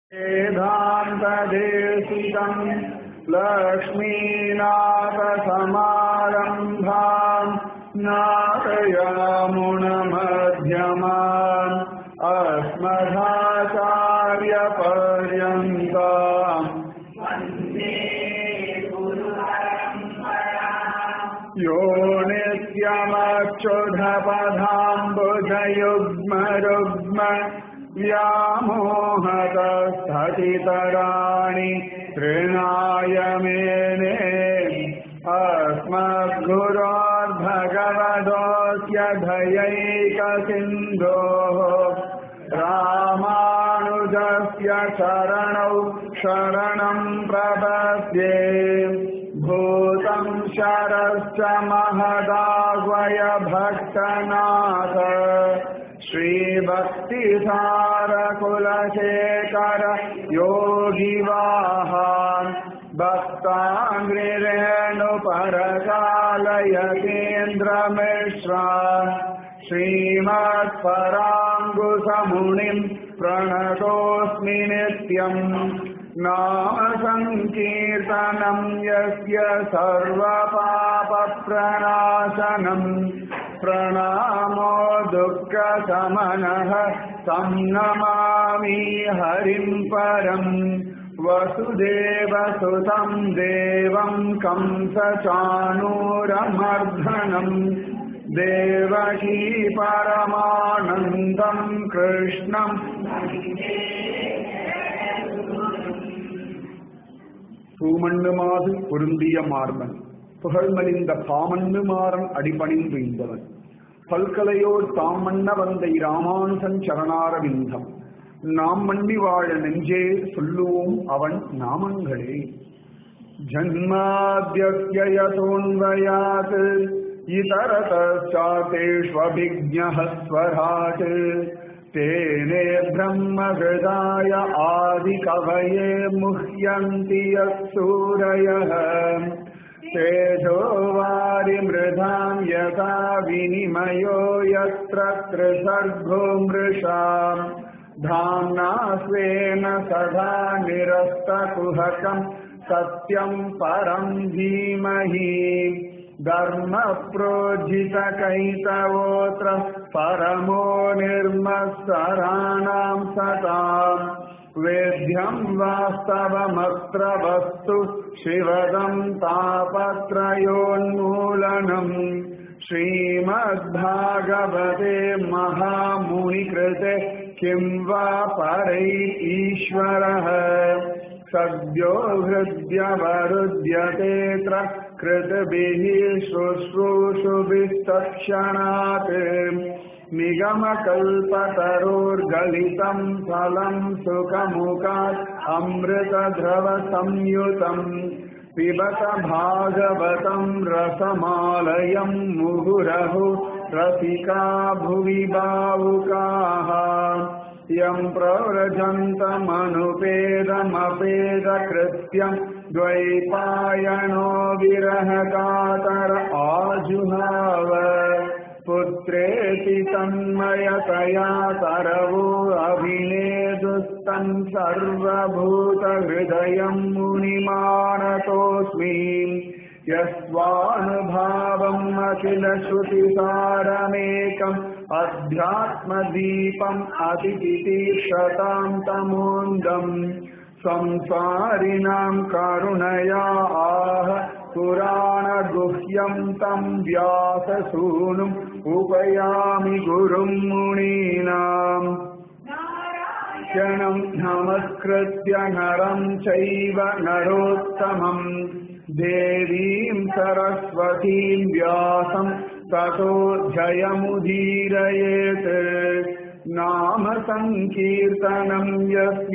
वेदान्तदेशिकम् लक्ष्मीनाथसमारम्भाम् नाटयामुणमध्यमान् अस्मदाचार्यपर्यन्ताम् यो नित्यमक्षुधपदाम्बुजयुग्मरुग्म व्यामोहतस्थतितराणि तृणाय मेने अस्मद्गुरोर्भगवतोऽस्य धयैकसिन्धोः रामानुजस्य चरणौ शरणम् प्रपद्ये भूतं शरश्च महदाग्वय भक्तनाथ श्रीभक्तिसारकुलशेखर योगिवाहान् भक्ताङ्ग्रिरेणुपरकालयतीन्द्रमिश्रान् श्रीमत्पराङ्गुसमुनिम् प्रणतोऽस्मि नित्यम् नाम सङ्कीर्तनम् यस्य सर्वपापप्रणाशनम् प्रणामो दुःखशमनः तं नमामि हरिम् परम् वसुदेवसुतं देवं कंसचाणूरमर्धनम् देवकी परमानन्दम् कृष्णम् தூமண்ணு மாது பொருந்திய மார்பன் புகழ்மலிந்த பாமண்ணு மாறன் அடிபணிந்து இந்தவன் பல்கலையோர் தாம் மன்ன வந்த இராமானுசன் சரணாரவிந்தம் நாம் மண்ணி வாழ நெஞ்சே சொல்லுவோம் அவன் நாமங்களே ஜன்மாத்யயோன்வயாத் இதரதாத்தேஷ்வபிஜ்ஞः ஸ்வராட் तेने ब्रह्महृदाय आदिकवये मुह्यन्ति यत्सूरयः तेजो वारिमृधाम् यथा विनिमयो यत्र त्रिसर्गो मृषाम् धाम्ना स्वेन सदा निरस्तकुहकम् सत्यम् परम् धीमहि धर्म प्रोज्झितकैतवोऽत्र परमो निर्मत्सराणाम् सताम् वेद्यम् वास्तवमत्र वस्तु शिवदम् तापत्रयोन्मूलनम् श्रीमद्भागवते महामुनिकृते किम् वा परै ईश्वरः सद्यो हृद्यवरुध्यतेऽत्र कृतभिः शुश्रूषुभिस्तक्षणात् निगमकल्पतरोर्गलितम् फलम् सुखमुखात् अमृतद्रवसंयुतम् पिबत भागवतम् रसमालयम् मुहुरहु रसिका भुवि बाहुकाः यम् प्रव्रजन्तमनुपेदमपेदकृत्यम् द्वैपायनो विरहकातर आजुहाव पुत्रेति तन्मयतया तरवो अभिनेदुस्तम् सर्वभूतहृदयम् मुनिमानतोऽस्मि यस्वानुभावम् अखिलश्रुतिसारमेकम् अध्यात्मदीपम् अतितितीर्षताम् तमोन्दम् संसारिणाम् करुणया आह पुराणगुह्यम् तम् व्याससूनुम् उपयामि गुरुम् मुनीनाम् क्षणम् नमस्कृत्य नरम् चैव नरोत्तमम् देवीम् सरस्वतीम् व्यासम् ततो जयमुदीरयेत् नाम सङ्कीर्तनम् यस्य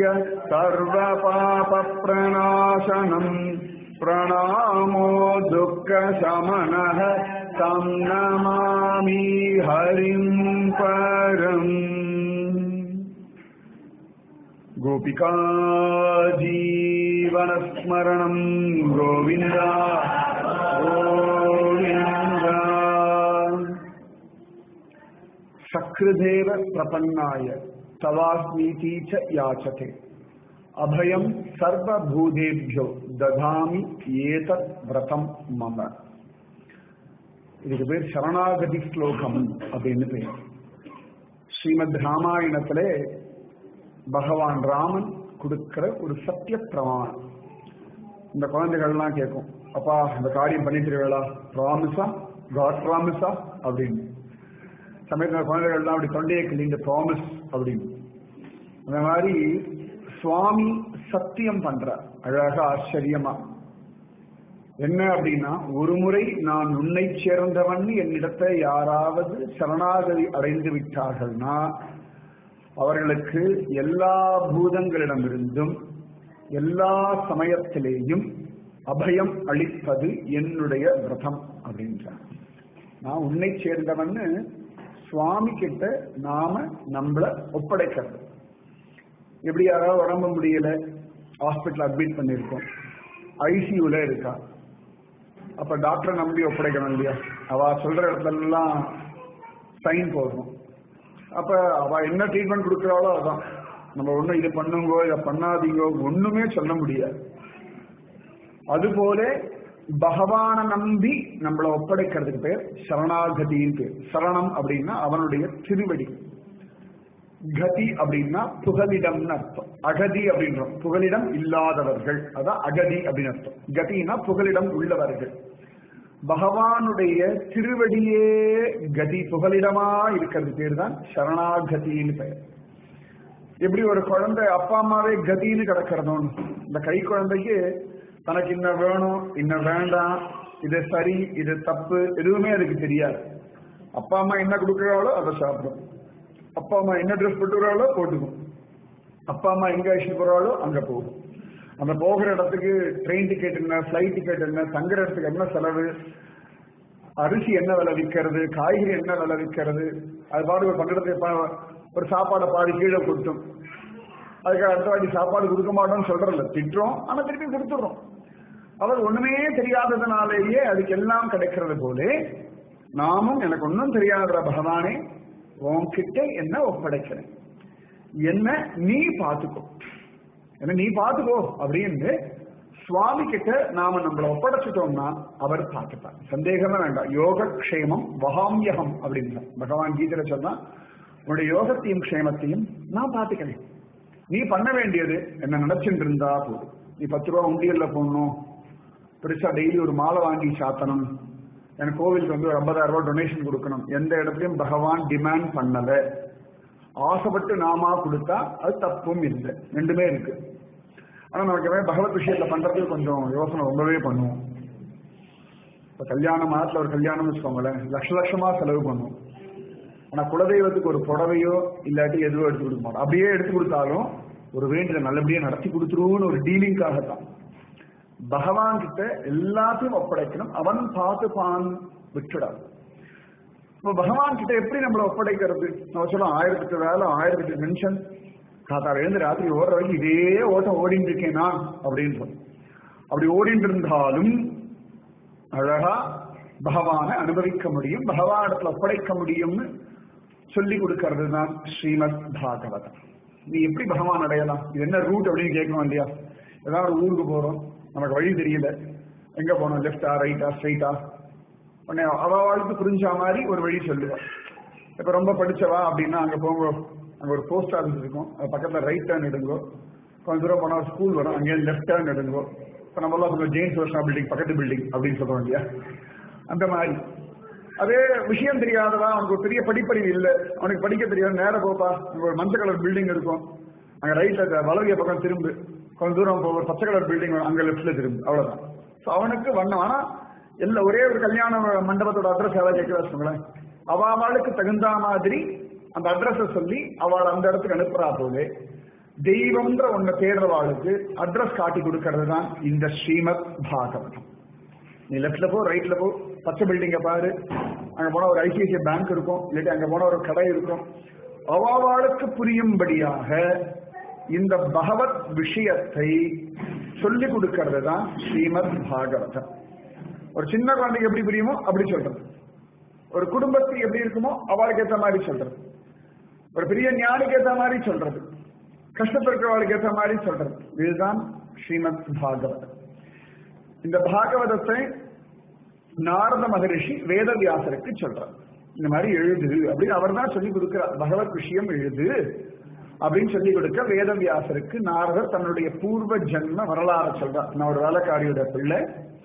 सर्वपापप्रणाशनम् प्रणामो दुःखशमनः तं नमामि हरिम् परम् गोपिका जीवनस्मरणम् गोविन्द गोविन्द சக்ருதேவ பிரபன்னாய தவாஸ்மீதி ச யாச்சதே அபயம் சர்வபூதேபியோ ததாமி ஏதத் விரதம் மம இதுக்கு பேர் சரணாகதி ஸ்லோகம் அப்படின்னு பேர் ஸ்ரீமத் ராமாயணத்திலே பகவான் ராமன் கொடுக்கிற ஒரு சத்திய பிரமாணம் இந்த குழந்தைகள்லாம் கேட்கும் அப்பா இந்த காரியம் பண்ணிட்டுருவேளா ப்ராமிஸா காட் ப்ராமிஸா அப்படின்னு சமயத்தில் குழந்தைகள்லாம் அப்படி தொண்டையை கிளிந்த ப்ராமிஸ் அப்படின்னு அந்த மாதிரி சுவாமி சத்தியம் பண்ற அழகா ஆச்சரியமா என்ன அப்படின்னா ஒரு முறை நான் உன்னை சேர்ந்தவன் என்னிடத்தை யாராவது சரணாகதி அடைந்து விட்டார்கள்னா அவர்களுக்கு எல்லா பூதங்களிடமிருந்தும் எல்லா சமயத்திலேயும் அபயம் அளிப்பது என்னுடைய விரதம் அப்படின்றார் நான் உன்னை சேர்ந்தவன்னு சுவாமி கிட்ட நாம நம்மள ஒப்படைக்கிறது எப்படி யாராவது உடம்பு முடியல ஹாஸ்பிட்டல் அட்மிட் பண்ணியிருக்கோம் ஐசியூல இருக்கா அப்ப டாக்டரை நம்பி ஒப்படைக்கணும் இல்லையா அவ சொல்ற இடத்துல எல்லாம் சைன் போடணும் அப்ப அவ என்ன ட்ரீட்மெண்ட் கொடுக்குறாளோ அதான் நம்ம ஒண்ணும் இது பண்ணுங்கோ இதை பண்ணாதீங்கோ ஒண்ணுமே சொல்ல முடியாது அதுபோல பகவான நம்பி நம்மளை ஒப்படைக்கிறதுக்கு பேர் சரணாகதின்னு பேர் சரணம் அப்படின்னா அவனுடைய திருவடி கதி அப்படின்னா புகலிடம்னு அர்த்தம் அகதி அப்படின்றோம் புகலிடம் இல்லாதவர்கள் அதான் அகதி அப்படின்னு அர்த்தம் கதினா புகலிடம் உள்ளவர்கள் பகவானுடைய திருவடியே கதி புகலிடமா இருக்கிறது பேர் தான் சரணாகதின்னு பெயர் எப்படி ஒரு குழந்தை அப்பா அம்மாவே கதின்னு கிடக்கிறதோன்னு இந்த கை குழந்தைக்கு தனக்கு இன்ன வேணும் இன்ன வேண்டாம் இது சரி இது தப்பு எதுவுமே அதுக்கு தெரியாது அப்பா அம்மா என்ன கொடுக்குறாளோ அதை சாப்பிடும் அப்பா அம்மா என்ன ட்ரெஸ் போட்டுக்கிறாளோ போட்டுக்கும் அப்பா அம்மா எங்க அழைச்சிட்டு போறாளோ அங்க போகும் அந்த போகிற இடத்துக்கு ட்ரெயின் டிக்கெட் என்ன ஃபிளைட் டிக்கெட் என்ன தங்குற இடத்துக்கு என்ன செலவு அரிசி என்ன விலை விற்கிறது காய்கறி என்ன விலை விற்கிறது அது பாடு ஒரு பக்கத்துல ஒரு சாப்பாடை பாதி கீழே கொடுத்தோம் அதுக்கு அடுத்த வாட்டி சாப்பாடு கொடுக்க மாட்டோம்னு சொல்றதில்ல திட்டுறோம் ஆனா திருப்பி கொடுத்துடுறோம் அவர் ஒண்ணுமே தெரியாததுனாலேயே அதுக்கு எல்லாம் கிடைக்கிறது போலே நாமும் எனக்கு ஒன்றும் தெரியாத பகவானே உன்கிட்ட என்ன ஒப்படைக்கிறேன் என்ன நீ பார்த்துக்கோ என்ன நீ பார்த்துக்கோ அப்படின்னு சுவாமி கிட்ட நாம நம்மளை ஒப்படைச்சிட்டோம்னா அவர் பார்த்துப்பார் சந்தேகமே வேண்டாம் யோகக்ஷேமம் வகாமியகம் அப்படின்னு பகவான் கீதையில சொன்னா உன்னுடைய யோகத்தையும் க்ஷேமத்தையும் நான் பார்த்துக்கிறேன் நீ பண்ண வேண்டியது என்ன நினைச்சுட்டு இருந்தா போதும் நீ பத்து ரூபா உண்டியல்ல போடணும் பெருசா டெய்லி ஒரு மாலை வாங்கி சாத்தணும் எனக்கு கோவிலுக்கு வந்து ஒரு ஐம்பதாயிரம் ரூபாய் டொனேஷன் கொடுக்கணும் எந்த இடத்துலயும் பகவான் டிமாண்ட் பண்ணல ஆசைப்பட்டு நாமா கொடுத்தா அது தப்பும் இல்லை ரெண்டுமே இருக்கு ஆனா நமக்கு எப்பவுமே பகவத் விஷயத்துல பண்றதுக்கு கொஞ்சம் யோசனை ரொம்பவே பண்ணுவோம் இப்ப கல்யாணம் மாதத்துல ஒரு கல்யாணம் வச்சுக்கோங்களேன் லட்ச லட்சமா செலவு பண்ணுவோம் ஆனா குலதெய்வத்துக்கு ஒரு புடவையோ இல்லாட்டி எதுவோ எடுத்து கொடுக்க மாட்டோம் அப்படியே எடுத்து கொடுத்தாலும் ஒரு வேண்டியதை நல்லபடியா நடத்தி கொடுத்துருவோம்னு ஒரு டீலிங்காக தான் பகவான் கிட்ட எல்லாத்தையும் ஒப்படைக்கணும் அவன் பார்த்துப்பான் விட்டுடாது இப்போ பகவான் கிட்ட எப்படி நம்மளை ஒப்படைக்கிறது நம்ம சொல்லலாம் ஆயிரத்துக்கு வேலை ஆயிரத்துக்கு டென்ஷன் காத்தால எழுந்து ராத்திரி ஓடுற வரைக்கும் இதே ஓட்டம் ஓடிட்டு இருக்கேன் நான் அப்படின்னு சொல்லி அப்படி ஓடிட்டு இருந்தாலும் அழகா பகவானை அனுபவிக்க முடியும் பகவானிடத்துல ஒப்படைக்க முடியும்னு சொல்லி கொடுக்கறது தான் ஸ்ரீமத் பாகவதம் நீ எப்படி பகவான் அடையலாம் இது என்ன ரூட் அப்படின்னு கேட்கணும் இல்லையா ஏதாவது ஒரு ஊருக்கு போறோம் நமக்கு வழி தெரியல எங்க போனோம் லெஃப்டா ரைட்டா ஸ்ட்ரைட்டா உடனே அவளுக்கு புரிஞ்ச மாதிரி ஒரு வழி சொல்லுவா இப்ப ரொம்ப படிச்சவா அப்படின்னா அங்க போங்க அங்க ஒரு போஸ்ட் ஆஃபீஸ் இருக்கும் அது பக்கத்துல ரைட் டேர்ன் எடுங்கோ கொஞ்சம் தூரம் போனா ஒரு ஸ்கூல் வரும் அங்கே லெஃப்ட் டேர்ன் எடுங்கோ இப்ப நம்ம எல்லாம் சொல்லுவோம் ஜெயின்ஸ் வருஷா பில்டிங் பக்கத்து பில்டிங் அப்படின்னு சொல்றோம் இல்லையா அந்த மாதிரி அதே விஷயம் தெரியாதவா அவனுக்கு ஒரு பெரிய படிப்பறிவு இல்லை அவனுக்கு படிக்க தெரியாது நேர போப்பா அங்க ஒரு மஞ்சள் கலர் பில்டிங் இருக்கும் அங்க ரைட்ல வலவிய பக்கம் திரும்பு கொஞ்ச தூரம் போ ஒரு பச்சை கலர் பில்டிங் அங்க லெஃப்ட்ல திரும்பு அவ்வளவுதான் சோ அவனுக்கு வண்ணம் ஆனா எல்லா ஒரே ஒரு கல்யாண மண்டபத்தோட அட்ரஸ் யாராவது கேட்க வச்சுக்கோங்களேன் அவ அவளுக்கு தகுந்த மாதிரி அந்த அட்ரஸ சொல்லி அவள் அந்த இடத்துக்கு அனுப்புறா போது தெய்வம்ன்ற ஒன்ன தேடுறவாளுக்கு அட்ரஸ் காட்டி கொடுக்கறது தான் இந்த ஸ்ரீமத் பாகவதம் நீ லெஃப்ட்ல போ ரைட்ல போ பச்சை பில்டிங்க பாரு அங்க போனா ஒரு ஐசிஐசிஐ பேங்க் இருக்கும் இல்லாட்டி அங்க போனா ஒரு கடை இருக்கும் அவாவாளுக்கு புரியும்படியாக இந்த பகவத் விஷயத்தை சொல்லிக் கொடுக்கிறது தான் ஸ்ரீமத் பாகவதம் ஒரு சின்ன குழந்தைக்கு எப்படி புரியுமோ அப்படி சொல்றது ஒரு குடும்பத்துக்கு எப்படி இருக்குமோ அவளுக்கு ஏத்த மாதிரி சொல்றது ஒரு பெரிய ஞானிக்கு ஏத்த மாதிரி சொல்றது கஷ்டப்படுறவர்களுக்கு ஏற்ற மாதிரி சொல்றது இதுதான் ஸ்ரீமத் பாகவதம் இந்த பாகவதத்தை நாரத மகரிஷி வேதவியாசருக்கு சொல்றார் இந்த மாதிரி எழுது அப்படின்னு அவர் தான் சொல்லி கொடுக்கிறார் பகவத் விஷயம் எழுது அப்படின்னு சொல்லி கொடுக்க வேதவியாசருக்கு நாரதர் தன்னுடைய பூர்வ ஜென்ம வரலாறு சொல்றார் நான் ஒரு வேலைக்காரியோட பிள்ளை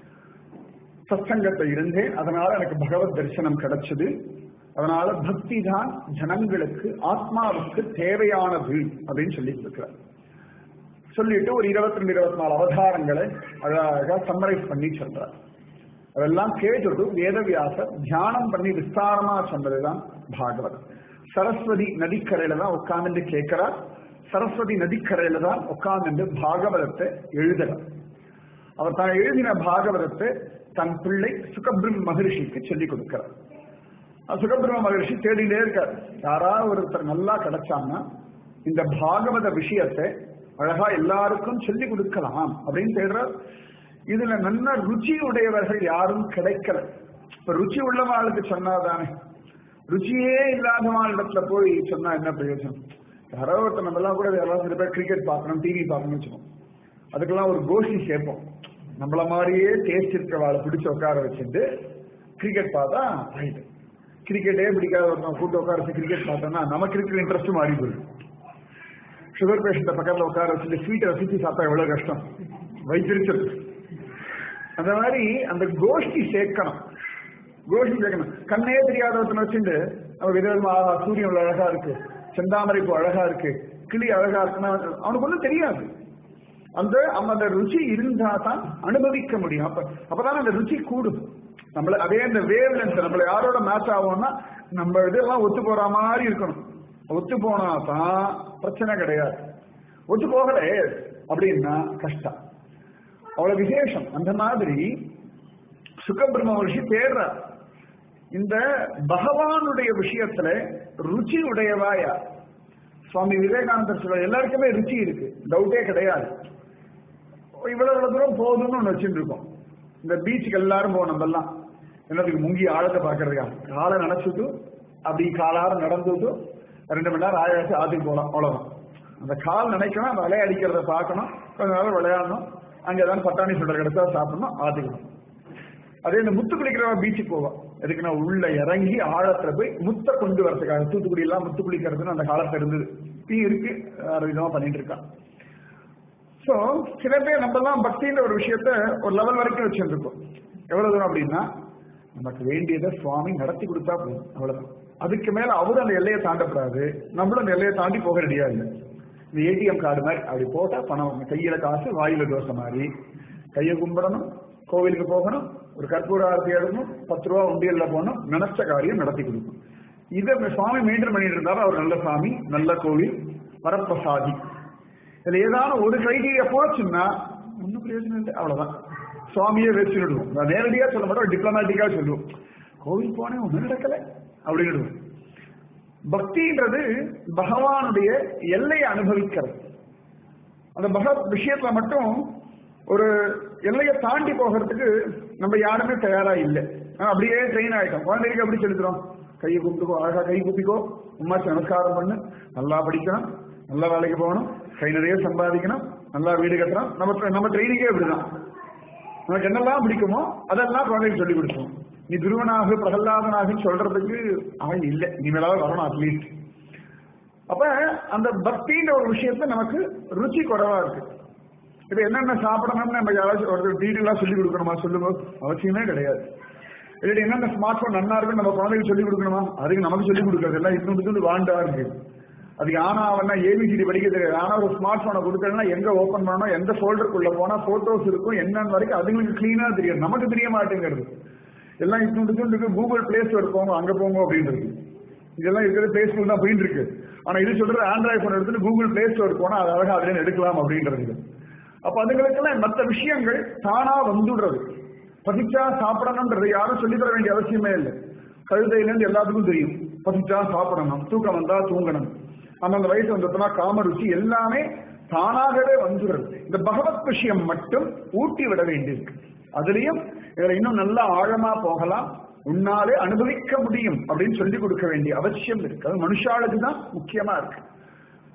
சத்சங்கத்தை இருந்தேன் அதனால எனக்கு பகவத் தரிசனம் கிடைச்சது அதனால பக்தி தான் ஜனங்களுக்கு ஆத்மாவுக்கு தேவையானது அப்படின்னு சொல்லி கொடுக்கிறார் சொல்லிட்டு ஒரு இருபத்தி ரெண்டு இருபத்தி நாலு அவதாரங்களை அழகா சம்மரைஸ் பண்ணி சொல்றார் அதெல்லாம் கேட்டுட்டு வேதவியாசர் தியானம் பண்ணி விஸ்தாரமா சொன்னதுதான் பாகவதம் சரஸ்வதி நதிக்கரையில தான் உட்கார்ந்து கேட்கிறார் சரஸ்வதி நதிக்கரையில தான் உட்கார்ந்து பாகவதத்தை எழுதுறார் அவர் தான் எழுதின பாகவதத்தை தன் பிள்ளை சுகபிரம் மகரிஷிக்கு சொல்லிக் கொடுக்கிறார் சுகபிரம மகரிஷி தேடிட்டே இருக்கார் யாராவது ஒருத்தர் நல்லா கிடைச்சாங்கன்னா இந்த பாகவத விஷயத்தை அழகா எல்லாருக்கும் சொல்லி கொடுக்கலாம் அப்படின்னு தேடுறார் இதுல நல்ல ருச்சி உடையவர்கள் யாரும் கிடைக்கல இப்ப ருச்சி உள்ளவாளுக்கு சொன்னாதானே ருச்சியே இல்லாதவாள் இடத்துல போய் சொன்னா என்ன பிரயோஜனம் யாரோ ஒருத்தர் நம்ம எல்லாம் கூட யாராவது சில பேர் கிரிக்கெட் பார்க்கணும் டிவி பார்க்கணும்னு வச்சுக்கோம் அதுக்கெல்லாம் ஒரு கோஷ்டி சேர்ப்போம் நம்மள மாதிரியே டேஸ்ட் இருக்கிறவாளை பிடிச்சு உட்கார வச்சுட்டு கிரிக்கெட் பார்த்தா ஆயிட்டு கிரிக்கெட்டே பிடிக்காத ஒருத்தன் கூட்டு உட்கார வச்சு கிரிக்கெட் பார்த்தோம்னா நமக்கு இருக்கிற இன்ட்ரெஸ்ட் மாறி போயிடும் சுகர் பேஷண்ட பக்கத்துல உட்கார வச்சுட்டு ஸ்வீட்டை ரசிச்சு சாப்பிட்டா எவ்வளவு கஷ்டம் வைத்திருச்சல் அந்த மாதிரி அந்த கோஷ்டி சேர்க்கணும் கோஷ்டி சேர்க்கணும் கண்ணே தெரியாத ஒருத்தனை வச்சுட்டு அவன் விதவிதமா சூரியன் இவ்வளவு அழகா இருக்கு செந்தாமரை பூ அழகா இருக்கு கிளி அழகா இருக்குன்னா அவனுக்கு ஒன்றும் தெரியாது அந்த அந்த ருச்சி இருந்தா தான் அனுபவிக்க முடியும் அப்ப அப்பதான் அந்த ருச்சி கூடும் நம்மள அதே அந்த வேவ் லென்த் நம்மள யாரோட மேட்ச் ஆகும்னா நம்ம இதெல்லாம் ஒத்து போற மாதிரி இருக்கணும் ஒத்து போனா தான் பிரச்சனை கிடையாது ஒத்து போகல அப்படின்னா கஷ்டம் அவ்வளவு விசேஷம் அந்த மாதிரி சுகபிரம்ம மகர்ஷி தேடுறார் இந்த பகவானுடைய விஷயத்துல ருச்சி உடையவாயா சுவாமி விவேகானந்தர் சொல்ற எல்லாருக்குமே ருச்சி இருக்கு டவுட்டே கிடையாது இவ்வளவு இவ்வளவு தூரம் போதும்னு ஒண்ணு வச்சுட்டு இருக்கோம் இந்த பீச்சுக்கு எல்லாரும் போவோம் நம்ம எல்லாம் என்னதுக்கு முங்கி ஆழத்தை பாக்குறதுக்கா காலை நினைச்சிட்டு அப்படி காலார நடந்துட்டு ரெண்டு மணி நேரம் ஆயாச்சு ஆத்துக்கு போகலாம் அவ்வளவுதான் அந்த கால் நினைக்கணும் அந்த விளைய அடிக்கிறத பார்க்கணும் கொஞ்ச நேரம் விளையாடணும் அங்க ஏதாவது பட்டாணி சொல்ற கிடைச்சா சாப்பிடணும் ஆத்துக்கணும் அதே இந்த முத்து குளிக்கிறவா பீச்சுக்கு போவோம் எதுக்குன்னா உள்ள இறங்கி ஆழத்துல போய் முத்த கொண்டு வரதுக்காக தூத்துக்குடி எல்லாம் முத்து குளிக்கிறதுன்னு அந்த காலத்துல இருந்தது தீ இருக்கு வேற விதமா பண்ணிட்டு இருக்கான் சோ சில பேர் நம்ம எல்லாம் பக்தின்ற ஒரு விஷயத்த ஒரு லெவல் வரைக்கும் வச்சிருக்கோம் எவ்வளவு தூரம் அப்படின்னா நமக்கு வேண்டியதை சுவாமி நடத்தி கொடுத்தா போதும் அவ்வளவுதான் அதுக்கு மேல அவரும் அந்த எல்லையை தாண்டக்கூடாது நம்மளும் அந்த எல்லையை தாண்டி போக ரெடியா இல்லை இந்த ஏடிஎம் கார்டு மாதிரி அப்படி போட்டா பணம் கையில காசு வாயில தோசை மாதிரி கையை கும்பிடணும் கோவிலுக்கு போகணும் ஒரு கற்பூர ஆரத்தி எடுக்கணும் பத்து ரூபா உண்டியல்ல போகணும் நினைச்ச காரியம் நடத்தி கொடுக்கும் இதை சுவாமி மெயின்டைன் பண்ணிட்டு இருந்தாலும் அவர் நல்ல சாமி நல்ல கோவில் வரப்பிரசாதி இதுல ஏதாவது ஒரு கைதிய போச்சுன்னா ஒன்னும் பிரயோஜனம் இல்லை அவ்வளவுதான் சுவாமியே வச்சு விடுவோம் நான் நேரடியா சொல்ல மாட்டோம் டிப்ளமேட்டிக்கா சொல்லுவோம் கோவில் போனேன் ஒன்றும் நடக்கல அப்படின்னு பக்தின்றது பகவானுடைய எல்லையை அனுபவிக்கிறது அந்த பகவத் விஷயத்துல மட்டும் ஒரு எல்லையை தாண்டி போகிறதுக்கு நம்ம யாருமே தயாரா இல்லை அப்படியே ட்ரெயின் ஆயிட்டோம் குழந்தைக்கு எப்படி செலுத்துறோம் கையை கூப்பிட்டுக்கோ அழகா கை கூப்பிக்கோ உமாச்சு நமஸ்காரம் பண்ணு நல்லா படிக்கணும் நல்லா வேலைக்கு போகணும் கை நிறைய சம்பாதிக்கணும் நல்லா வீடு கட்டணும் நம்ம நம்ம ட்ரைனிங்கே இப்படிதான் நமக்கு என்னெல்லாம் பிடிக்குமோ அதெல்லாம் குழந்தைக்கு சொல்லி கொடுப்போம் நீ துருவனாக பிரகல்லாதனாக சொல்றதுக்கு அவன் இல்லை நீ மேலாவது வரணும் அட்லீஸ்ட் அப்ப அந்த பக்தின்ற ஒரு விஷயத்த நமக்கு ருச்சி குறைவா இருக்கு இப்ப என்னென்ன சாப்பிடணும்னு நம்ம யாராச்சும் ஒரு டீட்டெயிலா சொல்லி கொடுக்கணுமா சொல்லுங்க அவசியமே கிடையாது இல்லாட்டி என்னென்ன ஸ்மார்ட் போன் நன்னா இருக்குன்னு நம்ம குழந்தைக்கு சொல்லி கொடுக்கணுமா அதுக்கு நமக்கு சொல்லி கொடுக்கறது எல்லாம் இன்னொன்று சொல்லி வாண்டா இருக்கு அதுக்கு ஆனா அவனா ஏபிசிடி படிக்க தெரியாது ஆனா ஒரு ஸ்மார்ட் போனை கொடுத்தா எங்க ஓபன் பண்ணணும் எந்த ஃபோல்டருக்குள்ள போனா போட்டோஸ் இருக்கும் என்னன்னு வரைக்கும் அதுங்களுக்கு கிளீனா தெரியும் நமக்கு தெரிய மாட்டேங்கிறது எல்லாம் இன்னொன்று கூகுள் பிளே ஸ்டோர் போங்க அங்க போங்க அப்படின்றது இதெல்லாம் இருக்கிறது பிளே ஸ்டோர் தான் போயிட்டு இருக்கு ஆனா இது சொல்றது ஆண்ட்ராய்ட் போன் எடுத்துட்டு கூகுள் பிளே ஸ்டோர் போனா அது அழகா அதுல எடுக்கலாம் அப்படின்றது அப்ப அதுங்களுக்கெல்லாம் மற்ற விஷயங்கள் தானா வந்துடுறது பசிச்சா சாப்பிடணும்ன்றது யாரும் சொல்லி தர வேண்டிய அவசியமே இல்லை கழுதையிலேருந்து எல்லாத்துக்கும் தெரியும் பசிச்சா சாப்பிடணும் தூக்கம் வந்தா தூங்கணும் அந்தந்த வயசு வந்ததுனா காம ருச்சி எல்லாமே தானாகவே வந்துடுறது இந்த பகவத் விஷயம் மட்டும் ஊட்டி விட வேண்டியிருக்கு அதுலயும் இதுல இன்னும் நல்லா ஆழமா போகலாம் உன்னாலே அனுபவிக்க முடியும் அப்படின்னு சொல்லி கொடுக்க வேண்டிய அவசியம் இருக்கு அது மனுஷாளுக்கு தான் முக்கியமா இருக்கு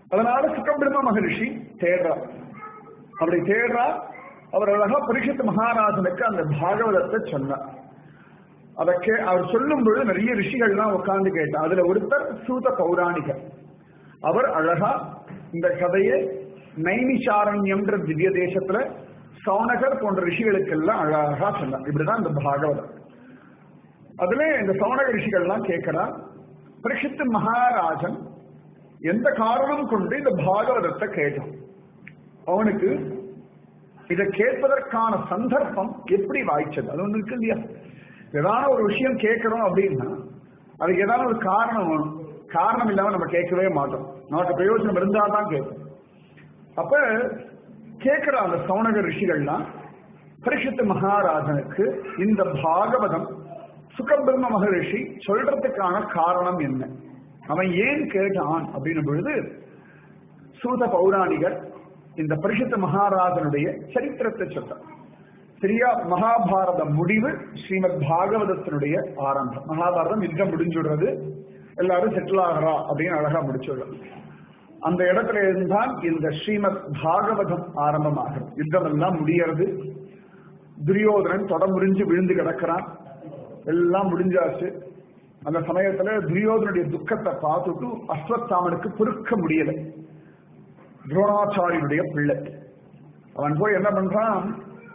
அதனால சுகபிரம்ம மகரிஷி தேடுறார் அப்படி தேடுறா அவர் அழகா பரிஷத் மகாராஜனுக்கு அந்த பாகவதத்தை சொன்னார் அதற்கு அவர் சொல்லும் பொழுது நிறைய ரிஷிகள்லாம் உட்கார்ந்து கேட்டார் அதுல ஒருத்தர் சூத பௌராணிகர் அவர் அழகா இந்த கதையை நைமிஷாரண்யம்ன்ற திவ்ய தேசத்துல சௌனகர் போன்ற ரிஷிகளுக்கெல்லாம் அழகா சொன்னார் இப்படிதான் இந்த பாகவதம் அதுல இந்த சௌனக ரிஷிகள்லாம் கேட்கிறா பரிஷத்து மகாராஜன் எந்த காரணம் கொண்டு இந்த பாகவதத்தை கேட்டான் அவனுக்கு இதை கேட்பதற்கான சந்தர்ப்பம் எப்படி வாய்ச்சது அது ஒண்ணு இருக்கு இல்லையா ஏதாவது ஒரு விஷயம் கேட்கிறோம் அப்படின்னா அதுக்கு ஏதாவது ஒரு காரணம் வேணும் காரணம் இல்லாம நம்ம கேட்கவே மாட்டோம் நமக்கு பிரயோஜனம் இருந்தா தான் கேட்போம் அப்ப கேட்கிற அந்த சௌனக ரிஷிகள்லாம் பரிஷத்து மகாராஜனுக்கு இந்த பாகவதம் சுகபிரம்ம மகரிஷி சொல்றதுக்கான காரணம் என்ன அவன் ஏன் கேட்டான் அப்படின்னும் பொழுது சூத பௌராணிகர் இந்த பரிஷத்து மகாராஜனுடைய சரித்திரத்தை சொல்றார் சரியா மகாபாரத முடிவு ஸ்ரீமத் பாகவதத்தினுடைய ஆரம்பம் மகாபாரதம் யுத்தம் முடிஞ்சுடுறது எல்லாரும் செட்டில் ஆகிறா அப்படின்னு அழகா முடிச்சுடுறோம் அந்த இடத்துல இருந்தான் இந்த ஸ்ரீமத் பாகவதம் ஆரம்பமாகிறது யுத்தம் எல்லாம் முடியறது துரியோதனன் தொட முறிஞ்சு விழுந்து கிடக்கிறான் எல்லாம் முடிஞ்சாச்சு அந்த சமயத்துல துரியோதனுடைய துக்கத்தை பார்த்துட்டு அஸ்வத்தாமனுக்கு பொறுக்க முடியல துரோணாச்சாரியனுடைய பிள்ளை அவன் போய் என்ன பண்றான்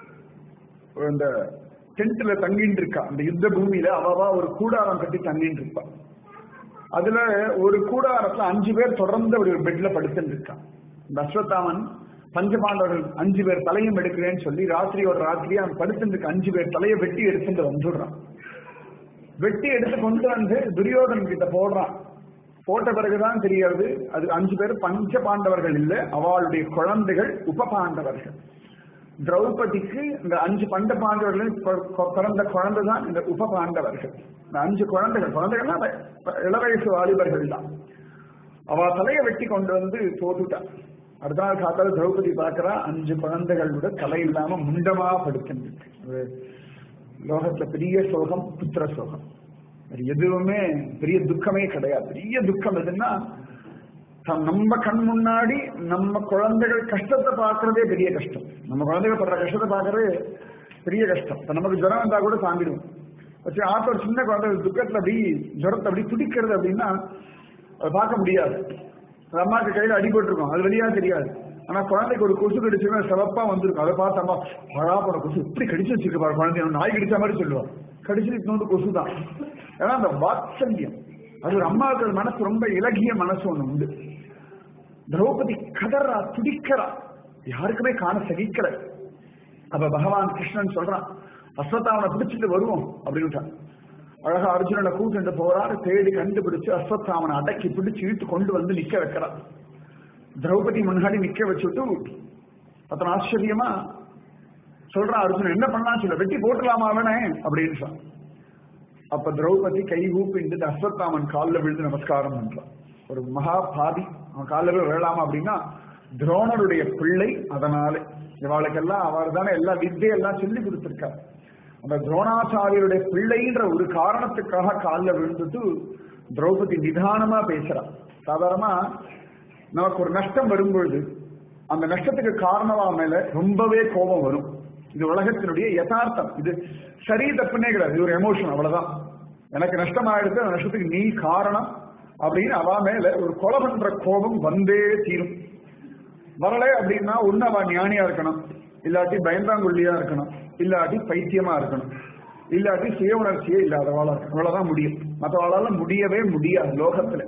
இந்த டென்ட்ல தங்கிட்டு இருக்கா அந்த யுத்த பூமியில அவவா ஒரு கூடாரம் கட்டி தங்கிட்டு இருப்பான் அதுல ஒரு கூடாரத்துல அஞ்சு பேர் தொடர்ந்து ஒரு பெட்ல படுத்துட்டு இருக்கான் இந்த அஸ்வத்தாமன் பஞ்சபாண்டவர்கள் அஞ்சு பேர் தலையும் எடுக்கிறேன்னு சொல்லி ராத்திரி ஒரு ராத்திரி அவன் படுத்துட்டு இருக்க அஞ்சு பேர் தலையை வெட்டி எடுத்துட்டு வந்துடுறான் வெட்டி எடுத்து கொண்டு வந்து துரியோதன் கிட்ட போடுறான் போட்ட பிறகுதான் தெரியாது அது அஞ்சு பேர் பஞ்ச பாண்டவர்கள் இல்ல அவளுடைய குழந்தைகள் உப பாண்டவர்கள் திரௌபதிக்கு இந்த அஞ்சு பண்ட பாண்டவர்கள் பிறந்த குழந்தை தான் இந்த உப பாண்டவர்கள் இந்த அஞ்சு குழந்தைகள் குழந்தைகள்னா இளவயசு வாலிபர்கள் தான் அவ தலையை வெட்டி கொண்டு வந்து போட்டுட்டான் அடுத்த நாள் காத்தால திரௌபதி பார்க்கிறா அஞ்சு குழந்தைகளோட தலை இல்லாம முண்டமா படுக்கின்றது லோகத்துல பெரிய சோகம் புத்திர சோகம் எதுவுமே பெரிய துக்கமே கிடையாது பெரிய துக்கம் எதுன்னா நம்ம கண் முன்னாடி நம்ம குழந்தைகள் கஷ்டத்தை பார்க்கறதே பெரிய கஷ்டம் நம்ம குழந்தைகள் படுற கஷ்டத்தை பார்க்கறது பெரிய கஷ்டம் இப்ப நமக்கு ஜுரம் வந்தா கூட தாண்டிடுவோம் வச்சு ஆத்த ஒரு சின்ன குழந்தை துக்கத்துல அப்படி ஜுரத்தை அப்படி துடிக்கிறது அப்படின்னா அதை பார்க்க முடியாது அம்மாக்கு கையில அடிபட்டிருக்கும் அது வெளியா தெரியாது ஆனா குழந்தைக்கு ஒரு கொசு கடிச்சுன்னா சிவப்பா வந்திருக்கும் அதை பார்த்து அம்மா பழா போன கொசு இப்படி கடிச்சு வச்சிருக்க பாரு குழந்தை நாய் கடிச்ச மாதிரி சொல்லுவா கடிச்சு இன்னொன்று கொசு தான் ஏன்னா அந்த வாத்சல்யம் அது ஒரு அம்மாவுக்கு மனசு ரொம்ப இலகிய மனசு ஒண்ணு உண்டு திரௌபதி கதறா துடிக்கிறா யாருக்குமே காண சகிக்கல அப்ப பகவான் கிருஷ்ணன் சொல்றான் அஸ்வத்தாவனை பிடிச்சிட்டு வருவோம் அப்படின்னு அழகா அர்ஜுனனை கூட்டிட்டு போறாரு தேடி கண்டுபிடிச்சு அஸ்வத்தாமனை அடக்கி பிடிச்சு இழுத்து கொண்டு வந்து நிக்க வைக்கிறார் திரௌபதி முன்னாடி நிக்க வச்சுட்டு அத்தனை ஆச்சரியமா சொல்றான் அர்ஜுனன் என்ன பண்ணலாம் சொல்ல வெட்டி போட்டுலாமா அவனே அப்படின்னு சொன்னான் அப்ப திரௌபதி கை ஊப்பிண்டு அஸ்வத்தாமன் காலில் விழுந்து நமஸ்காரம் பண்றான் ஒரு மகா பாதி அவன் காலில் போய் விழலாமா அப்படின்னா துரோணருடைய பிள்ளை அதனால இவாளுக்கெல்லாம் அவர் தானே எல்லா வித்தையெல்லாம் சொல்லி கொடுத்திருக்கார் அந்த துரோணாச்சாரியருடைய பிள்ளைன்ற ஒரு காரணத்துக்காக காலில் விழுந்துட்டு திரௌபதி நிதானமா பேசுறா சாதாரணமா நமக்கு ஒரு நஷ்டம் வரும்பொழுது அந்த நஷ்டத்துக்கு காரணமா மேல ரொம்பவே கோபம் வரும் இது உலகத்தினுடைய யதார்த்தம் இது சரி தப்புனே கிடையாது இது ஒரு எமோஷன் அவ்வளவுதான் எனக்கு நஷ்டம் ஆயிடுச்சு அந்த நஷ்டத்துக்கு நீ காரணம் அப்படின்னு அவ மேல ஒரு கொலை பண்ற கோபம் வந்தே தீரும் வரல அப்படின்னா ஒண்ணு அவ ஞானியா இருக்கணும் இல்லாட்டி பயந்தாங்குள்ளியா இருக்கணும் இல்லாட்டி பைத்தியமா இருக்கணும் இல்லாட்டி சுய உணர்ச்சியே இல்லாதவாளா இருக்கணும் அவ்வளவுதான் முடியும் மற்றவாளால முடியவே முடியாது லோகத்துல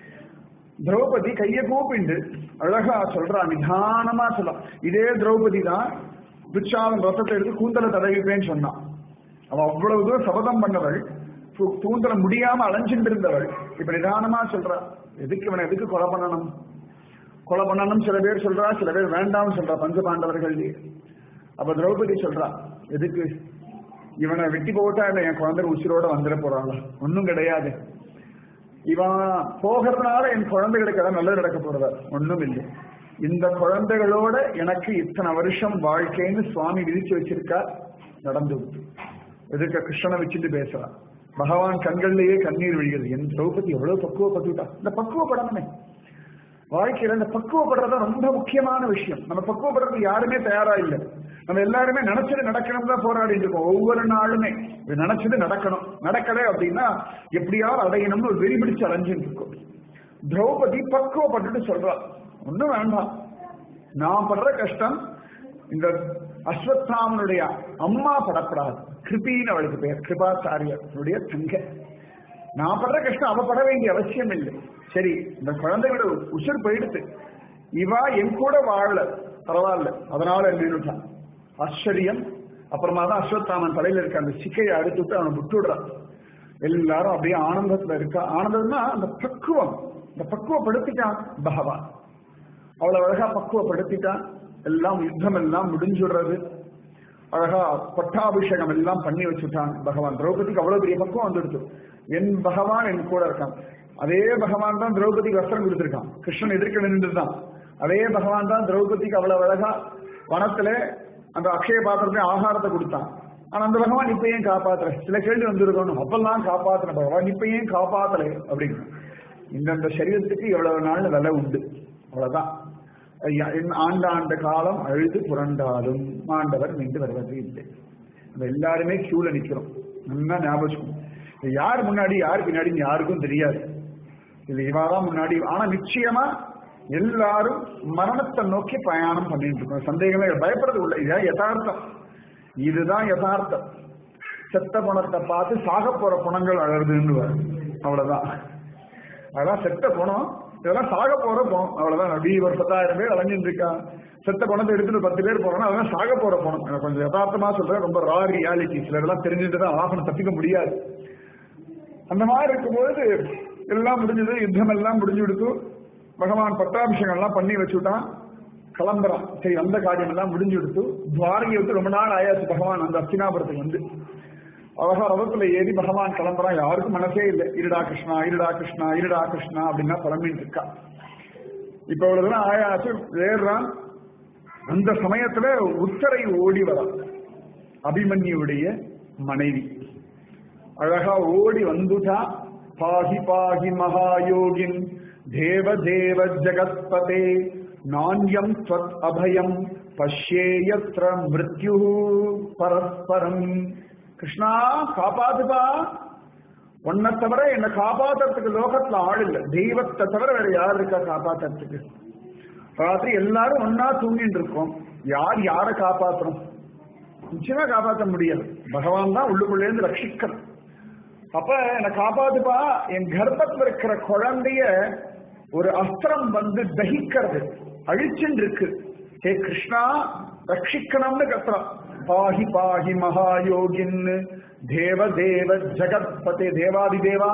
திரௌபதி கைய கூப்பிண்டு அழகா சொல்றா நிதானமா சொல்லலாம் இதே திரௌபதி தான் துச்சாதன் ரத்தத்தை எடுத்து கூந்தலை தடவிப்பேன்னு சொன்னான் அவ அவ்வளவு தூரம் சபதம் பண்ணவள் கூந்தல முடியாம அலைஞ்சிட்டு இருந்தவள் இப்ப நிதானமா சொல்றா எதுக்கு இவனை எதுக்கு கொலை பண்ணணும் கொலை பண்ணணும் சில பேர் சொல்றா சில பேர் வேண்டாம்னு சொல்றா பஞ்ச பாண்டவர்கள் அப்ப திரௌபதி சொல்றா எதுக்கு இவனை வெட்டி போட்டா இல்ல என் குழந்தை உசிரோட வந்துட போறாங்களா ஒன்னும் கிடையாது இவன் போகிறதுனால என் குழந்தைகளுக்கு ஏதாவது நல்லது நடக்க போறதா ஒண்ணும் இல்லை இந்த குழந்தைகளோட எனக்கு இத்தனை வருஷம் வாழ்க்கைன்னு சுவாமி விதிச்சு வச்சிருக்கார் நடந்து விட்டு எதுக்க கிருஷ்ணனை வச்சுட்டு பேசுறான் பகவான் கண்கள்லயே கண்ணீர் விழுகிறது என் திரௌபதி எவ்வளவு பக்குவப்பட்டுட்டா இந்த பக்குவப்படணுமே வாழ்க்கையில இந்த பக்குவப்படுறது ரொம்ப முக்கியமான விஷயம் நம்ம பக்குவப்படுறதுக்கு யாருமே தயாரா இல்லை நம்ம எல்லாருமே நினைச்சது நடக்கணும் தான் போராடிட்டு இருக்கோம் ஒவ்வொரு நாளுமே இது நினைச்சது நடக்கணும் நடக்கல அப்படின்னா எப்படியாவது அடையணும்னு ஒரு வெறி பிடிச்சு அலைஞ்சுட்டு இருக்கோம் திரௌபதி பக்குவப்பட்டுட்டு சொல்றா ஒண்ணும் வேண்டாம் நான் படுற கஷ்டம் இந்த அஸ்வத்தாமனுடைய அம்மா படப்படாது கிருபின்னு அவளுக்கு பேர் கிருபாச்சாரியனுடைய தங்க நான் படுற கஷ்டம் அவ பட வேண்டிய அவசியம் இல்லை சரி இந்த குழந்தையோட உசுர் போயிடுத்து இவா என் கூட வாழல பரவாயில்ல அதனால நின்றுட்டான் ஆச்சரியம் அப்புறமா தான் அஸ்வத்தாமன் தலையில இருக்க அந்த சிக்கையை அறுத்துட்டு அவனை விட்டுடுறான் எல்லாரும் அப்படியே ஆனந்தத்துல இருக்கா ஆனந்தம்னா அந்த பக்குவம் இந்த பக்குவப்படுத்திட்டான் பகவான் அவ்வளவு அழகா பக்குவப்படுத்திட்டான் எல்லாம் யுத்தம் எல்லாம் முடிஞ்சுடுறது அழகா பட்டாபிஷேகம் எல்லாம் பண்ணி வச்சுட்டான் பகவான் திரௌபதிக்கு அவ்வளவு பெரிய பக்குவம் வந்துடுச்சு என் பகவான் என் கூட இருக்கான் அதே பகவான் தான் திரௌபதிக்கு வஸ்திரம் கொடுத்திருக்கான் கிருஷ்ணன் எதிர்க்க நின்றுதான் அதே பகவான் தான் திரௌபதிக்கு அவ்வளவு அழகா வனத்துல அந்த அக்ஷய பாத்திரத்தை ஆகாரத்தை கொடுத்தான் ஆனா அந்த பகவான் இப்ப ஏன் காப்பாத்துற சில கேள்வி வந்திருக்கணும் அப்பெல்லாம் காப்பாத்துன பகவான் இப்ப ஏன் காப்பாத்தல அப்படின்னு இந்தந்த சரீரத்துக்கு எவ்வளவு நாள் விலை உண்டு அவ்வளவுதான் ஆண்டாண்ட காலம் அழுது புரண்டாலும் ஆண்டவர் மீண்டு வருவது இல்லை நம்ம எல்லாருமே கியூல நிக்கிறோம் நல்லா ஞாபகம் யார் முன்னாடி யார் பின்னாடி யாருக்கும் தெரியாது இது இவாதான் முன்னாடி ஆனா நிச்சயமா எல்லாரும் மரணத்தை நோக்கி பிரயாணம் பண்ணிட்டு இருக்கோம் சந்தேகமே பயப்படுறது இல்லை இதுதான் யதார்த்தம் இதுதான் யதார்த்தம் செத்த பணத்தை பார்த்து சாக போற பணங்கள் அழகுதுன்னு அவ்வளவுதான் அதான் செத்த பணம் இதெல்லாம் சாக போற பணம் அவ்வளவுதான் நபி ஒரு பத்தாயிரம் பேர் அலைஞ்சிட்டு இருக்கா செத்த பணத்தை எடுத்துட்டு பத்து பேர் போறோம்னா அதெல்லாம் சாக போற பணம் எனக்கு கொஞ்சம் யதார்த்தமா சொல்றேன் ரொம்ப ரா ரியாலிட்டி சிலரெல்லாம் தெரிஞ்சுட்டு தான் ஆகணும் தப்பிக்க முடியாது அந்த மாதிரி இருக்கும்போது எல்லாம் முடிஞ்சது யுத்தம் எல்லாம் முடிஞ்சு கொடுத்து பகவான் பட்டாபிஷேகம் எல்லாம் பண்ணி வச்சுட்டான் கிளம்புறான் சரி அந்த காரியம் எல்லாம் முடிஞ்சு கொடுத்து துவாரகை விட்டு ரொம்ப நாள் ஆயாச்சு பகவான் அந்த அஸ்தினாபுரத்துக்கு வந்து அழகா ரதத்துல ஏறி பகவான் கிளம்புறான் யாருக்கும் மனசே இல்லை இருடா கிருஷ்ணா இருடா கிருஷ்ணா இருடா கிருஷ்ணா அப்படின்னா புலம்பின்னு இருக்கா இப்ப இவ்வளவுதான் ஆயாச்சு ஏறுறான் அந்த சமயத்துல உத்தரை ஓடி வரா அபிமன்யுடைய மனைவி அழகா ஓடி வந்துட்டா பாகி பாகி மகாயோகின் தேவ தேவ ஜகத்பதே நாண்யம் ஸ்வத் அபயம் பஷ்யேயத்ர மிருத்யு பரஸ்பரம் கிருஷ்ணா காப்பாத்துப்பா உன்னை தவிர என்னை காப்பாத்துறதுக்கு லோகத்துல ஆள் இல்ல தெய்வத்தை தவிர வேற யார் இருக்கா காப்பாத்துறதுக்கு ராத்திரி எல்லாரும் ஒன்னா தூங்கிட்டு இருக்கோம் யார் யாரை காப்பாத்துறோம் நிச்சயமா காப்பாற்ற முடியாது பகவான் தான் உள்ளுக்குள்ளே இருந்து ரட்சிக்கணும் அப்ப என்னை காப்பாத்துப்பா என் கர்ப்பத்துல இருக்கிற குழந்தைய ஒரு அஸ்திரம் வந்து தகிக்கிறது அழிச்சுன்னு இருக்கு ஹே கிருஷ்ணா ரட்சிக்கணும்னு கத்துறான் பாஹி பாஹி மகாயோகின் தேவ தேவ ஜகத்பதே தேவாதி தேவா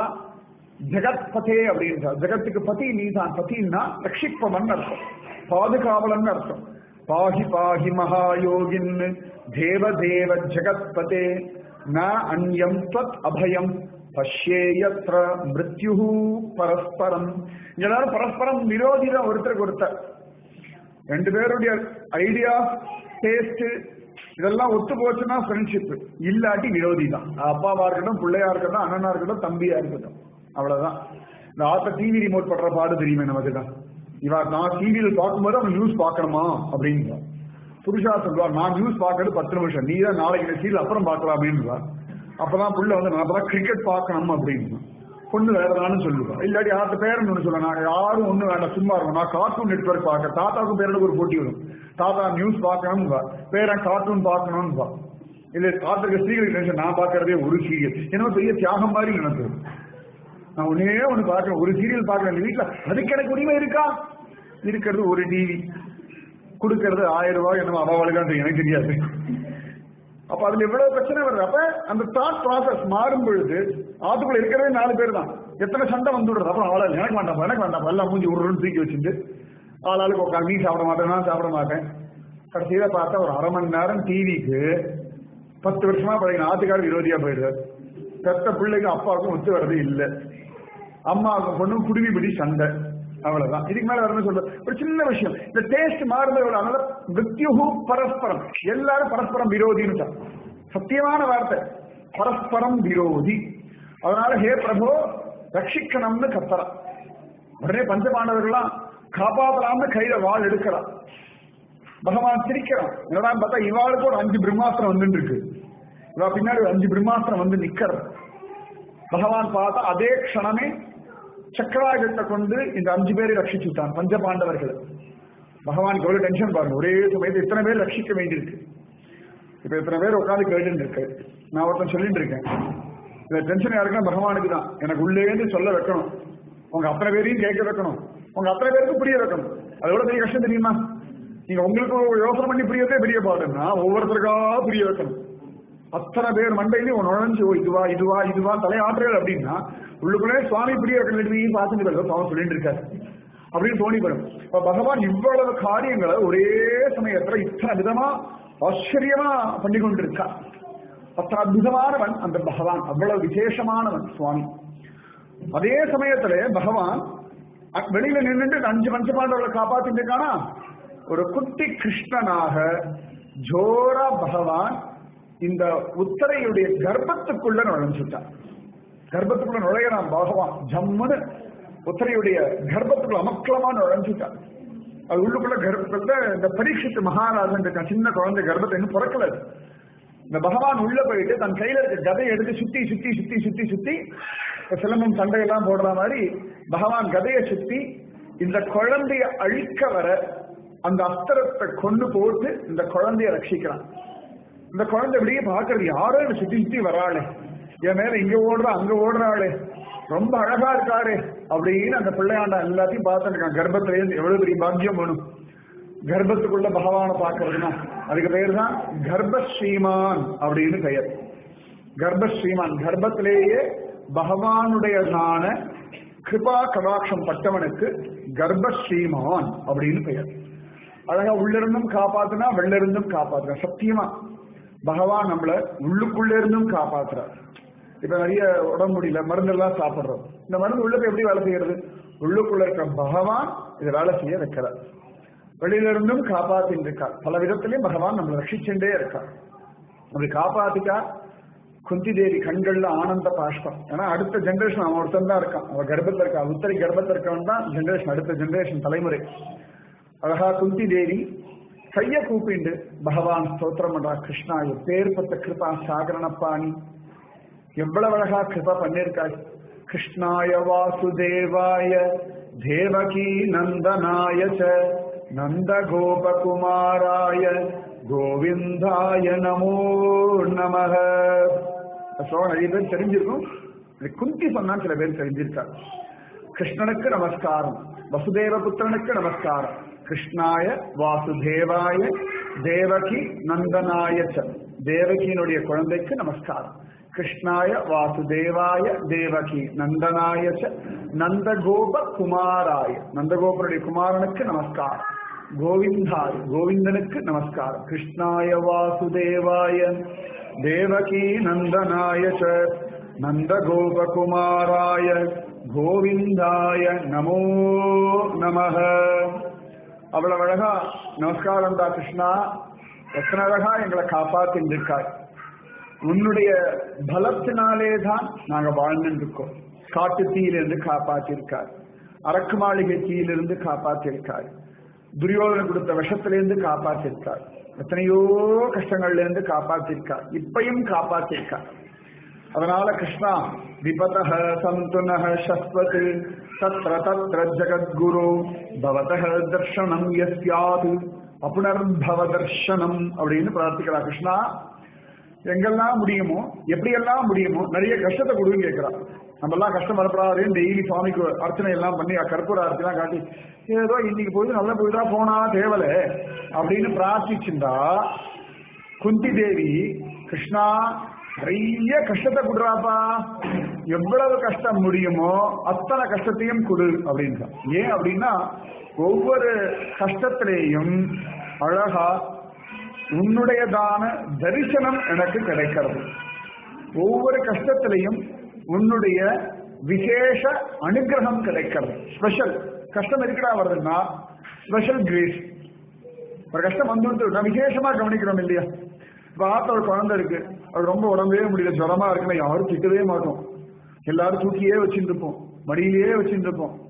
ஜகத்பதே அப்படின்றார் ஜகத்துக்கு பதி நீதான் பதின்னா ரட்சிப்பவன் அர்த்தம் பாதுகாவலன் அர்த்தம் பாஹி பாஹி மகாயோகின் தேவ தேவ ஜகத்பதே ந அந்யம் தத் அபயம் பஷ்யேயத்ர மிருத்யு பரஸ்பரம் எல்லாரும் பரஸ்பரம் விரோதி தான் ஒருத்தருக்கு ஒருத்தர் ரெண்டு பேருடைய ஐடியா டேஸ்ட் இதெல்லாம் ஒத்து போச்சுன்னா ஃப்ரெண்ட்ஷிப் இல்லாட்டி விரோதி தான் அப்பாவா இருக்கட்டும் பிள்ளையா இருக்கட்டும் அண்ணனா இருக்கட்டும் தம்பியா இருக்கட்டும் அவ்வளவுதான் இந்த ஆத்த டிவி ரிமோட் பண்ற பாடு தெரியுமே நமக்கு தான் இவா நான் டிவியில் பார்க்கும்போது அவன் நியூஸ் பார்க்கணுமா அப்படின்னு புருஷா சொல்லுவார் நான் நியூஸ் பார்க்கறது பத்து நிமிஷம் நீ தான் நாளைக்கு சீரியல் அப்புறம் பார்க்கலாமேன்னு அப்பதான் புள்ள வந்து நான் அப்பதான் கிரிக்கெட் பார்க்கணும் அப்படின்னு பொண்ணு வேறதான்னு சொல்லுவா இல்லாட்டி யார்கிட்ட பேரன் ஒன்று சொல்ல நான் யாரும் ஒண்ணு வேண்டாம் சும்மா இருக்கும் நான் கார்ட்டூன் நெட்ஒர்க் பார்க்க தாத்தாவுக்கும் பேரனுக்கு ஒரு போட்டி வரும் தாத்தா நியூஸ் பார்க்கணும் பேரன் கார்ட்டூன் பார்க்கணும்னு இல்ல தாத்தாக்கு சீரியல் டென்ஷன் நான் பார்க்கறதே ஒரு சீரியல் என்ன பெரிய தியாகம் மாதிரி எனக்கு நான் ஒன்னே ஒண்ணு பார்க்கறேன் ஒரு சீரியல் பார்க்கறேன் வீட்டுல அதுக்கு எனக்கு உரிமை இருக்கா இருக்கிறது ஒரு டிவி கொடுக்கறது ஆயிரம் ரூபாய் என்னமோ அவாவளுக்கு எனக்கு தெரியாது அப்ப அதுல எவ்வளவு பிரச்சனை வருது அப்ப அந்த தாட் ப்ராசஸ் மாறும் பொழுது ஆத்துக்குள்ள இருக்கிறதே நாலு பேர் தான் எத்தனை சண்டை வந்துடுறது அப்புறம் ஆளாள் எனக்கு வேண்டாம் எனக்கு வேண்டாம் எல்லாம் மூஞ்சி ஒரு தூக்கி வச்சுட்டு ஆளாளுக்கு உட்காந்து நீ சாப்பிட மாட்டேன் நான் சாப்பிட மாட்டேன் கடைசியில பார்த்தா ஒரு அரை மணி நேரம் டிவிக்கு பத்து வருஷமா பழைய ஆத்துக்காரர் விரோதியா போயிடுறாரு பெத்த பிள்ளைக்கு அப்பாவுக்கும் ஒத்து வர்றது இல்லை அம்மாவுக்கும் பொண்ணும் குடுமி பிடி சண்டை அவ்வளவுதான் இதுக்கு மேல வரணும் சொல்ற ஒரு சின்ன விஷயம் இந்த டேஸ்ட் மாறுறது அதனால மிருத்யுகு பரஸ்பரம் எல்லாரும் பரஸ்பரம் விரோதின்னு சார் சத்தியமான வார்த்தை பரஸ்பரம் விரோதி அதனால ஹே பிரபு ரட்சிக்கணும்னு கத்தரா உடனே பஞ்சபாண்டவர்கள்லாம் காப்பாத்தலாம்னு கையில வாள் எடுக்கிறான் பகவான் சிரிக்கிறான் என்னடான்னு பார்த்தா இவாளுக்கு ஒரு அஞ்சு பிரம்மாஸ்திரம் வந்து இருக்கு இவா பின்னாடி ஒரு அஞ்சு பிரம்மாஸ்திரம் வந்து நிக்கிறது பகவான் பார்த்தா அதே க்ஷணமே சக்கராயுதத்தை கொண்டு இந்த அஞ்சு பேரை ரட்சிச்சுட்டான் பஞ்ச பாண்டவர்கள் பகவானுக்கு எவ்வளவு டென்ஷன் பாருங்க ஒரே சமயத்தில் இத்தனை பேர் ரட்சிக்க வேண்டியிருக்கு இப்ப இத்தனை பேர் உட்காந்து கேட்டு இருக்கு நான் ஒருத்தன் சொல்லிட்டு இருக்கேன் இந்த டென்ஷன் யாருக்குன்னா பகவானுக்கு தான் எனக்கு உள்ளேந்து சொல்ல வைக்கணும் உங்க அத்தனை பேரையும் கேட்க வைக்கணும் உங்க அத்தனை பேருக்கும் புரிய வைக்கணும் அதோட பெரிய கஷ்டம் தெரியுமா நீங்க உங்களுக்கு ஒரு யோசனை பண்ணி புரியதே பெரிய பாடுன்னா ஒவ்வொருத்தருக்கா புரிய வைக்கணும் அத்தனை பேர் மண்டையிலையும் ஒரு நுழைஞ்சு ஓ இதுவா இதுவா இதுவா தலையாற்றுகள் அப்படின்னா உள்ளுக்குள்ளே சுவாமி புரிய வைக்கணும் பார்த்துட்டு வருது பாவம் சொல்லிட்டு இருக்காரு அப்படின்னு தோணி வரும் இப்ப பகவான் இவ்வளவு காரியங்களை ஒரே சமயத்துல இத்தனை விதமா ஆச்சரியமா பண்ணி கொண்டிருக்கான் அத்தனை அற்புதமானவன் அந்த பகவான் அவ்வளவு விசேஷமானவன் சுவாமி அதே சமயத்துல பகவான் அ- வெளியில நின்றுட்டு அஞ்சு பஞ்சபாண்டவர்களை காப்பாத்திட்டு இருக்கானா ஒரு குட்டி கிருஷ்ணனாக ஜோரா பகவான் இந்த உத்தரையுடைய கர்ப்பத்துக்குள்ள நுழைஞ்சுட்டான் கர்ப்பத்துக்குள்ள நுழையிறான் பகவான் ஜம்முன்னு உத்தரையுடைய கர்ப்பத்துக்குள்ள அமக்கலமா நுழைஞ்சுட்டான் அது உள்ளுக்குள்ள கர்ப்பத்துல இந்த பரீட்சித்து மகாராஜன் இருக்கான் சின்ன குழந்தை கர்ப்பத்தை இன்னும் பிறக்கல அது. இந்த பகவான் உள்ள போயிட்டு தன் கையில இருக்க கதையை எடுத்து சுத்தி சுத்தி சுத்தி சுத்தி சுத்தி இப்ப சிலம்பம் சண்டையெல்லாம் போடுற மாதிரி பகவான் கதையை சுத்தி இந்த குழந்தைய அழிக்க வர அந்த அஸ்திரத்தை கொண்டு போட்டு இந்த குழந்தைய ரட்சிக்கிறான் இந்த குழந்தை இப்படியே பாக்குறது யாரோ என்னை சுத்தி சுத்தி வராளே என் மேல இங்க ஓடுறா அங்க ஓடுறாளே ரொம்ப அழகா இருக்காரு அப்படின்னு அந்த பிள்ளையாண்டா எல்லாத்தையும் பார்த்துட்டு இருக்கான் கர்ப்பத்திலே இருந்து எவ்வளவு பெரிய பாக்கியம் வேணும் கர்ப்பத்துக்குள்ள பகவானை பார்க்கறதுனா அதுக்கு பெயர் தான் கர்ப்பஸ்ரீமான் அப்படின்னு பெயர் கர்ப்பஸ்ரீமான் கர்ப்பத்திலேயே பகவானுடையதான கிருபா கடாட்சம் பட்டவனுக்கு கர்ப்பஸ்ரீமான் அப்படின்னு பெயர் அழகா உள்ளிருந்தும் காப்பாத்துனா வெளில இருந்தும் காப்பாத்துறா சத்தியமா பகவான் நம்மள உள்ளுக்குள்ள இருந்தும் காப்பாத்துறார் இப்ப நிறைய உடம்பு முடியல மருந்தெல்லாம் சாப்பிடுறோம் இந்த மருந்து உள்ள போய் எப்படி வேலை செய்யறது உள்ளுக்குள்ள இருக்க பகவான் இதை வேலை செய்ய வைக்கிறார் வெளியில இருந்தும் காப்பாத்தின்னு இருக்கார் பல விதத்திலையும் பகவான் நம்மளை ரட்சிச்சுட்டே இருக்கார் அப்படி காப்பாத்திட்டா குந்தி தேவி கண்கள்ல ஆனந்த பாஷ்பம் ஏன்னா அடுத்த ஜெனரேஷன் அவன் ஒருத்தன் தான் இருக்கான் அவன் கர்ப்பத்தில் இருக்கா உத்தரி கர்ப்பத்தில் இருக்கவன் தான் ஜெனரேஷன் அடுத்த ஜெனரேஷன் தலைமுறை அழகா குந்தி தேவி கைய கூப்பிண்டு பகவான் ஸ்தோத்திரம் பண்றா கிருஷ்ணா எப்பேற்பட்ட கிருபா சாகரணப்பாணி எவ்வளவு அழகா கிருபா பண்ணிருக்காய் கிருஷ்ணாய வாசுதேவாய தேவகி நந்தனாய ச நந்த கோபகுமாராய கோவிந்தாய நமோ நமக ஸ்லோகம் நிறைய பேர் தெரிஞ்சிருக்கும் இது குந்தி சொன்னா சில பேர் தெரிஞ்சிருக்கார் கிருஷ்ணனுக்கு நமஸ்காரம் வசுதேவ புத்திரனுக்கு நமஸ்காரம் கிருஷ்ணாய வாசுதேவாய தேவகி நந்தனாய ச தேவகியினுடைய குழந்தைக்கு நமஸ்காரம் கிருஷ்ணாய வாசுதேவாய தேவகி நந்தனாய ச நந்தகோப குமாராய நந்தகோபருடைய குமாரனுக்கு நமஸ்காரம் கோவிந்தாய் கோவிந்தனுக்கு நமஸ்காரம் கிருஷ்ணாய வாசுதேவாய தேவகி நந்தனாய ச நந்தகோபகுமாராய கோவிந்தாய நமோ நமக அவ்வளவு அழகா நமஸ்காரம் தா கிருஷ்ணா எத்தனை அழகா எங்களை காப்பாத்தின்னு இருக்காய் உன்னுடைய பலத்தினாலே தான் நாங்க வாழ்ந்துட்டு இருக்கோம் காட்டு தீயிலிருந்து காப்பாத்திருக்கார் அரக்கு மாளிகை தீயிலிருந்து காப்பாத்திருக்கார் துரியோதனை கொடுத்த விஷத்திலிருந்து காப்பாத்திருக்கார் எத்தனையோ கஷ்டங்கள்ல இருந்து காப்பாத்திருக்கார் இப்பையும் காப்பாத்திருக்கார் அதனால கிருஷ்ணா விபதः சந்து நः சஸ்வத் தத்ர தத்ர ஜகத்குரு பவதः தர்ஷனம் யஸ்யாத் அப்புனர்பவ தர்ஷனம் அப்படின்னு பிரார்த்திக்கிறா கிருஷ்ணா எங்கெல்லாம் முடியுமோ எப்படியெல்லாம் முடியுமோ நிறைய கஷ்டத்தை கொடுன்னு கேட்கிறா நம்ம எல்லாம் கஷ்டம் வரப்படாதுன்னு டெய்லி சுவாமிக்கு அர்ச்சனை எல்லாம் பண்ணி கற்பூர அர்ச்சனை காட்டி ஏதோ இன்னைக்கு பொழுது நல்ல பொழுதா போனா தேவல அப்படின்னு பிரார்த்திச்சுண்டா குந்தி தேவி கிருஷ்ணா நிறைய கஷ்டத்தை கொடுறாப்பா எவ்வளவு கஷ்டம் முடியுமோ அத்தனை கஷ்டத்தையும் கொடு அப்படின்றா ஏன் அப்படின்னா ஒவ்வொரு கஷ்டத்திலேயும் அழகா உன்னுடையதான தரிசனம் எனக்கு கிடைக்கிறது ஒவ்வொரு கஷ்டத்திலையும் உன்னுடைய விசேஷ அனுகிரகம் கிடைக்கிறது ஸ்பெஷல் கஷ்டம் இருக்கடா வருதுன்னா ஸ்பெஷல் கிரேஸ் ஒரு கஷ்டம் வந்து நான் விசேஷமா கவனிக்கிறோம் இல்லையா இப்ப ஆத்த ஒரு குழந்தை இருக்கு அது ரொம்ப உடம்பே முடியல ஜுரமா இருக்குன்னா யாரும் திட்டவே மாட்டோம் எல்லாரும் தூக்கியே வச்சுட்டு இருப்போம் மடியிலேயே வச்சுட்டு இருப்போம்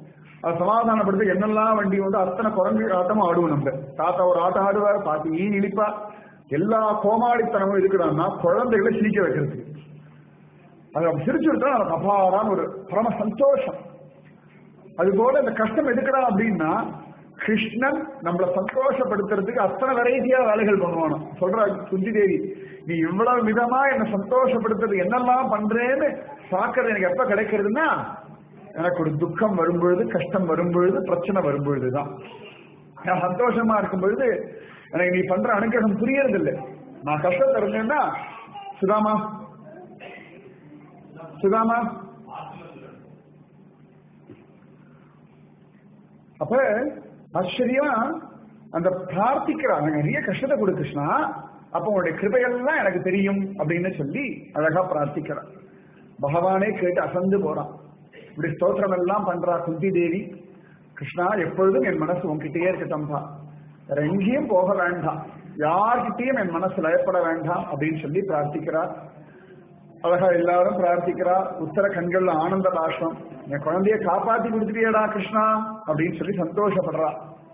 அது சமாதானப்படுத்த என்னெல்லாம் வண்டி வந்து அத்தனை குரங்கு ஆட்டமும் ஆடுவோம் நம்ம தாத்தா ஒரு ஆட்டம் ஆடுவார் பாட்டி ஈன் இழிப்பா எல்லா கோமாளித்தனமும் இருக்கிறான்னா குழந்தைகளை சிரிக்க வைக்கிறதுக்கு அது அப்படி சிரிச்சு விட்டா நமக்கு அபாரான ஒரு பரம சந்தோஷம் அது போல இந்த கஷ்டம் எதுக்குறா அப்படின்னா கிருஷ்ணன் நம்மளை சந்தோஷப்படுத்துறதுக்கு அத்தனை வெரைட்டியா வேலைகள் பண்ணுவானோ சொல்றா குந்தி தேவி நீ இவ்வளவு விதமா என்ன சந்தோஷப்படுத்துறது என்னெல்லாம் பண்றேன்னு பாக்குறது எனக்கு எப்ப கிடைக்கிறதுன்னா எனக்கு ஒரு துக்கம் வரும்பொழுது கஷ்டம் வரும்பொழுது பிரச்சனை வரும்பொழுதுதான் நான் சந்தோஷமா இருக்கும் பொழுது எனக்கு நீ பண்ற அனுகிரகம் புரியறது இல்லை நான் கஷ்டத்தை இருந்தேன்னா சுதாமா சுதாமா அப்ப ஆச்சரியமா அந்த பிரார்த்திக்கிறாங்க நிறைய கஷ்டத்தை கொடு கிருஷ்ணா அப்ப உங்களுடைய கிருபையெல்லாம் எனக்கு தெரியும் அப்படின்னு சொல்லி அழகா பிரார்த்திக்கிறான் பகவானே கேட்டு அசந்து போறான் இப்படி ஸ்தோத்திரம் எல்லாம் பண்றா குந்தி தேவி கிருஷ்ணா எப்பொழுதும் என் மனசு உன்கிட்டயே இருக்கட்டும்பா வேற எங்கேயும் போக வேண்டாம் யார்கிட்டயும் என் மனசு லயப்பட வேண்டாம் அப்படின்னு சொல்லி பிரார்த்திக்கிறார் அழகா எல்லாரும் பிரார்த்திக்கிறா உத்தர கண்கள்ல ஆனந்த பாஷம் என் குழந்தைய காப்பாத்தி கொடுத்துட்டியடா கிருஷ்ணா அப்படின்னு சொல்லி சந்தோஷப்படுறா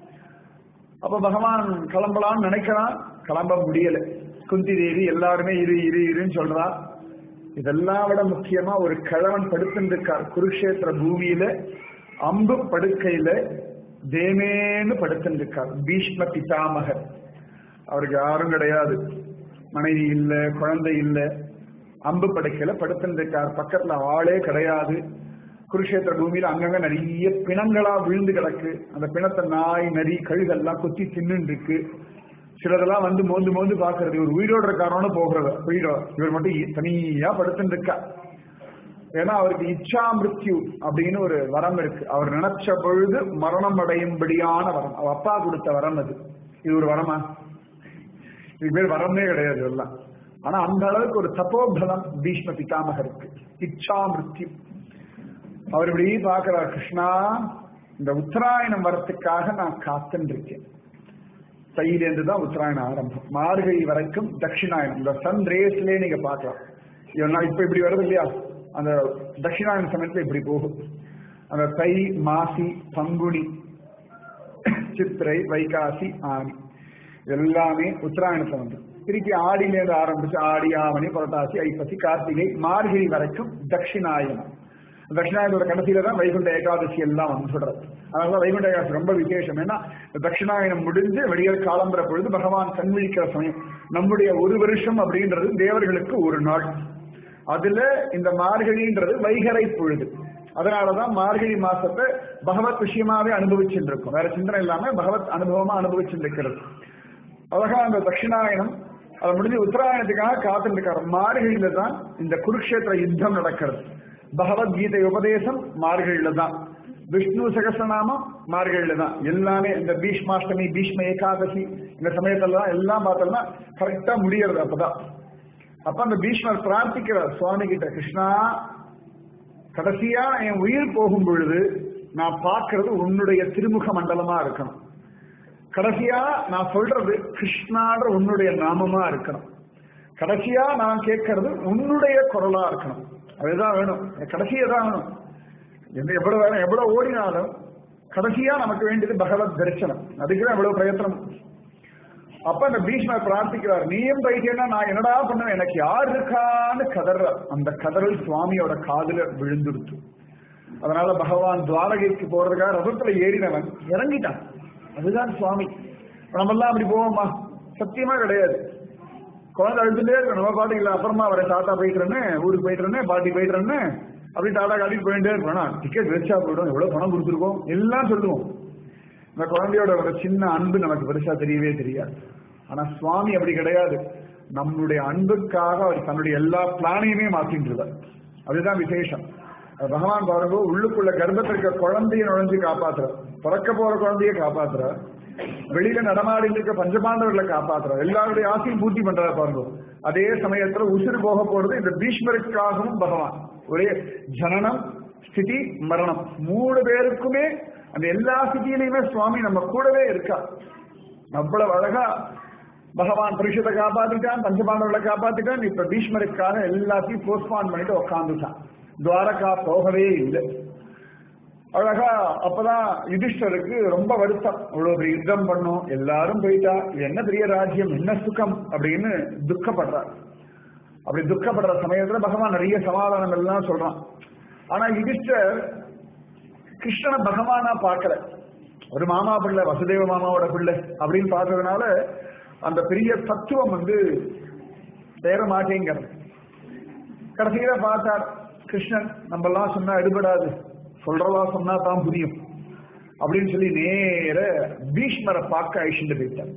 அப்ப பகவான் கிளம்பலாம்னு நினைக்கிறான் கிளம்ப முடியல குந்தி தேவி எல்லாருமே இரு இரு இருன்னு சொல்றா இதெல்லாம் விட முக்கியமா ஒரு கிழவன் படுத்திருக்கார் குருஷேத்திர பூமியில அம்பு படுக்கையில தேமேன்னு படுத்திருக்கார் பீஷ்ம பிதாமகர் அவருக்கு யாரும் கிடையாது மனைவி இல்ல குழந்தை இல்ல அம்பு படுக்கையில படுத்திருக்கார் பக்கத்துல ஆளே கிடையாது குருஷேத்திர பூமியில அங்கங்க நிறைய பிணங்களா விழுந்து கிடக்கு அந்த பிணத்தை நாய் நரி கழுகெல்லாம் கொத்தி தின்னு இருக்கு சிலதெல்லாம் வந்து மோந்து மோந்து பாக்குறது இவர் உயிரோடு இருக்காரோன்னு போகிறது உயிரோ இவர் மட்டும் தனியா படுத்துட்டு இருக்கா ஏன்னா அவருக்கு இச்சா மிருத்யு அப்படின்னு ஒரு வரம் இருக்கு அவர் நினைச்ச பொழுது மரணம் அடையும்படியான வரம் அவ அப்பா கொடுத்த வரம் அது இது ஒரு வரமா இது பேர் வரமே கிடையாது எல்லாம் ஆனா அந்த அளவுக்கு ஒரு தப்போபலம் பீஷ்ம பிதாமகருக்கு இச்சா மிருத்யு அவர் இப்படி பாக்குறார் கிருஷ்ணா இந்த உத்தராயணம் வரத்துக்காக நான் காத்துன்னு இருக்கேன் தையிலேருந்து தான் உத்தராயணம் ஆரம்பம் மார்கழி வரைக்கும் தட்சிணாயனம் இந்த சன் ரேஸ்லயே நீங்க பார்க்கலாம் இவன் இப்ப இப்படி வருது இல்லையா அந்த தட்சிணாயன சமயத்துல இப்படி போகும் அந்த தை மாசி பங்குனி சித்திரை வைகாசி ஆனி எல்லாமே உத்தராயணத்துல வந்து திருப்பி ஆடியிலேருந்து ஆரம்பிச்சு ஆடி ஆவணி புரட்டாசி ஐப்பசி கார்த்திகை மார்கழி வரைக்கும் தட்சிணாயனம் தட்சிணாயனோட கடைசியில தான் வைகுண்ட ஏகாதசி எல்லாம் வந்து சொல்றது அதனால வைகுண்ட ஏகாதசி ரொம்ப விசேஷம் ஏன்னா தட்சிணாயனம் முடிஞ்சு வெளியல் காலம்புற பொழுது பகவான் கண்விழிக்கிற சமயம் நம்முடைய ஒரு வருஷம் அப்படின்றது தேவர்களுக்கு ஒரு நாள் அதுல இந்த மார்கழின்றது வைகரை பொழுது அதனாலதான் மார்கழி மாசத்தை பகவத் விஷயமாவே அனுபவிச்சுட்டு இருக்கும் வேற சிந்தனை இல்லாம பகவத் அனுபவமா அனுபவிச்சுட்டு இருக்கிறது அழகா அந்த தட்சிணாயனம் அது முடிஞ்சு உத்தராயணத்துக்காக காத்துட்டு இருக்காரு மார்கழியில தான் இந்த குருக்ஷேத்திர யுத்தம் நடக்கிறது பகவத்கீதை உபதேசம் மார்கழியில தான் விஷ்ணு சகசநாமம் மார்கழியில தான் எல்லாமே இந்த பீஷ்மாஷ்டமி பீஷ்ம ஏகாதசி இந்த சமயத்துல தான் எல்லாம் பார்த்தோம்னா கரெக்டா முடியறது அப்பதான் அப்ப அந்த பீஷ்மர் பிரார்த்திக்கிறார் சுவாமி கிட்ட கிருஷ்ணா கடைசியா என் உயிர் போகும் பொழுது நான் பார்க்கிறது உன்னுடைய திருமுக மண்டலமா இருக்கணும் கடைசியா நான் சொல்றது கிருஷ்ணான்ற உன்னுடைய நாமமா இருக்கணும் கடைசியா நான் கேட்கறது உன்னுடைய குரலா இருக்கணும் அதுதான் வேணும் கடைசியா தான் வேணும் எந்த எவ்வளவு வேணும் எவ்வளவு ஓடினாலும் கடைசியா நமக்கு வேண்டியது பகவத் தரிசனம் அதுக்குதான் எவ்வளவு பிரயத்தனம் அப்ப அந்த பீஷ்மர் பிரார்த்திக்கிறார் நீயும் பைத்தியம்னா நான் என்னடா பண்ணுவேன் எனக்கு யார் இருக்கான்னு கதற அந்த கதறல் சுவாமியோட காதுல விழுந்துடுத்து அதனால பகவான் துவாரகைக்கு போறதுக்காக ரதத்துல ஏறினவன் இறங்கிட்டான் அதுதான் சுவாமி நம்ம எல்லாம் அப்படி போவோமா சத்தியமா கிடையாது குழந்தை அழுதுட்டே இருக்கும் நம்ம பாட்டு இல்ல அப்புறமா வர தாத்தா போயிட்டுறேன்னு ஊருக்கு போயிட்டுறேன்னு பாட்டி போயிட்டுறேன்னு அப்படி டாடா காட்டிட்டு போயிட்டே இருக்கணும் டிக்கெட் வச்சா போயிடும் எவ்வளவு பணம் கொடுத்துருக்கோம் எல்லாம் சொல்லுவோம் இந்த குழந்தையோட ஒரு சின்ன அன்பு நமக்கு பெருசா தெரியவே தெரியாது ஆனா சுவாமி அப்படி கிடையாது நம்மளுடைய அன்புக்காக அவர் தன்னுடைய எல்லா பிளானையுமே மாத்தின்றார் அதுதான் விசேஷம் பகவான் பாருங்க உள்ளுக்குள்ள கர்ப்பத்தில் இருக்க குழந்தைய நுழைஞ்சு காப்பாத்துற பிறக்க போற குழந்தைய காப்பாத்துற வெளியில நடமாடி இருக்க பஞ்சபாண்டவர்களை காப்பாத்துற எல்லாருடைய ஆசையும் பூர்த்தி பண்றா பாருங்க அதே சமயத்துல உசுறு போக போறது இந்த பீஷ்மருக்காகவும் பகவான் ஒரே ஜனனம் ஸ்திதி மரணம் மூணு பேருக்குமே அந்த எல்லா ஸ்திதியிலையுமே சுவாமி நம்ம கூடவே இருக்கா அவ்வளவு அழகா பகவான் பரிசுத்தை காப்பாத்திட்டான் பஞ்சபாண்டவர்களை காப்பாத்திட்டான் இப்ப பீஷ்மருக்காக எல்லாத்தையும் போஸ்ட்பான் பண்ணிட்டு உட்காந்துட்டான் துவாரகா போகவே இல்லை அழகா அப்பதான் யுதிஷ்டருக்கு ரொம்ப வருத்தம் இவ்வளவு பெரிய யுத்தம் பண்ணும் எல்லாரும் போயிட்டா இது என்ன பெரிய ராஜ்யம் என்ன சுகம் அப்படின்னு துக்கப்படுறார் அப்படி துக்கப்படுற சமயத்துல பகவான் நிறைய சமாதானங்கள் எல்லாம் சொல்றான் ஆனா யுதிஷ்டர் கிருஷ்ணனை பகவானா பார்க்கல ஒரு மாமா பிள்ளை வசுதேவ மாமாவோட பிள்ளை அப்படின்னு பார்த்ததுனால அந்த பெரிய தத்துவம் வந்து தேர மாட்டேங்கிறது கடைசியில பார்த்தார் கிருஷ்ணன் நம்ம எல்லாம் சொன்னா எடுபடாது சொல்றதா சொன்னா தான் புரியும் அப்படின்னு சொல்லி நேர பீஷ்மரை பார்க்க அழிச்சுட்டு போயிட்டார்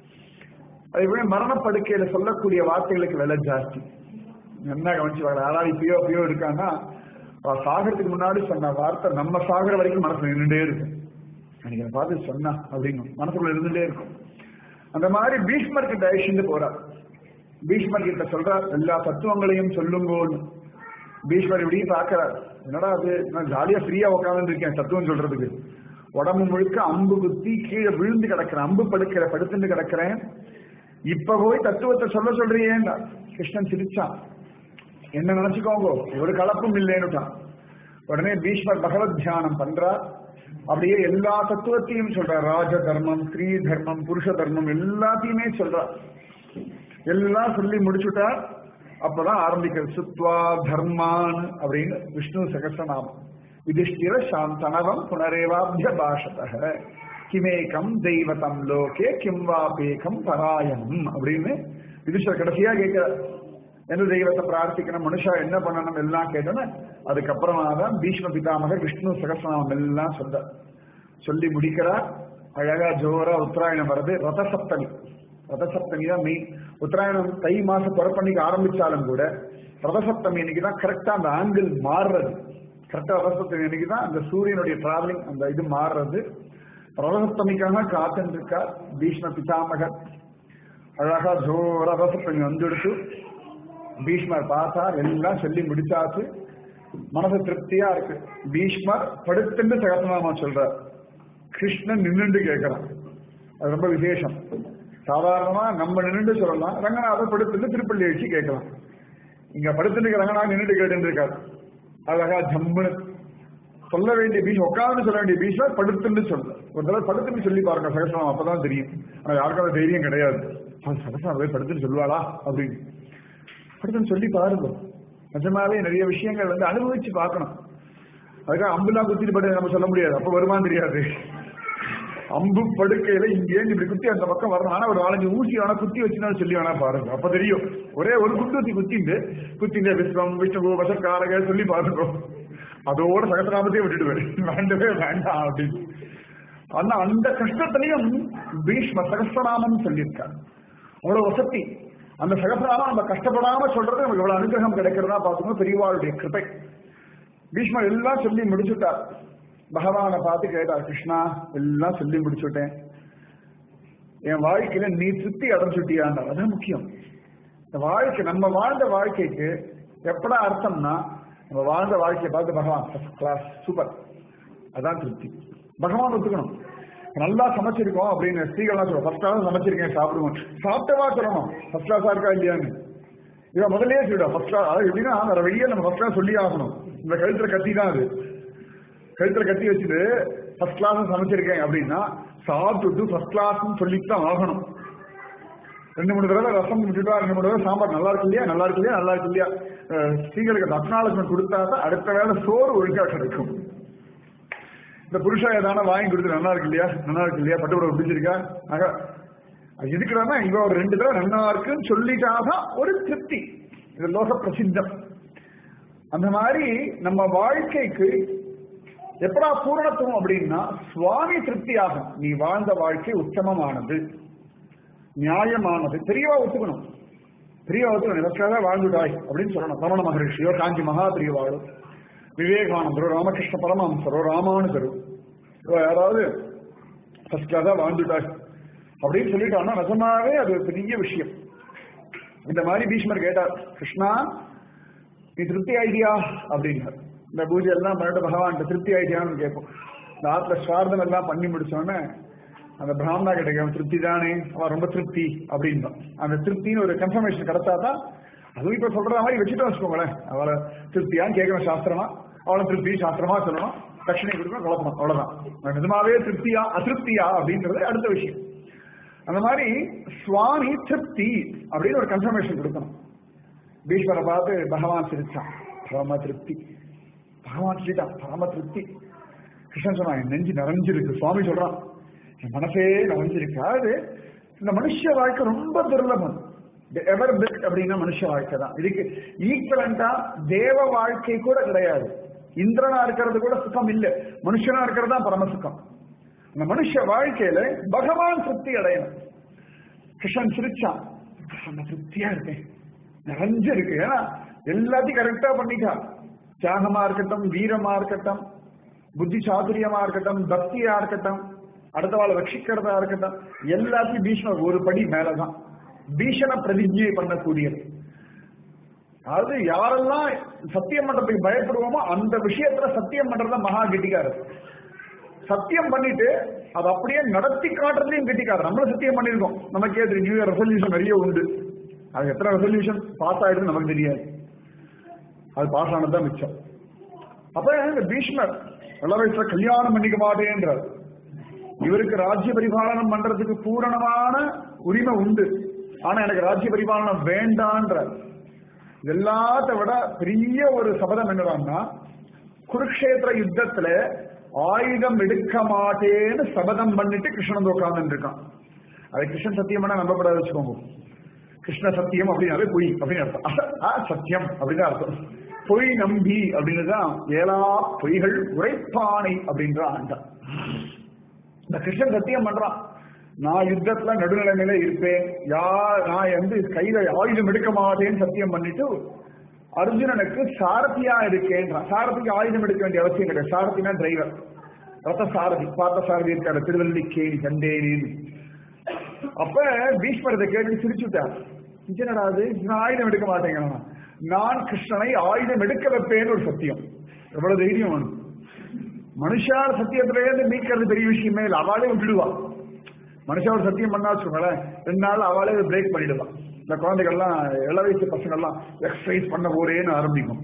அதே மரணப்படுக்கையில சொல்லக்கூடிய வார்த்தைகளுக்கு விலை ஜாஸ்தி என்ன கவனிச்சு வாங்க யாராவது இப்பயோ அப்பயோ இருக்காங்கன்னா அவ சாகறதுக்கு முன்னாடி சொன்ன வார்த்தை நம்ம சாகுற வரைக்கும் மனசுல நின்றுட்டே இருக்கும் அன்னைக்கு என்னை பார்த்து சொன்னா அப்படின்னு மனசுக்குள்ள இருந்துட்டே இருக்கும் அந்த மாதிரி பீஷ்மர் கிட்ட அழிச்சுட்டு போறார் பீஷ்மர் கிட்ட சொல்றார் எல்லா தத்துவங்களையும் சொல்லுங்கோன்னு பீஷ்மர் இப்படி பாக்குறார் என்னடா அது நான் ஜாலியா ஃப்ரீயா உட்காந்து இருக்கேன் தத்துவம் சொல்றதுக்கு உடம்பு முழுக்க அம்பு குத்தி கீழே விழுந்து கிடக்கிறேன் அம்பு படுக்கிற படுத்துட்டு கிடக்கிறேன் இப்ப போய் தத்துவத்தை சொல்ல சொல்றியேன்னா கிருஷ்ணன் சிரிச்சான் என்ன நினைச்சுக்கோங்க ஒரு கலப்பும் இல்லைன்னுட்டான் உடனே பீஷ்மர் பகவத் தியானம் பண்றார் அப்படியே எல்லா தத்துவத்தையும் சொல்றார் ராஜ தர்மம் ஸ்ரீ தர்மம் புருஷ தர்மம் எல்லாத்தையுமே சொல்றார் எல்லாம் சொல்லி முடிச்சுட்டார் அப்பதான் ஆரம்பிக்கிறது சுத்வா தர்மான் அப்படின்னு விஷ்ணு சகசநாமம் யுதிஷ்டிர சாந்தனவம் புனரேவாபிய பாஷத கிமேகம் தெய்வதம் லோகே கிம் வாபேகம் பராயணம் அப்படின்னு யுதிஷ்டர் கடைசியா கேட்கிறார் எந்த தெய்வத்தை பிரார்த்திக்கணும் மனுஷா என்ன பண்ணணும் எல்லாம் கேட்டோன்னு அதுக்கப்புறமா தான் பீஷ்ம பிதாமகர் விஷ்ணு சகசநாமம் எல்லாம் சொல்ற சொல்லி முடிக்கிறார் அழகா ஜோரா உத்தராயணம் வருது ரதசப்தமி ரதசப்தமி தான் மெயின் உத்தராயணம் தை மாசம் புறப்பண்ணிக்கு ஆரம்பிச்சாலும் கூட ரதசப்தமி அன்னைக்கு தான் கரெக்டா அந்த ஆங்கிள் மாறுறது கரெக்டா ரதசப்தமி அன்னைக்கு தான் அந்த சூரியனுடைய டிராவலிங் அந்த இது மாறுறது ரதசப்தமிக்காக காத்துட்டு இருக்கார் பீஷ்ம பிதாமகர் அழகா ஜோரா ரதசப்தமி வந்துடுச்சு பீஷ்மர் பார்த்தார் எல்லாம் சொல்லி முடிச்சாச்சு மனசு திருப்தியா இருக்கு பீஷ்மர் படுத்துட்டு சகசநாமா சொல்றார் கிருஷ்ணன் நின்னுண்டு கேட்கிறான் அது ரொம்ப விசேஷம் சாதாரணமா நம்ம நின்னுட்டு சொல்லலாம் ரங்கநாதர் படுத்துட்டு திருப்பள்ளி வச்சு கேட்கலாம் இங்க படுத்துட்டு ரங்கநாதர் நின்னுட்டு கேட்டு இருக்காரு அழகா ஜம்முன்னு சொல்ல வேண்டிய பீஷ் உட்கார்ந்து சொல்ல வேண்டிய பீஷ்மர் படுத்துன்னு சொல்ல ஒரு தடவை படுத்துன்னு சொல்லி பாருங்க சகசனம் அப்பதான் தெரியும் ஆனா யாருக்கும் அந்த தைரியம் கிடையாது சகசனம் போய் படுத்துன்னு சொல்லுவாளா அப்படின்னு படுத்துன்னு சொல்லி பாருங்க நிஜமாவே நிறைய விஷயங்கள் வந்து அனுபவிச்சு பார்க்கணும் அதுக்காக அம்புலாம் குத்திட்டு படுக்க நம்ம சொல்ல முடியாது அப்ப வருமானம் தெரியாது அம்பு படுக்கையில இங்கே இப்படி குத்தி அந்த பக்கம் வரணும் ஆனா ஒரு நாலஞ்சு ஊசி வேணா குத்தி வச்சுனாலும் சொல்லி வேணா பாருங்க அப்ப தெரியும் ஒரே ஒரு குத்து ஊசி குத்திண்டு குத்திங்க விஸ்வம் விஷ்ணு வசக்காரக சொல்லி பாருங்க அதோட சகசநாமத்தையே விட்டுடுவாரு வேண்டவே வேண்டாம் அப்படின்னு ஆனா அந்த கஷ்டத்திலையும் பீஷ்ம சகசநாமம் சொல்லியிருக்காரு அவ்வளவு வசதி அந்த சகசநாமம் நம்ம கஷ்டப்படாம சொல்றது நமக்கு இவ்வளவு அனுகிரகம் கிடைக்கிறதா பார்க்கணும் பெரியவாளுடைய கிருப்பை பீஷ்மர் எல்லாம் சொல்லி முடிச்சுட்டார் பகவானை பார்த்து கேட்டார் கிருஷ்ணா எல்லாம் சொல்லி முடிச்சுட்டேன் என் வாழ்க்கையில நீ திருப்தி அடைஞ்சுட்டியான் அதான் முக்கியம் இந்த வாழ்க்கை நம்ம வாழ்ந்த வாழ்க்கைக்கு எப்படா அர்த்தம்னா நம்ம வாழ்ந்த வாழ்க்கையை பார்த்து பகவான் ஃபர்ஸ்ட் கிளாஸ் சூப்பர் அதான் திருப்தி பகவான் ஒத்துக்கணும் நல்லா சமைச்சிருக்கோம் அப்படின்னு ஸ்ரீகள்லாம் சொல்லுவோம் ஃபர்ஸ்ட் கிளாஸ் சமைச்சிருக்கேன் சாப்பிடுவோம் சாப்பிட்டவா சொல்லணும் ஃபர்ஸ்ட் கிளாஸா இருக்கா இல்லையான்னு இவன் முதல்லயே சொல்லிடும் ஃபர்ஸ்ட் கிளாஸ் அதாவது எப்படின்னா வேற வெளியே நம்ம ஃபர்ஸ்ட் கிளாஸ் சொல்லி ஆகணும் இந்த கழுத்துல கத்தி தான் அது கழுத்துல கத்தி வச்சுட்டு ஃபர்ஸ்ட் கிளாஸ் சமைச்சிருக்கேன் அப்படின்னா சாப்பிட்டுட்டு ஃபர்ஸ்ட் கிளாஸ் சொல்லிட்டு தான் ஆகணும் ரெண்டு மூணு தடவை ரசம் விட்டுட்டா ரெண்டு மூணு தடவை சாம்பார் நல்லா இருக்கு இல்லையா நல்லா இருக்கு இல்லையா நல்லா இருக்கு இல்லையா ஸ்ரீகளுக்கு அக்னாலஜ்மெண்ட் கொடுத்தா தான் அடுத்த வேலை சோறு ஒழுங்கா கிடைக்கும் இந்த புருஷா ஏதான வாங்கி கொடுத்து நல்லா இருக்கு இல்லையா நல்லா இருக்கு இல்லையா பட்டு கூட பிடிச்சிருக்கா ஆக அது எதுக்குறானா இவ ஒரு ரெண்டு தடவை நல்லா இருக்குன்னு சொல்லிட்டாதான் ஒரு திருப்தி இது லோக பிரசித்தம் அந்த மாதிரி நம்ம வாழ்க்கைக்கு எப்படா பூரணத்துவம் அப்படின்னா சுவாமி திருப்தி ஆகும் நீ வாழ்ந்த வாழ்க்கை உத்தமமானது நியாயமானது பெரியவா ஒத்துக்கணும் பெரியவா ஒத்துக்கணும் இதற்காக வாழ்ந்துடாய் அப்படின்னு சொல்லணும் ரமண மகரிஷியோ காஞ்சி மகா பெரியவாளோ விவேகானந்தரோ ராமகிருஷ்ண பரமஹம்சரோ ராமானுஜரோ யாராவது ஃபர்ஸ்ட் கிளாஸா வாழ்ந்துட்டாய் அப்படின்னு சொல்லிட்டான்னா நிஜமாவே அது ஒரு பெரிய விஷயம் இந்த மாதிரி பீஷ்மர் கேட்டார் கிருஷ்ணா நீ திருப்தி ஆயிட்டியா அப்படின்னார் இந்த பூஜை எல்லாம் பண்ணிட்டு பகவான் திருப்தி ஆயிட்டியான்னு கேட்போம் இந்த ஆத்துல சுவார்த்தம் எல்லாம் பண்ணி முடிச்சோடனே அந்த பிராமணா கிட்ட திருப்தி தானே அவன் ரொம்ப திருப்தி அப்படின்பான் அந்த திருப்தின்னு ஒரு கன்ஃபர்மேஷன் கிடைச்சா தான் அதுவும் இப்ப சொல்ற மாதிரி வச்சுட்டு வச்சுக்கோங்களேன் அவளை திருப்தியான்னு கேட்கணும் சாஸ்திரமா அவளை திருப்தி சாஸ்திரமா சொல்லணும் தட்சிணை கொடுக்கணும் குழப்பம் அவ்வளவுதான் நிஜமாவே திருப்தியா அதிருப்தியா அப்படின்றது அடுத்த விஷயம் அந்த மாதிரி சுவாமி திருப்தி அப்படின்னு ஒரு கன்ஃபர்மேஷன் கொடுக்கணும் பீஷ்மரை பார்த்து பகவான் சிரிச்சான் பரம திருப்தி பகவான் சொல்லிட்டான் பரம திருப்தி கிருஷ்ணன் சொன்னான் என் நெஞ்சு நிறைஞ்சிருக்கு சுவாமி சொல்றான் என் மனசே நிறைஞ்சிருக்கு அதாவது இந்த மனுஷ வாழ்க்கை ரொம்ப துர்லபம் எவர் பெஸ்ட் அப்படின்னா மனுஷ வாழ்க்கை தான் இதுக்கு ஈக்குவலண்டா தேவ வாழ்க்கை கூட கிடையாது இந்திரனா இருக்கிறது கூட சுகம் இல்ல மனுஷனா இருக்கிறது தான் பரம சுகம் அந்த மனுஷ வாழ்க்கையில பகவான் திருப்தி அடையணும் கிருஷ்ணன் சிரிச்சான் அந்த திருப்தியா இருக்கேன் நிறைஞ்சு இருக்கு ஏன்னா எல்லாத்தையும் கரெக்டா பண்ணிட்டான் தியாகமா இருக்கட்டும் வீரமா இருக்கட்டும் புத்தி சாதுரியமா இருக்கட்டும் பக்தியா இருக்கட்டும் அடுத்த வாழ ரட்சிக்கிறதா இருக்கட்டும் எல்லாத்தையும் பீஷ்மர் ஒரு படி மேலதான் பீஷண பிரதிஜை பண்ணக்கூடியது அதாவது யாரெல்லாம் சத்தியம் பண்றதுக்கு பயப்படுவோமோ அந்த விஷயத்துல சத்தியம் பண்றத மகா கெட்டிக்காரு சத்தியம் பண்ணிட்டு அதை அப்படியே நடத்தி காட்டுறதுலயும் கெட்டிக்காரு நம்மளும் சத்தியம் பண்ணிருக்கோம் நமக்கே தெரியும் நியூ இயர் ரெசல்யூஷன் நிறைய உண்டு அது எத்தனை ரெசல்யூஷன் பாஸ் ஆயிடுதுன்னு நமக்கு தெரியாது அது பாஸ் ஆனதுதான் மிச்சம் அப்ப இந்த பீஷ்மர் நல்ல வயசுல கல்யாணம் பண்ணிக்க மாட்டேன்றார் இவருக்கு ராஜ்ய பரிபாலனம் பண்றதுக்கு பூரணமான உரிமை உண்டு ஆனா எனக்கு ராஜ்ய பரிபாலனம் வேண்டான்றார் எல்லாத்த விட பெரிய ஒரு சபதம் என்னடான்னா குருக்ஷேத்திர யுத்தத்துல ஆயுதம் எடுக்க மாட்டேன்னு சபதம் பண்ணிட்டு கிருஷ்ணன் உட்கார்ந்து இருக்கான் அதை கிருஷ்ணன் சத்தியம் பண்ண நம்பப்படாத வச்சுக்கோங்க கிருஷ்ண சத்தியம் அப்படின்னாலே பொய் அப்படின்னு அர்த்தம் ஆ, சத்தியம் அப்படின்னு அர்த்தம் பொய் நம்பி அப்படின்னு தான் ஏழா பொய்கள் உரைப்பானை அப்படின்ற ஆண்டான் இந்த கிருஷ்ணன் சத்தியம் பண்றான் நான் யுத்தத்துல நடுநிலைமையில இருப்பேன் யார் நான் வந்து கையில ஆயுதம் எடுக்க மாட்டேன்னு சத்தியம் பண்ணிட்டு அர்ஜுனனுக்கு சாரதியா இருக்கேன்றான் சாரதிக்கு ஆயுதம் எடுக்க வேண்டிய அவசியம் கிடையாது சாரதினா டிரைவர் ரத்த சாரதி பார்த்த சாரதி இருக்காரு திருவல்லிக்கேணி கண்டேனின்னு அப்ப பீஷ்மர் இதை கேட்டு சிரிச்சுட்டார் என்னடா அது நான் ஆயுதம் எடுக்க மாட்டேங்கிறான் நான் கிருஷ்ணனை ஆயுதம் எடுக்க வைப்பேன்னு ஒரு சத்தியம் எவ்வளவு தைரியம் வேணும் மனுஷார் சத்தியத்திலேருந்து நீக்கிறது பெரிய விஷயமே இல்லை அவளே விட்டுடுவா மனுஷா ஒரு சத்தியம் பண்ணா வச்சுக்கோங்களேன் ரெண்டு நாள் அவளே பிரேக் பண்ணிடுவான் இந்த குழந்தைகள்லாம் இள வயசு பசங்கள்லாம் எக்ஸசைஸ் பண்ண போறேன்னு ஆரம்பிக்கும்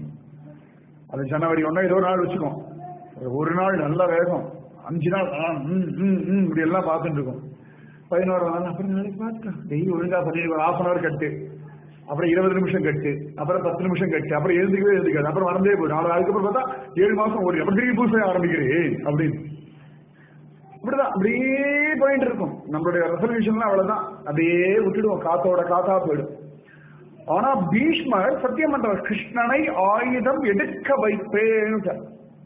அது ஜனவரி ஒன்னா ஏதோ ஒரு நாள் வச்சுக்கோ ஒரு நாள் நல்ல வேகம் அஞ்சு நாள் ஆ, ம், ம், ம், இப்படி எல்லாம் பார்த்துட்டு இருக்கும் பதினோரு நாள் அப்புறம் நாளைக்கு பார்க்கலாம் டெய்லி ஒழுங்கா பண்ணிட்டு ஹாஃப் அன் அவர் கட்டு அப்புறம் இருபது நிமிஷம் கட்டு அப்புறம் பத்து நிமிஷம் கட்டு அப்புறம் எழுந்துக்கவே எழுந்துக்காது அப்புறம் மறந்தே போயிடும் நாலு அதுக்கப்புறம் பார்த்தா ஏழு மாசம் ஓடி அப்புறம் திரும்பி புதுசாக ஆரம்பிக்கிறேன் அப்படின்னு இப்படிதான் அப்படியே போயிட்டு இருக்கும் நம்மளுடைய ரெசல்யூஷன்லாம் அவ்வளவுதான் அப்படியே விட்டுடுவோம் காத்தோட காத்தா போயிடும் ஆனா பீஷ்மர் சத்தியம் பண்றார் கிருஷ்ணனை ஆயுதம் எடுக்க வைப்பேன்னு சார்.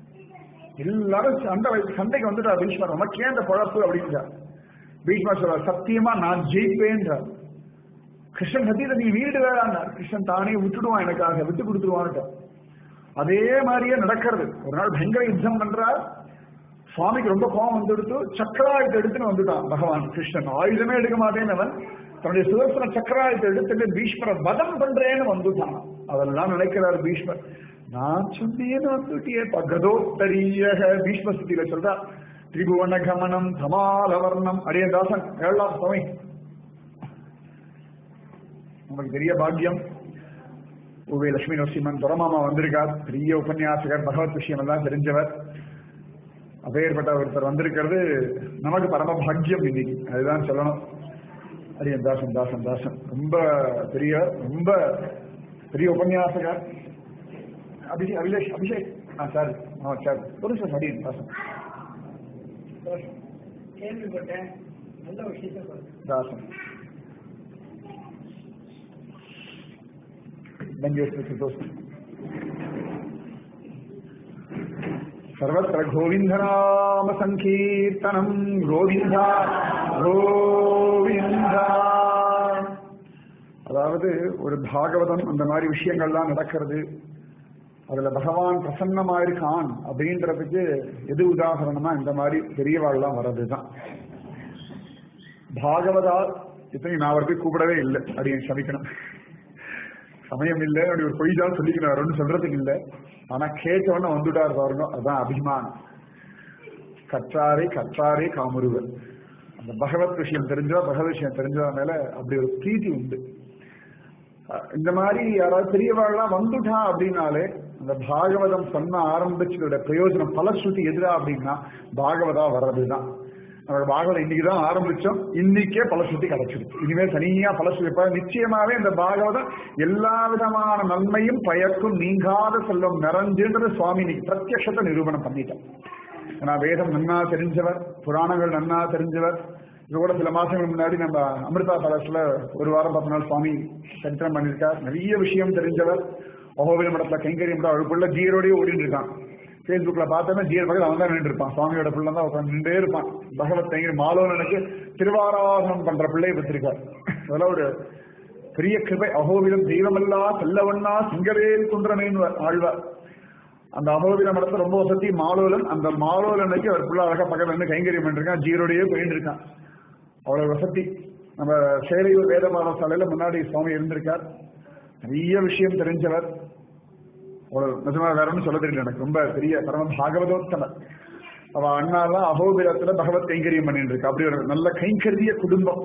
எல்லாரும் சண்டை வை- சண்டைக்கு வந்துட்டா பீஷ்மர் உனக்கே அந்த குழப்பு அப்படின்றார் பீஷ்மர் சொல்றார் சத்தியமா நான் ஜெயிப்பேன்றார் கிருஷ்ணன் சத்தியத்தை நீ வீடு வேறான்னார் கிருஷ்ணன் தானே விட்டுடுவான் எனக்காக விட்டு கொடுத்துருவான்ட்டு அதே மாதிரியே நடக்கிறது ஒரு நாள் பயங்கர யுத்தம் பண்றார் சுவாமிக்கு ரொம்ப கோபம் வந்துடுத்து சக்கராயுதத்தை எடுத்துன்னு வந்துட்டான் பகவான் கிருஷ்ணன் ஆயுதமே எடுக்க மாட்டேன்னு அவன் தன்னுடைய சுதர்சன சக்கராயுதத்தை எடுத்துட்டு பீஷ்மரை வதம் பண்றேன்னு வந்துட்டான் அதெல்லாம் நினைக்கிறார் பீஷ்மர் நான் சொன்னேன்னு வந்துட்டியே கதோத்தரிய பீஷ்ம ஸ்திதியில சொல்றா திரிபுவன கமனம் தமாலவர்ணம் அடிய தாசன் ஏழாம் சுவாமி உங்களுக்கு பெரிய பாக்கியம் உவே லட்சுமி நரசிம்மன் துரமாமா வந்திருக்கார் பெரிய உபன்யாசகர் பகவத் விஷயம் எல்லாம் தெரிஞ்சவர் அப்பேற்பட்ட ஒருத்தர் வந்திருக்கிறது நமக்கு பரம பாக்கியம் இன்னைக்கு அதுதான் சொல்லணும் அரியன் தாசன் தாசன் தாசன் ரொம்ப பெரிய ரொம்ப பெரிய உபன்யாசகர் அபிஷேக் அபிலேஷ் அபிஷேக் ஆ சார் ஆ சார் ஒரு சார் அரியன் தாசன் கேள்விப்பட்டேன் நல்ல விஷயத்தை சொல்றேன் தாசன் தங்கியோஸ்து சுதோஸ்து सर्वत्र गोविन्दनाम सङ्कीर्तनम् गोविन्द கோவிந்தா அதாவது ஒரு பாகவதம் அந்த மாதிரி விஷயங்கள்லாம் நடக்கிறது அதுல பகவான் பிரசன்னமா இருக்கான் அப்படின்றதுக்கு எது உதாரணமா இந்த மாதிரி பெரியவாள்லாம் வர்றதுதான் பாகவதா இத்தனை நான் அவர் போய் கூப்பிடவே இல்லை அப்படின்னு சமைக்கணும் சமயம் இல்லை அப்படி ஒரு பொய் தான் சொல்லிக்கிறாருன்னு சொல்றதுக்கு இல்லை ஆனா கேட்டவன வந்துட்டார் பாருங்க அதான் அபிமானம் கற்றாரே கற்றாரே காமுருவர் அந்த பகவத் விஷயம் தெரிஞ்சா பகவத் விஷயம் தெரிஞ்சா மேல அப்படி ஒரு பிரீத்தி உண்டு அஹ் இந்த மாதிரி யாராவது பெரியவாள்லாம் வந்துட்டா அப்படின்னாலே அந்த பாகவதம் சொன்ன ஆரம்பிச்சதோட பிரயோஜனம் பலஸ்ருதி எதிரா அப்படின்னா பாகவதா வர்றதுதான் நம்ம பாகவதம் இன்னைக்குதான் ஆரம்பிச்சோம் இன்னைக்கே பலஸ்ருதி கிடைச்சிருக்கு இனிமே தனியா பலஸ்ருதி இப்ப நிச்சயமாவே இந்த பாகவதம் எல்லா விதமான நன்மையும் பயக்கும் நீங்காத செல்வம் நிறைஞ்சுன்றது சுவாமி இன்னைக்கு பிரத்யக்ஷத்தை நிரூபணம் பண்ணிட்டேன் ஏன்னா வேதம் நன்னா தெரிஞ்சவர் புராணங்கள் நன்னா தெரிஞ்சவர் இது கூட சில மாசங்களுக்கு முன்னாடி நம்ம அமிர்தா பேலஸ்ல ஒரு வாரம் பத்து நாள் சுவாமி சரித்திரம் பண்ணியிருக்கார் நிறைய விஷயம் தெரிஞ்சவர் அகோவில மடத்துல கைங்கரியம் அவருக்குள்ள ஜீரோடய ஓடிட்டு இருக்கான் ஃபேஸ்புக்ல பார்த்தோன்னா ஜீரோ பக்கத்தில் அவன் தான் நின்று இருப்பான் சுவாமியோட பிள்ளை தான் உட்காந்து நின்றே இருப்பான் பகவத் கைங்கரி மாலோனனுக்கு திருவாராதனம் பண்ற பிள்ளையை பெற்றிருக்கார் அதெல்லாம் ஒரு பெரிய கிருபை அகோவிலம் தெய்வமல்லா செல்லவண்ணா சிங்கவேல் குன்றனேன் ஆழ்வார் அந்த அகோவில மடத்துல ரொம்ப வசதி மாலோலன் அந்த மாலோலனுக்கு அவர் பிள்ளை அழகா பக்கத்துல இருந்து கைங்கரியம் பண்ணிருக்கான் ஜீரோடயே போயிட்டு இருக்கான் அவ்வளவு வசதி நம்ம சேலையூர் வேதபாட சாலையில முன்னாடி சுவாமி இருந்திருக்கார் நிறைய விஷயம் தெரிஞ்சவர் அவ்வளவு நிஜமா வேற ஒன்றும் சொல்ல தெரியல எனக்கு ரொம்ப பெரிய பரம பாகவதோத்தமர் அவ அண்ணாலாம் அகோபிலத்துல பகவத் கைங்கரியம் பண்ணிட்டு இருக்கு அப்படி ஒரு நல்ல கைங்கரிய குடும்பம்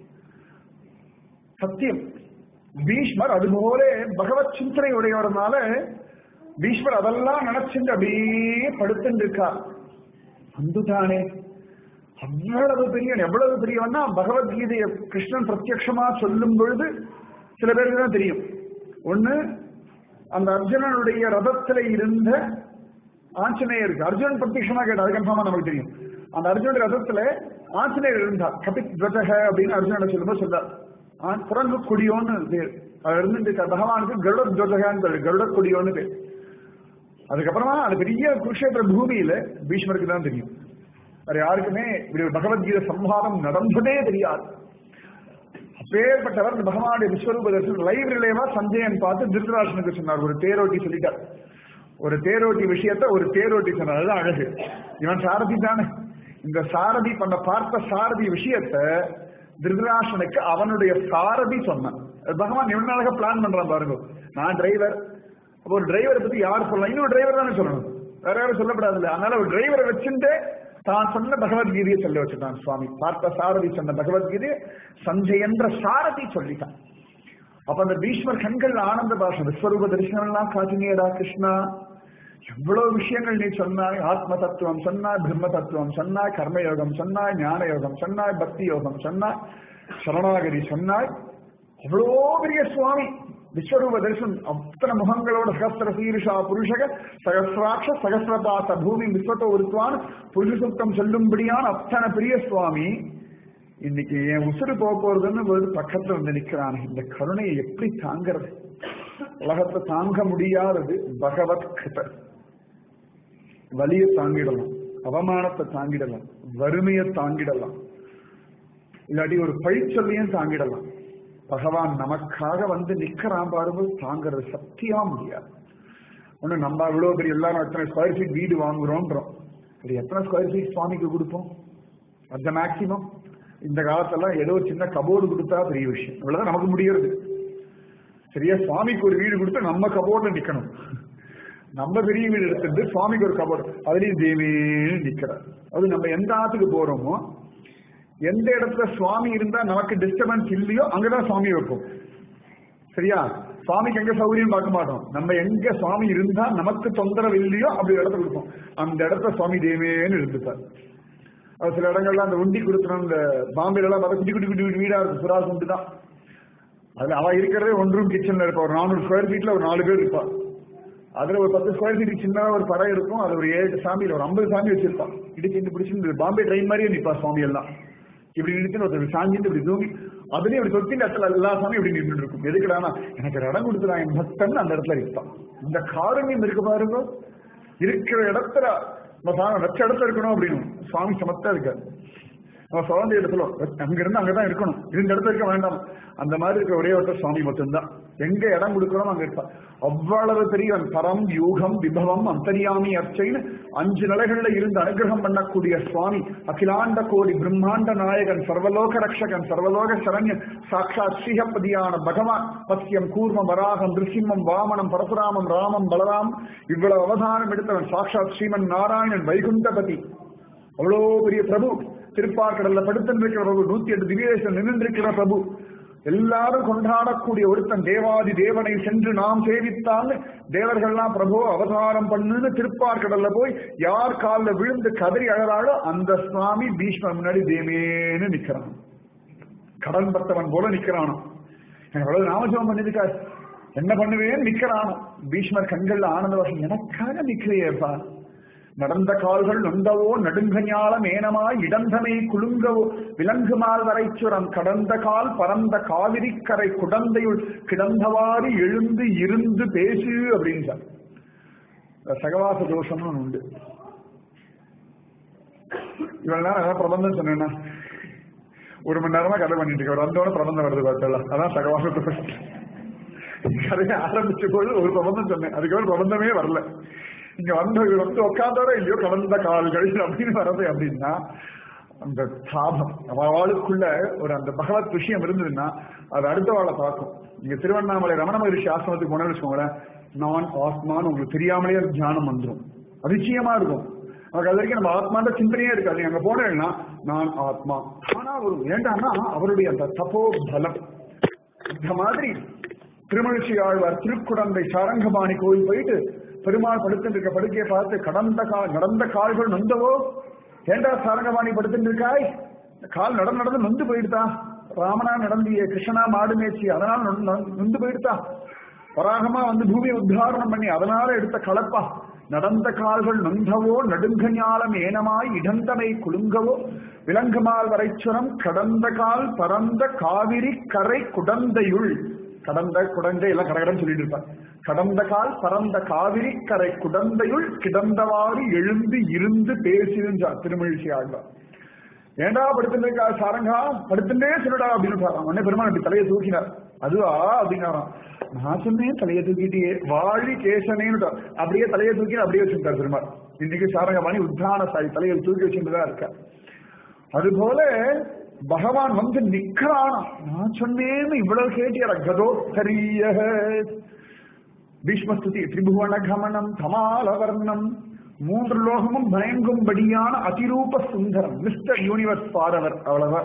சத்தியம் பீஷ்மர் அதுபோல பகவத் சிந்தனை உடையவரனால பீஷ்மர் அதெல்லாம் நினைச்சுட்டு அப்படியே படுத்துட்டு இருக்கார் அந்துதானே அவ்வளவு பெரியவன் எவ்வளவு பெரியவன்னா பகவத்கீதையை கிருஷ்ணன் பிரத்யக்ஷமா சொல்லும் பொழுது சில பேருக்கு தான் தெரியும் ஒண்ணு அந்த அர்ஜுனனுடைய ரதத்துல இருந்த ஆஞ்சநேயருக்கு அர்ஜுனன் பிரத்யக்ஷமா கேட்ட அது கன்ஃபார்மா நமக்கு தெரியும் அந்த அர்ஜுனுடைய ரதத்துல ஆஞ்சநேயர் இருந்தார் கபித் துவஜக அப்படின்னு அர்ஜுனனை சொல்லும்போது சொல்றார் ஆ- குரங்கு கொடியோன்னு பேர் அது இருந்து பகவானுக்கு கருட துவஜகான்னு பேர் கருட கொடியோன்னு பேர் அதுக்கப்புறமா அது பெரிய குருஷேத்திர பூமியில பீஷ்மருக்கு தான் தெரியும் வேற யாருக்குமே இப்படி ஒரு பகவத்கீதை சம்ஹாரம் நடந்ததே தெரியாது அப்பேற்பட்டவர் இந்த பகவானுடைய விஸ்வரூப தரிசனம் லைவ் ரிலேவா சஞ்சயன் பார்த்து திருதராசனுக்கு சொன்னார் ஒரு தேரோட்டி சொல்லிட்டார் ஒரு தேரோட்டி விஷயத்த ஒரு தேரோட்டி சொன்னார் அதுதான் அழகு இவன் சாரதி தானே இந்த சாரதி பண்ண பார்த்த சாரதி விஷயத்த திருதராசனுக்கு அவனுடைய சாரதி சொன்னான் அது பகவான் எவ்வளவு அழகா பிளான் பண்றான் பாருங்க நான் டிரைவர் அப்போ ஒரு டிரைவரை பத்தி யார் சொல்லலாம் இன்னொரு டிரைவர் தானே சொல்லணும் வேற யாரும் சொல்லப்படாதுல்ல அதனால ஒரு டிரைவரை வச்சுட்டு தான் சொன்ன பகவத்கீதையை சொல்ல வச்சுட்டான் சுவாமி பார்த்த சாரதி சொன்ன பகவத்கீதையை சஞ்சய் என்ற சாரதி சொல்லிட்டான் அப்ப அந்த பீஷ்மர் கண்கள் ஆனந்த பாஷம் விஸ்வரூப தரிசனம் எல்லாம் காட்டினியடா கிருஷ்ணா எவ்வளவு விஷயங்கள் நீ சொன்னாய் ஆத்ம தத்துவம் சொன்னாய் பிரம்ம தத்துவம் சொன்னாய் கர்மயோகம் சொன்னாய் ஞான யோகம் சொன்னாய் பக்தி யோகம் சொன்னாய் சரணாகதி சொன்னாய் அவ்வளோ பெரிய சுவாமி விஸ்வரூப தரிசனம் அத்தனை முகங்களோட சகஸ்திர சீருஷா புருஷக சகசிராட்ச சகசிரபாச பூமி விஸ்வத்தோ ஒருத்வான் புருஷ சுத்தம் சொல்லும்படியான அத்தனை பெரிய சுவாமி இன்னைக்கு என் உசுறு போக போறதுன்னு ஒரு பக்கத்துல வந்து நிக்கிறான் இந்த கருணையை எப்படி தாங்கிறது உலகத்தை தாங்க முடியாதது பகவத் கிருப வலியை தாங்கிடலாம் அவமானத்தை தாங்கிடலாம் வறுமையை தாங்கிடலாம் இல்லாட்டி ஒரு பழிச்சொல்லையும் தாங்கிடலாம் பகவான் நமக்காக வந்து நிக்கிறான் பாருங்க தாங்கிறது சத்தியமா முடியாது ஒண்ணு நம்ம இவ்வளவு பெரிய எல்லாரும் எத்தனை ஸ்கொயர் ஃபீட் வீடு வாங்குறோன்றோம் சரி எத்தனை ஸ்கொயர் ஃபீட் சுவாமிக்கு கொடுப்போம் அந்த மேக்சிமம் இந்த காலத்தெல்லாம் ஏதோ ஒரு சின்ன கபோர்டு கொடுத்தா பெரிய விஷயம் இவ்வளவுதான் நமக்கு முடியறது சரியா சுவாமிக்கு ஒரு வீடு கொடுத்து நம்ம கபோர்ட்ல நிக்கணும் நம்ம பெரிய வீடு எடுத்துட்டு சுவாமிக்கு ஒரு கபோர்டு அதுலயும் தேவேன்னு நிக்கிறார் அது நம்ம எந்த ஆத்துக்கு போறோமோ எந்த இடத்துல சுவாமி இருந்தா நமக்கு டிஸ்டர்பன்ஸ் இல்லையோ அங்கதான் சுவாமி வைப்போம் சரியா சுவாமிக்கு எங்க சௌகரியம் பார்க்க மாட்டோம் நம்ம எங்க சுவாமி இருந்தா நமக்கு தொந்தரவு இல்லையோ அப்படி ஒரு இடத்துல கொடுப்போம் அந்த இடத்துல சுவாமி தேவேன்னு இருந்துட்டார் அது சில இடங்கள்ல அந்த உண்டி கொடுத்துரும் இந்த பாம்பேல எல்லாம் பார்த்தா குட்டி குட்டி குட்டி குட்டி வீடா இருக்கு சுறா உண்டு தான் அதுல அவ இருக்கிறதே ஒன் ரூம் கிச்சன்ல இருப்பா ஒரு நானூறு ஸ்கொயர் ஃபீட்ல ஒரு நாலு பேர் இருப்பா அதுல ஒரு பத்து ஸ்கொயர் ஃபீட் சின்னதா ஒரு படம் இருக்கும் அது ஒரு ஏழு சாமியில ஒரு ஐம்பது சாமி வச்சிருப்பா இடிச்சு பிடிச்சு பாம்பே ட்ரெயின் மாதிரியே நிப்பா சுவாமி எல்லாம் இப்படி நிறுத்தி ஒருத்தர் சாஞ்சிட்டு இப்படி தூங்கி அதுலயும் இப்படி தொட்டின் இடத்துல எல்லா சாமியும் இப்படி நின்று இருக்கும் எதுக்குடானா எனக்கு ஒரு இடம் கொடுத்துறான் என் பக்தன் அந்த இடத்துல இருப்பான் இந்த காரண்யம் இருக்கு பாருங்க இருக்கிற இடத்துல நம்ம சாமி வச்ச இடத்துல இருக்கணும் அப்படின்னு சுவாமி சமத்தா இருக்காரு நம்ம சுதந்திர இடத்துல அங்க இருந்து அங்கதான் இருக்கணும் இந்த இடத்துல இருக்க வேண்டாம் அந்த மாதிரி இருக்க ஒரே ஒருத்தர் சுவாமி மட்டும்தான் எங்க இடம் கொடுக்கணும் அங்க இருப்பா அவ்வளவு பெரியவன் பரம் யூகம் விபவம் அந்தரியாமி அர்ச்சைன்னு அஞ்சு நிலைகள்ல இருந்து அனுகிரகம் பண்ணக்கூடிய சுவாமி அகிலாண்ட கோடி பிரம்மாண்ட நாயகன் சர்வலோக ரக்ஷகன் சர்வலோக சரண்யன் சாட்சாத் ஸ்ரீஹப்பதியான பகவான் பத்தியம் கூர்மம் வராகம் திருசிம்மம் வாமனம் பரசுராமம் ராமம் பலராம் இவ்வளவு அவதானம் எடுத்தவன் சாட்சாத் ஸ்ரீமன் நாராயணன் வைகுண்டபதி அவ்வளோ பெரிய பிரபு திருப்பாக்கடல்ல படுத்திருக்கிற பிரபு நூத்தி எட்டு திவ்யேசம் நின்றிருக்கிற பிரபு எல்லாரும் கொண்டாடக்கூடிய ஒருத்தன் தேவாதி தேவனை சென்று நாம் சேவித்தால் தேவர்கள்லாம் பிரபு அவதாரம் பண்ணுன்னு திருப்பார்கடல்ல போய் யார் காலில் விழுந்து கதறி அழறாளோ அந்த சுவாமி பீஷ்மர் முன்னாடி தேமேன்னு நிக்கிறான் கடன் பத்தவன் போல நிக்கிறானோ எனக்கு அவ்வளவு நாமஜபம் பண்ணிருக்காரு என்ன பண்ணுவேன் நிக்கிறானோ பீஷ்மர் கண்கள்ல ஆனந்த வருஷம் எனக்காக நிக்கிறியேப்பா நடந்த கால்கள் நொந்தவோ நடுங்கஞால மேனமாய் இடந்தமை குலுங்கவோ விலங்குமால் வரைச்சுரம் கடந்த கால் பரந்த காவிரி கரை குடந்தையுள் கிடந்தவாறு எழுந்து இருந்து பேசு அப்படின்னு சார் சகவாச தோஷம்னு ஒண்ணு உண்டு இவ்வளவு நேரம் ஏதாவது பிரபந்தம் சொன்னேன்னா ஒரு மணி நேரமா கதை பண்ணிட்டு இருக்க வந்தோட பிரபந்தம் வருது பார்த்தல அதான் சகவாச தோஷம் கதையை ஆரம்பிச்ச போது ஒரு பிரபந்தம் சொன்னேன் அதுக்கு பிரபந்தமே வரல இங்க வந்து வந்து உட்காந்தோட இல்லையோ கலந்த கால்கள் அப்படின்னு வர்றது அப்படின்னா அந்த சாபம் அவளுக்குள்ள ஒரு அந்த பகவத் விஷயம் இருந்ததுன்னா அது அடுத்த வாழை பார்க்கும் நீங்க திருவண்ணாமலை ரமண மகரிஷி ஆசிரமத்துக்கு போன வச்சுக்கோங்களேன் நான் ஆத்மான்னு உங்களுக்கு தெரியாமலே தியானம் வந்துடும் அதிசயமா இருக்கும் நமக்கு அது வரைக்கும் நம்ம ஆத்மான்ற சிந்தனையே இருக்காது அங்க போனேன்னா நான் ஆத்மா ஆனா ஒரு ஏண்டான்னா அவருடைய அந்த தப்போ பலம் இந்த மாதிரி திருமழிச்சி ஆழ்வார் திருக்குடந்தை சாரங்கபாணி கோயில் போயிட்டு பெருமாள் படுத்துட்டு இருக்க படுக்கையை பார்த்து கடந்த கால் நடந்த கால்கள் நொந்தவோ ஏண்டா சாரங்கபாணி படுத்துட்டு இருக்காய் கால் நட நடந்து நொந்து போயிடுதா ராமனா நடந்திய கிருஷ்ணா மாடு மேய்ச்சி அதனால நொந்து போயிடுதா வராகமா வந்து பூமியை உத்தாரணம் பண்ணி அதனால எடுத்த கலப்பா நடந்த கால்கள் நொந்தவோ நடுங்கஞாலம் ஏனமாய் இடந்தமை குலுங்கவோ விலங்குமால் வரைச்சுரம் கடந்த கால் பரந்த காவிரி கரை குடந்தையுள் கடந்த குடந்தை எல்லாம் கடகடன் சொல்லிட்டு இருப்பார் கடந்த கால் பரந்த காவிரி கரை குடந்தையுள் கிடந்தவாறு எழுந்து இருந்து பேசிருந்தார் திருமழிசி ஆழ்வார் ஏண்டா படுத்துருக்கா சாரங்கா படுத்துட்டே சொல்லுடா அப்படின்னு உடனே பெருமாள் அப்படி தலையை தூக்கினார் அதுவா அப்படின்னாராம் நான் சொன்னேன் தலையை தூக்கிட்டே வாழி கேசனேன்னு அப்படியே தலையை தூக்கி அப்படியே வச்சுட்டார் பெருமாள் இன்னைக்கு சாரங்கபாணி உத்தான சாய் தலையை தூக்கி வச்சுட்டுதான் இருக்க அதுபோல பகவான் வந்து நிக்கிறானா நான் சொன்னேன்னு இவ்வளவு கேட்டியார கதோத்தரிய பீஷ்மஸ்துதி திரிபுவன கமனம் கமாலவர்ணம் மூன்று லோகமும் பயங்கும்படியான அதிரூப சுந்தரம் மிஸ்டர் யூனிவர்ஸ் பாரவர் அவ்வளவா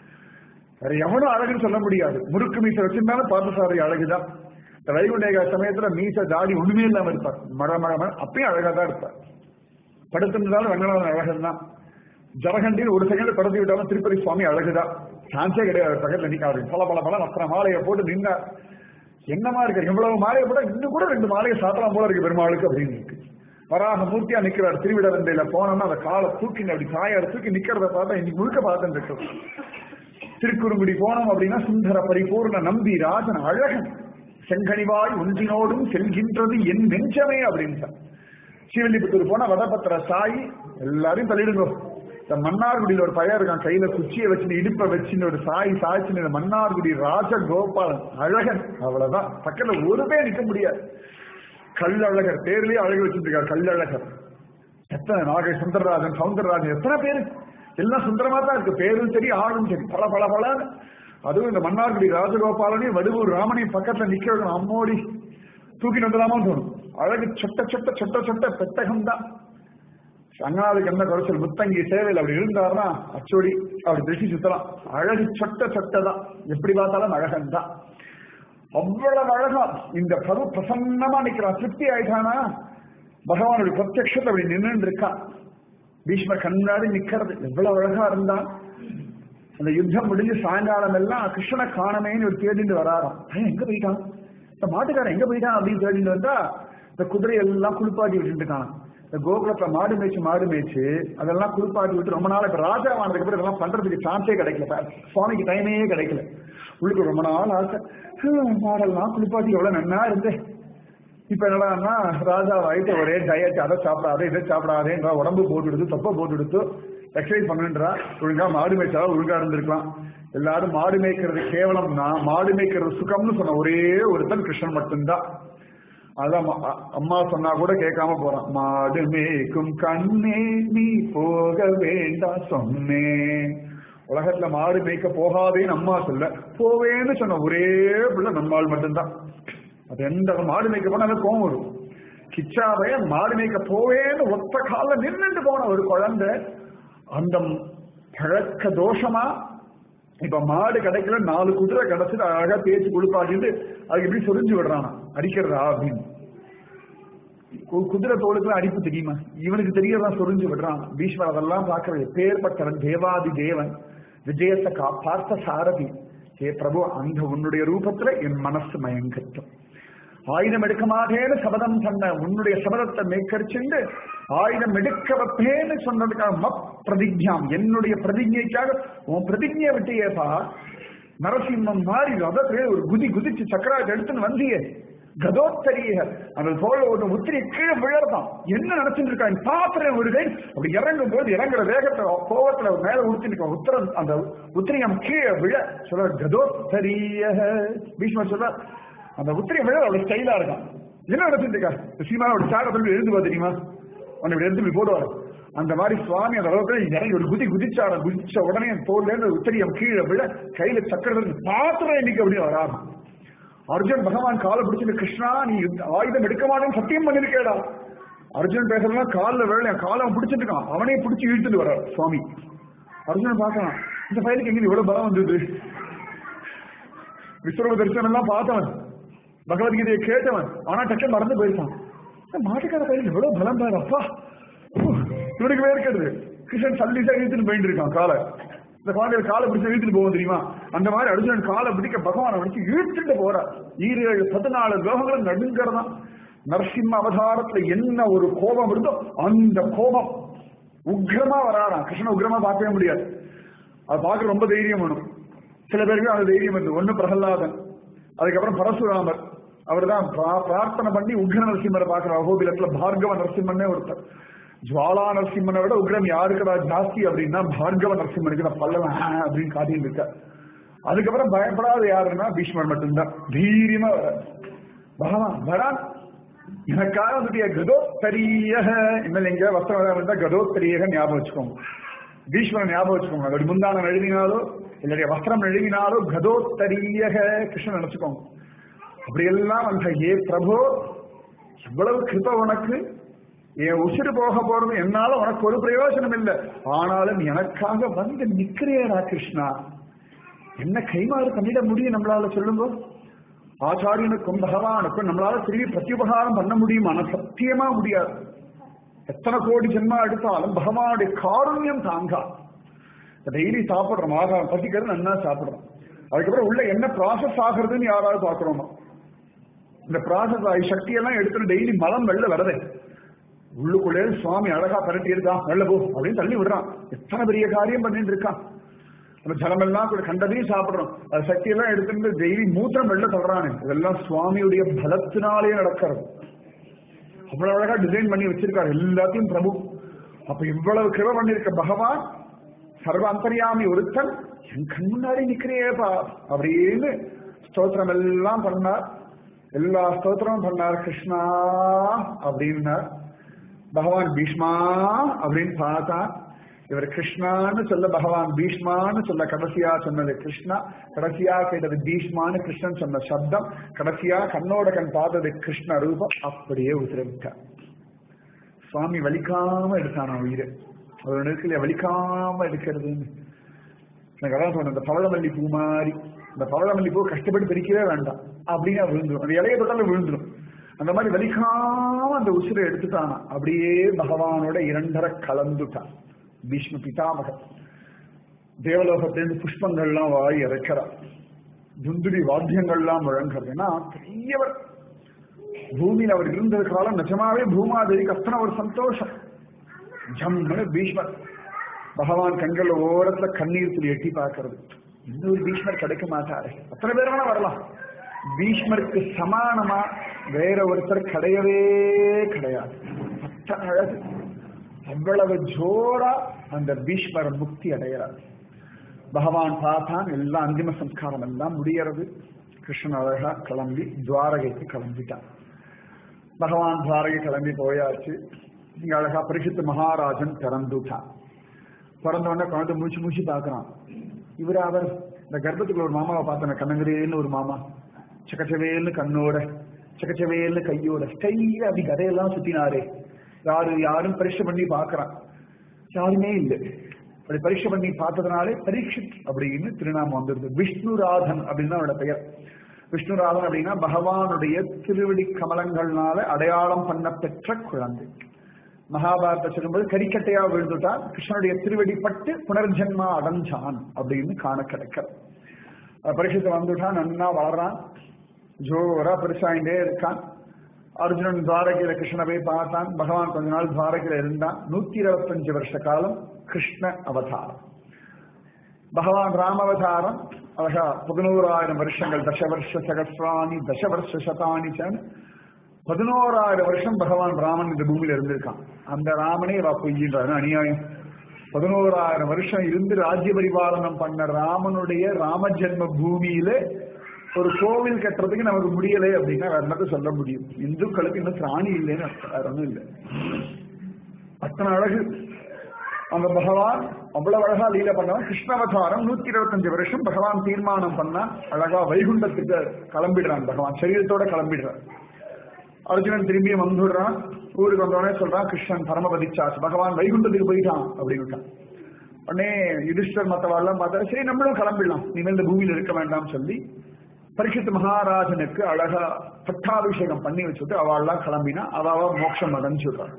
வேற எவனும் அழகுன்னு சொல்ல முடியாது முறுக்கு மீசை வச்சிருந்தாலும் பார்த்தசாரி அழகுதான் இந்த வைகுண்டேக சமயத்துல மீச தாடி ஒண்ணுமே இல்லாம இருப்பார் மழ மழ மழ அப்பயும் அழகா தான் இருப்பார் படுத்திருந்தாலும் ரங்கநாதன் அழகன் தான் ஜலகண்டியில் ஒரு செகண்ட் படுத்து விட்டாலும் திருப்பதி சுவாமி அழகுதான் சான்ஸே கிடையாது பக்கத்துல நிக்காரு பல பல பல அத்தனை மாலையை போட்டு நின்னார் என்னமா இருக்கு இவ்வளவு மாலையை போட்டா இன்னும் கூட ரெண்டு மாலையை சாத்தலாம் போல இருக்கு பெருமாளுக்கு அப்படின்னு இருக்கு வராக மூர்த்தியா நிக்கிறார் திருவிடவந்தையில போனோம்னா அந்த காலை தூக்கி அப்படி சாயார தூக்கி நிக்கிறத பார்த்தா இன்னைக்கு முழுக்க பார்த்துட்டு இருக்கோம் திருக்குறுங்குடி போனோம் அப்படின்னா சுந்தர பரிபூர்ண நம்பி ராஜன் அழகன் செங்கனிவாய் ஒன்றினோடும் செல்கின்றது என் நெஞ்சமே அப்படின்னு சிவல்லிபுத்தூர் போனா வடபத்திர சாய் எல்லாரையும் தள்ளிடுங்க இந்த மன்னார்குடியில ஒரு பையன் இருக்கான் கையில குச்சியை வச்சு இடுப்ப வச்சுன்னு ஒரு சாய் சாய்ச்சின்னு மன்னார்குடி ராஜகோபாலன் அழகன் அவ்வளவுதான் பக்கத்துல ஒரு பேர் நிக்க முடியாது கல்லழகர் பேர்லயே அழகு வச்சிருக்கார் கல்லழகர் எத்தனை நாகை சுந்தரராஜன் சவுந்தரராஜன் எத்தனை பேரு எல்லாம் சுந்தரமா தான் இருக்கு பேரும் சரி ஆளும் சரி பல பல பல அதுவும் இந்த மன்னார்குடி ராஜகோபாலனையும் வடுவூர் ராமனையும் பக்கத்துல நிக்க வைக்கணும் அம்மோடி தூக்கி வந்துடாம தோணும் அழகு சொட்ட சொட்ட சொட்ட சொட்ட பெட்டகம் தான் அண்ணாவுக்கு என்ன குறைச்சல் முத்தங்கி சேவையில் அப்படி இருந்தாருன்னா அச்சோடி அப்படி திருஷ்டி சுத்தலாம் அழகு சொட்ட சொட்ட தான் எப்படி பார்த்தாலும் அழகன் தான் அவ்வளவு அழகா இந்த பரு பிரசன்னமா நிக்கிறான் திருப்தி ஆயிட்டானா பகவானுடைய பிரத்யக்ஷத்தை அப்படி நின்று இருக்கான் பீஷ்மர் கண்ணாடி நிக்கிறது எவ்வளவு அழகா இருந்தான் அந்த யுத்தம் முடிஞ்சு சாயங்காலம் எல்லாம் கிருஷ்ணனை காணமேன்னு ஒரு தேடிட்டு வராராம் "ஏய், எங்க போயிட்டான் இந்த மாட்டுக்காரன் எங்க போயிட்டான் அப்படின்னு தேடிட்டு வந்தா இந்த குதிரை எல்லாம் குளிப்பாட்டி விட்டுட்டு இருக்கான் இந்த கோகுலத்துல மாடு மேய்ச்சி மாடு மேய்ச்சி அதெல்லாம் குளிப்பாட்டி விட்டு ரொம்ப நாள் இப்ப ராஜாவானதுக்கு அப்புறம் இதெல்லாம் பண்றதுக்கு சான்ஸே கிடைக்கல பா- சுவாமிக்கு டைமே கிடைக்கல உள்ளுக்கு ரொம்ப நாள் ஆசை ஹம், மாடெல்லாம் குளிப்பாட்டி எவ்வளவு நன்னா இருந்தேன் இப்ப என்னடான்னா ராஜா ஆயிட்டு ஒரே டயட் அதை சாப்பிடாதே இதை சாப்பிடாதேன்றா உடம்பு போட்டு எடுத்து தொப்பை போட்டு எடுத்து எக்ஸசைஸ் பண்ணுன்றா ஒழுங்கா மாடு மேய்ச்சாலும் ஒழுங்கா இருந்திருக்கலாம் எல்லாரும் மாடு மேய்க்கிறது கேவலம்னா மாடு மேய்க்கிறது சுகம்னு சொன்ன ஒரே ஒருத்தன் கிருஷ்ணன் மட்டும்தான் அதான் அம்மா- அ- அம்மா சொன்னா கூட கேட்காம போறான் மாடு மேய்க்கும் கண்ணே நீ போக வேண்டாம் சொன்னேன் உலகத்துல மாடு மேய்க்க போகாதேன்னு அம்மா சொல்ல போவேன்னு சொன்ன ஒரே பிள்ளை நம்மால் மட்டும்தான் அது எந்த மாடு மேய்க்க போனா அது கோவம் வரும் கிச்சாவைய மாடு மேய்க்க போவேன்னு ஒத்த கால நின்னுட்டு போன ஒரு குழந்தை அந்த பழக்க தோஷமா இப்ப மாடு கிடைக்கல நாலு குதிரை கிடைச்சிட்டு அழகா தேய்ச்சி குளிப்பாட்டிட்டு அதுக்கு எப்படி சொரிஞ்சு விடுறானா அடிக்கிறதா அப்படின்னு கு- குதிரை தோளுக்குலாம் அடிப்பு தெரியுமா இவனுக்கு தெரியறதா சொரிஞ்சு விடுறான் பீஷ்மர் அதெல்லாம் பார்க்கறது பேர்பட்டவன் தேவாதி தேவன் விஜயசகா பார்த்த சாரதி ஏ பிரபு அந்த உன்னுடைய ரூபத்துல என் மனசு மயங்கட்டும் ஆயுதம் எடுக்க மாட்டேன்னு சபதம் பண்ண உன்னுடைய சபதத்தை மேற்கரிச்சுண்டு ஆயுதம் எடுக்க வைப்பேன்னு சொன்னதுக்காக மப் பிரதிஜாம் என்னுடைய பிரதிஜைக்காக உன் பிரதிஜையை விட்டியேப்பா நரசிம்மம் மாறி ரதத்துல ஒரு குதி குதிச்சு சக்கராத்தை எடுத்துன்னு வந்தியே கதோத்தரிய அந்த தோல் ஒரு உத்திரி கீழே விழறதான் என்ன நினைச்சிட்டு இருக்கான் பாத்திரம் ஒரு கை அப்படி இறங்கும் போது இறங்குற வேகத்தை கோவத்துல மேல உடுத்திட்டு உத்தரம் அந்த உத்திரியம் கீழே விழ சொல்ற கதோத்தரிய பீஷ்மர் சொல்ற அந்த உத்திரியம் விழ அவ்வளவு ஸ்டைலா இருக்கான் என்ன நினைச்சிட்டு இருக்கா சீமாவோட சாகத்தில் எழுந்து பா தெரியுமா அவனை இப்படி எடுத்து இப்படி போடுவார் அந்த மாதிரி சுவாமி அந்த அளவுக்கு இறங்கி ஒரு குதி குதிச்சார குதிச்ச உடனே தோல்ல இருந்து உத்திரியம் கீழே விழ கையில சக்கரத்தில் பாத்திரம் இன்னைக்கு அப்படியே வராது அர்ஜுன் பகவான் காலை பிடிச்சிட்டு கிருஷ்ணா நீ ஆயுதம் எடுக்க மாட்டேன்னு சத்தியம் பண்ணிருக்கேடா அர்ஜுன் பேசுறதுலாம் காலில் வேலை காலை அவன் பிடிச்சிட்டு இருக்கான் அவனே பிடிச்சி இழுத்துட்டு வர்றார் சுவாமி அர்ஜுன் பார்க்கலாம் இந்த ஃபைலுக்கு எங்க இவ்வளவு பலம் வந்தது விஸ்வரூப தரிசனம் எல்லாம் பார்த்தவன் பகவத்கீதையை கேட்டவன் ஆனா டக்கு மறந்து போயிருக்கான் இந்த மாட்டுக்கார பையன் எவ்வளவு பலம் பாரு அப்பா ஹூ, இவனுக்கு வேர்க்கிறது கிருஷ்ணன் சல்லிசா இழுத்துட்டு போயிட்டு இருக்கான் காலை இந்த குழந்தைகள் காலை பிடிச்சு இழுத்துட்டு போவோம் தெரியுமா அந்த மாதிரி அர்ஜுனன் காலை பிடிக்க பகவானை பிடிச்சு இழுத்துட்டு போறார் ஈரேழு பதினாலு லோகங்களும் நடுங்கிறதான் நரசிம்ம அவதாரத்துல என்ன ஒரு கோபம் இருந்தோ அந்த கோபம் உக்ரமா வராராம் கிருஷ்ணன் உக்ரமா பார்க்கவே முடியாது அது பார்க்க ரொம்ப தைரியம் வேணும் சில பேருக்கு அந்த தைரியம் இருந்து ஒண்ணு பிரகலாதன் அதுக்கப்புறம் பரசுராமர் அவர் தான் பிரார்த்தனை பண்ணி உக்ர நரசிம்மரை பார்க்கிற அகோபிலத்துல பார்கவ நரசிம்மன்னே ஒருத்தர் ஜுவாலா நரசிம்மனை விட உக்ரம் யாருக்குடா ஜாஸ்தி அப்படின்னா பார்கவ நரசிம்மனுக்கு நான் பல்லவன் ஆ, அப்படின்னு காட்டிட்டு இருக்க அதுக்கப்புறம் பயப்படாத யாருன்னா பீஷ்மர் மட்டும்தான் தீரியமா வர பகவான் வரான் எனக்காக வந்துட்டிய கதோத்தரிய இனிமேல் எங்க வஸ்திரம் இருந்தா கதோத்தரியக ஞாபகம் வச்சுக்கோங்க பீஷ்மரன் ஞாபகம் வச்சுக்கோங்க அப்படி முந்தானம் எழுதினாலோ இல்லையா வஸ்திரம் எழுதினாலோ கதோத்தரியக கிருஷ்ணன் நினைச்சுக்கோங்க அப்படியெல்லாம் அந்த ஏ பிரபு இவ்வளவு கிருப உனக்கு என் உசிறு போக போறது என்னால உனக்கு ஒரு பிரயோஜனம் இல்லை ஆனாலும் எனக்காக வந்து நிக்கிறியடா கிருஷ்ணா என்ன கைமாறு பண்ணிட முடியும் நம்மளால சொல்லுங்க ஆச்சாரியனுக்கும் பகவானுக்கும் நம்மளால திரும்பி பிரத்யுபகாரம் பண்ண முடியும் ஆனா சத்தியமா முடியாது எத்தனை கோடி ஜென்மா எடுத்தாலும் பகவானுடைய காருண்யம் தாங்கா டெய்லி சாப்பிடுறோம் ஆகாரம் பசிக்கிறது நல்லா சாப்பிடுறோம் அதுக்கப்புறம் உள்ள என்ன ப்ராசஸ் ஆகுறதுன்னு யாராவது பாக்குறோமா இந்த ப்ராசஸ் ஆகி சக்தியெல்லாம் எடுத்துட்டு டெய்லி மலம் வெளில வரதே உள்ளுக்குள்ளே சுவாமி அழகா பரட்டி இருக்கான் வெளில போ அப்படின்னு தள்ளி விடுறான் எத்தனை பெரிய காரியம் பண்ணிட்டு இருக்கான் நம்ம ஜலமெல்லாம் கூட கண்டதையும் சாப்பிடுறோம் அது சக்தியெல்லாம் எடுத்துட்டு டெய்லி மூத்திரம் வெளில சொல்றானே இதெல்லாம் சுவாமியுடைய பலத்தினாலே நடக்கிறது அவ்வளவு அழகா டிசைன் பண்ணி வச்சிருக்காரு எல்லாத்தையும் பிரபு அப்ப இவ்வளவு கிருப பண்ணிருக்க பகவான் சர்வ அந்தரியாமி ஒருத்தன் என் கண் முன்னாடி நிக்கிறேப்பா அப்படின்னு ஸ்தோத்திரம் எல்லாம் பண்ணார் எல்லா ஸ்தோத்திரமும் பண்ணார் கிருஷ்ணா அப்படின்னார் பகவான் பீஷ்மா அப்படின்னு பார்த்தா இவர் கிருஷ்ணான்னு சொல்ல பகவான் பீஷ்மான்னு சொல்ல கடைசியா சொன்னது கிருஷ்ணா கடைசியா கேட்டது பீஷ்மான்னு கிருஷ்ணன் சொன்ன சப்தம் கடைசியா கண்ணோட கண் பார்த்தது கிருஷ்ண ரூபம் அப்படியே உத்தரவிட்டார் சுவாமி வலிக்காம எடுத்தானா உயிரை ஒரு நெருக்கலையா வலிக்காம எடுக்கிறதுன்னு எனக்கு அதான் சொன்னேன் இந்த பவளமல்லி பூ மாதிரி இந்த பவளமல்லி பூ கஷ்டப்பட்டு பிரிக்கவே வேண்டாம் அப்படின்னா விழுந்துரும் அந்த இலைய தொட்டாலும் விழுந்துரும் அந்த மாதிரி வலிக்காம அந்த உசுரை எடுத்துட்டானா அப்படியே பகவானோட இரண்டரை கலந்துட்டான் பீஷ்ம பிதாமகன் தேவலோகத்திலிருந்து புஷ்பங்கள்லாம் வாரி இறக்கிறார் துந்துடி வாத்தியங்கள்லாம் முழங்குறது ஏன்னா பெரியவர் பூமியில் அவர் இருந்தது காலம் நிஜமாவே பூமாதேவிக்கு அத்தனை ஒரு சந்தோஷம் ஜம்னு பீஷ்மர் பகவான் கண்கள் ஓரத்துல கண்ணீர் துளி எட்டி பார்க்கறது இன்னொரு பீஷ்மர் கிடைக்க மாட்டாரு அத்தனை பேர் வேணா வரலாம் பீஷ்மருக்கு சமானமா வேற ஒருத்தர் கிடையவே கிடையாது அத்தனை அழகு அவ்வளவு ஜோரா அந்த பீஷ்மர் முக்தி அடைகிறார் பகவான் பார்த்தான் எல்லாம் அந்திம சம்ஸ்காரம் எல்லாம் முடியறது கிருஷ்ணன் அழகா கிளம்பி துவாரகைக்கு கிளம்பிட்டான் பகவான் துவாரகை கிளம்பி போயாச்சு இங்க அழகா பரிசுத்த மகாராஜன் பிறந்துட்டான் பிறந்த உடனே குழந்தை மூச்சு மூச்சு பார்க்கறான் இவர் அவர் இந்த கர்ப்பத்துக்குள்ள ஒரு மாமாவை பார்த்தன கண்ணங்கரேன்னு ஒரு மாமா சக்கச்சவேல்னு கண்ணோட சக்கச்சவேல்னு கையோட ஸ்டைல அப்படி கதையெல்லாம் சுத்தினாரே யாரு யாரும் பரிசு பண்ணி பார்க்கறான் யாருமே இல்லை அப்படி பரீட்சை பண்ணி பார்த்ததுனாலே பரீட்சித் அப்படின்னு திருநாமம் வந்துருது விஷ்ணுராதன் அப்படின்னு தான் அவரோட பெயர் விஷ்ணுராதன் அப்படின்னா பகவானுடைய திருவடி கமலங்கள்னால அடையாளம் பண்ண பெற்ற குழந்தை மகாபாரத சொல்லும்போது கரிக்கட்டையா விழுந்துட்டான் கிருஷ்ணனுடைய திருவடி பட்டு புனர்ஜன்மா அடைஞ்சான் அப்படின்னு காண கிடைக்கிறது பரீட்சத்தை வந்துட்டான் நன்னா வளர்றான் ஜோரா பெருசாயிட்டே இருக்கான் அர்ஜுனன் துவாரகையில கிருஷ்ணனை போய் பார்த்தான் பகவான் கொஞ்ச நாள் துவாரகையில இருந்தான் நூத்தி இருபத்தஞ்சு வருஷ காலம் கிருஷ்ண அவதாரம் பகவான் ராமவதாரம் அழகா பதினோராயிரம் வருஷங்கள் தச வருஷ சகசிராணி தச வருஷ சதானி பதினோராயிரம் வருஷம் பகவான் ராமன் இந்த பூமியில இருந்திருக்கான் அந்த ராமனே வா பொய்யின்றாரு அநியாயம் பதினோராயிரம் வருஷம் இருந்து ராஜ்ய பரிபாலனம் பண்ண ராமனுடைய ராம ஜென்ம பூமியில ஒரு கோவில் கட்டுறதுக்கு நமக்கு முடியலை அப்படின்னா வேற என்னத்தை சொல்ல முடியும் இந்துக்களுக்கு இன்னும் திராணி இல்லைன்னு அர்த்தம். வேற ஒண்ணும் இல்லை அத்தனை அழகு அந்த பகவான் அவ்வளவு அழகா லீல பண்ணவன் கிருஷ்ணாவதாரம் நூத்தி இருபத்தஞ்சு வருஷம் பகவான் தீர்மானம் பண்ணா அழகா வைகுண்டத்துக்கு கிளம்பிடுறான் பகவான் சரீரத்தோட கிளம்பிடுறான் அர்ஜுனன் திரும்பி வந்துடுறான் ஊருக்கு வந்தோடனே சொல்றான் கிருஷ்ணன் பரமபதிச்சாச்சு பகவான் வைகுண்டத்துக்கு போயிட்டான் அப்படின்னு உடனே யுதிஷ்டர் மத்தவாள்லாம் பார்த்தா சரி நம்மளும் கிளம்பிடலாம் இனிமேல் இந்த பூமியில இருக்க வேண்டாம் சொல்லி பரிசுத்த மகாராஜனுக்கு அழகா பட்டாபிஷேகம் பண்ணி வச்சுட்டு அவள்லாம் கிளம்பினா அவாவ மோட்சம் அடைஞ்சுடுறான்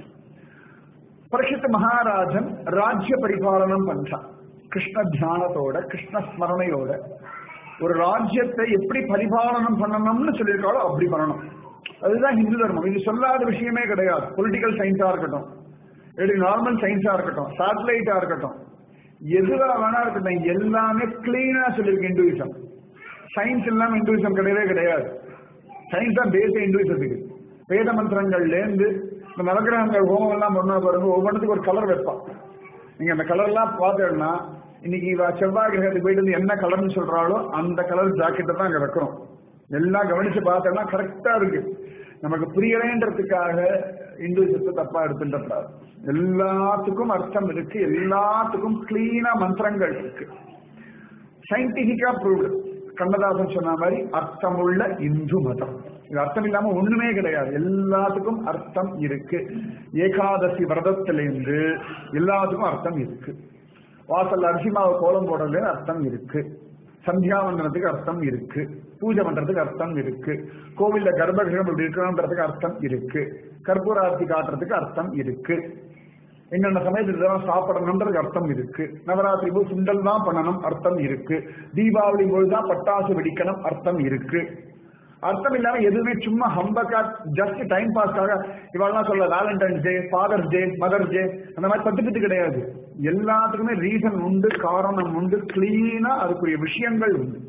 பரிசுத்த மகாராஜன் ராஜ்ய பரிபாலனம் பண்றான் கிருஷ்ண தியானத்தோட கிருஷ்ண ஸ்மரணையோட ஒரு ராஜ்யத்தை எப்படி பரிபாலனம் பண்ணணும்னு சொல்லியிருக்காளோ அப்படி பண்ணணும் அதுதான் ஹிந்து தர்மம் இது சொல்லாத விஷயமே கிடையாது பொலிட்டிக்கல் சயின்ஸா இருக்கட்டும் இல்லை நார்மல் சயின்ஸா இருக்கட்டும் சேட்டலைட்டா இருக்கட்டும் எதுவா வேணா இருக்கட்டும் எல்லாமே கிளீனா சொல்லியிருக்கு இந்துவிசம் சயின்ஸ் இல்லாம இந்துவிசம் கிடையவே கிடையாது சயின்ஸ் தான் பேச இந்துவிசத்துக்கு வேத மந்திரங்கள்ல இருந்து இந்த நவகிரகங்கள் ஹோமம் எல்லாம் பண்ணா பாருங்க ஒவ்வொன்றுத்துக்கு ஒரு கலர் வைப்பான் நீங்க அந்த கலர் எல்லாம் பார்த்தோம்னா இன்னைக்கு இவ செவ்வாய் கிரகத்துக்கு போயிட்டு வந்து என்ன கலர்னு சொல்றாளோ அந்த கலர் ஜாக்கெட்டை தான் அங்க வைக்கிறோம் எல்லாம் கவனிச்சு பார்த்தோம்னா கரெக்டா இருக்கு நமக்கு புரியலேன்றதுக்காக இந்துவிசத்தை தப்பா எடுத்துட்டப்படாது எல்லாத்துக்கும் அர்த்தம் இருக்கு எல்லாத்துக்கும் கிளீனா மந்திரங்கள் இருக்கு சயின்டிபிக்கா ப்ரூவ்டு கண்ணதாசன் சொன்ன மாதிரி அர்த்தமுள்ள இந்து மதம் இது அர்த்தம் இல்லாம ஒண்ணுமே கிடையாது எல்லாத்துக்கும் அர்த்தம் இருக்கு ஏகாதசி விரதத்திலிருந்து எல்லாத்துக்கும் அர்த்தம் இருக்கு வாசல்ல அரிசி மாவு கோலம் போடுறதுல அர்த்தம் இருக்கு சந்தியாவந்தனத்துக்கு அர்த்தம் இருக்கு பூஜை பண்றதுக்கு அர்த்தம் இருக்கு கோவில்ல கர்ப்பகிரகம் இப்படி இருக்கணும்ன்றதுக்கு அர்த்தம் இருக்கு கற்பூரார்த்தி காட்டுறதுக்கு அர்த்தம் இருக்கு என்னென்ன சமயத்தில் இதெல்லாம் சாப்பிடணும்ன்றது அர்த்தம் இருக்கு நவராத்திரி போது சுண்டல் தான் பண்ணணும் அர்த்தம் இருக்கு தீபாவளி போதுதான் பட்டாசு வெடிக்கணும் அர்த்தம் இருக்கு அர்த்தம் இல்லாம எதுவுமே சும்மா ஹம்பக்கா ஜஸ்ட் டைம் பாஸ்க்காக இவெல்லாம் சொல்ல Valentine's day father's day mother's day அந்த மாதிரி பத்துக்கிட்டு கிடையாது எல்லாத்துக்குமே ரீசன் உண்டு காரணம் உண்டு கிளீனா அதுக்குரிய விஷயங்கள் உண்டு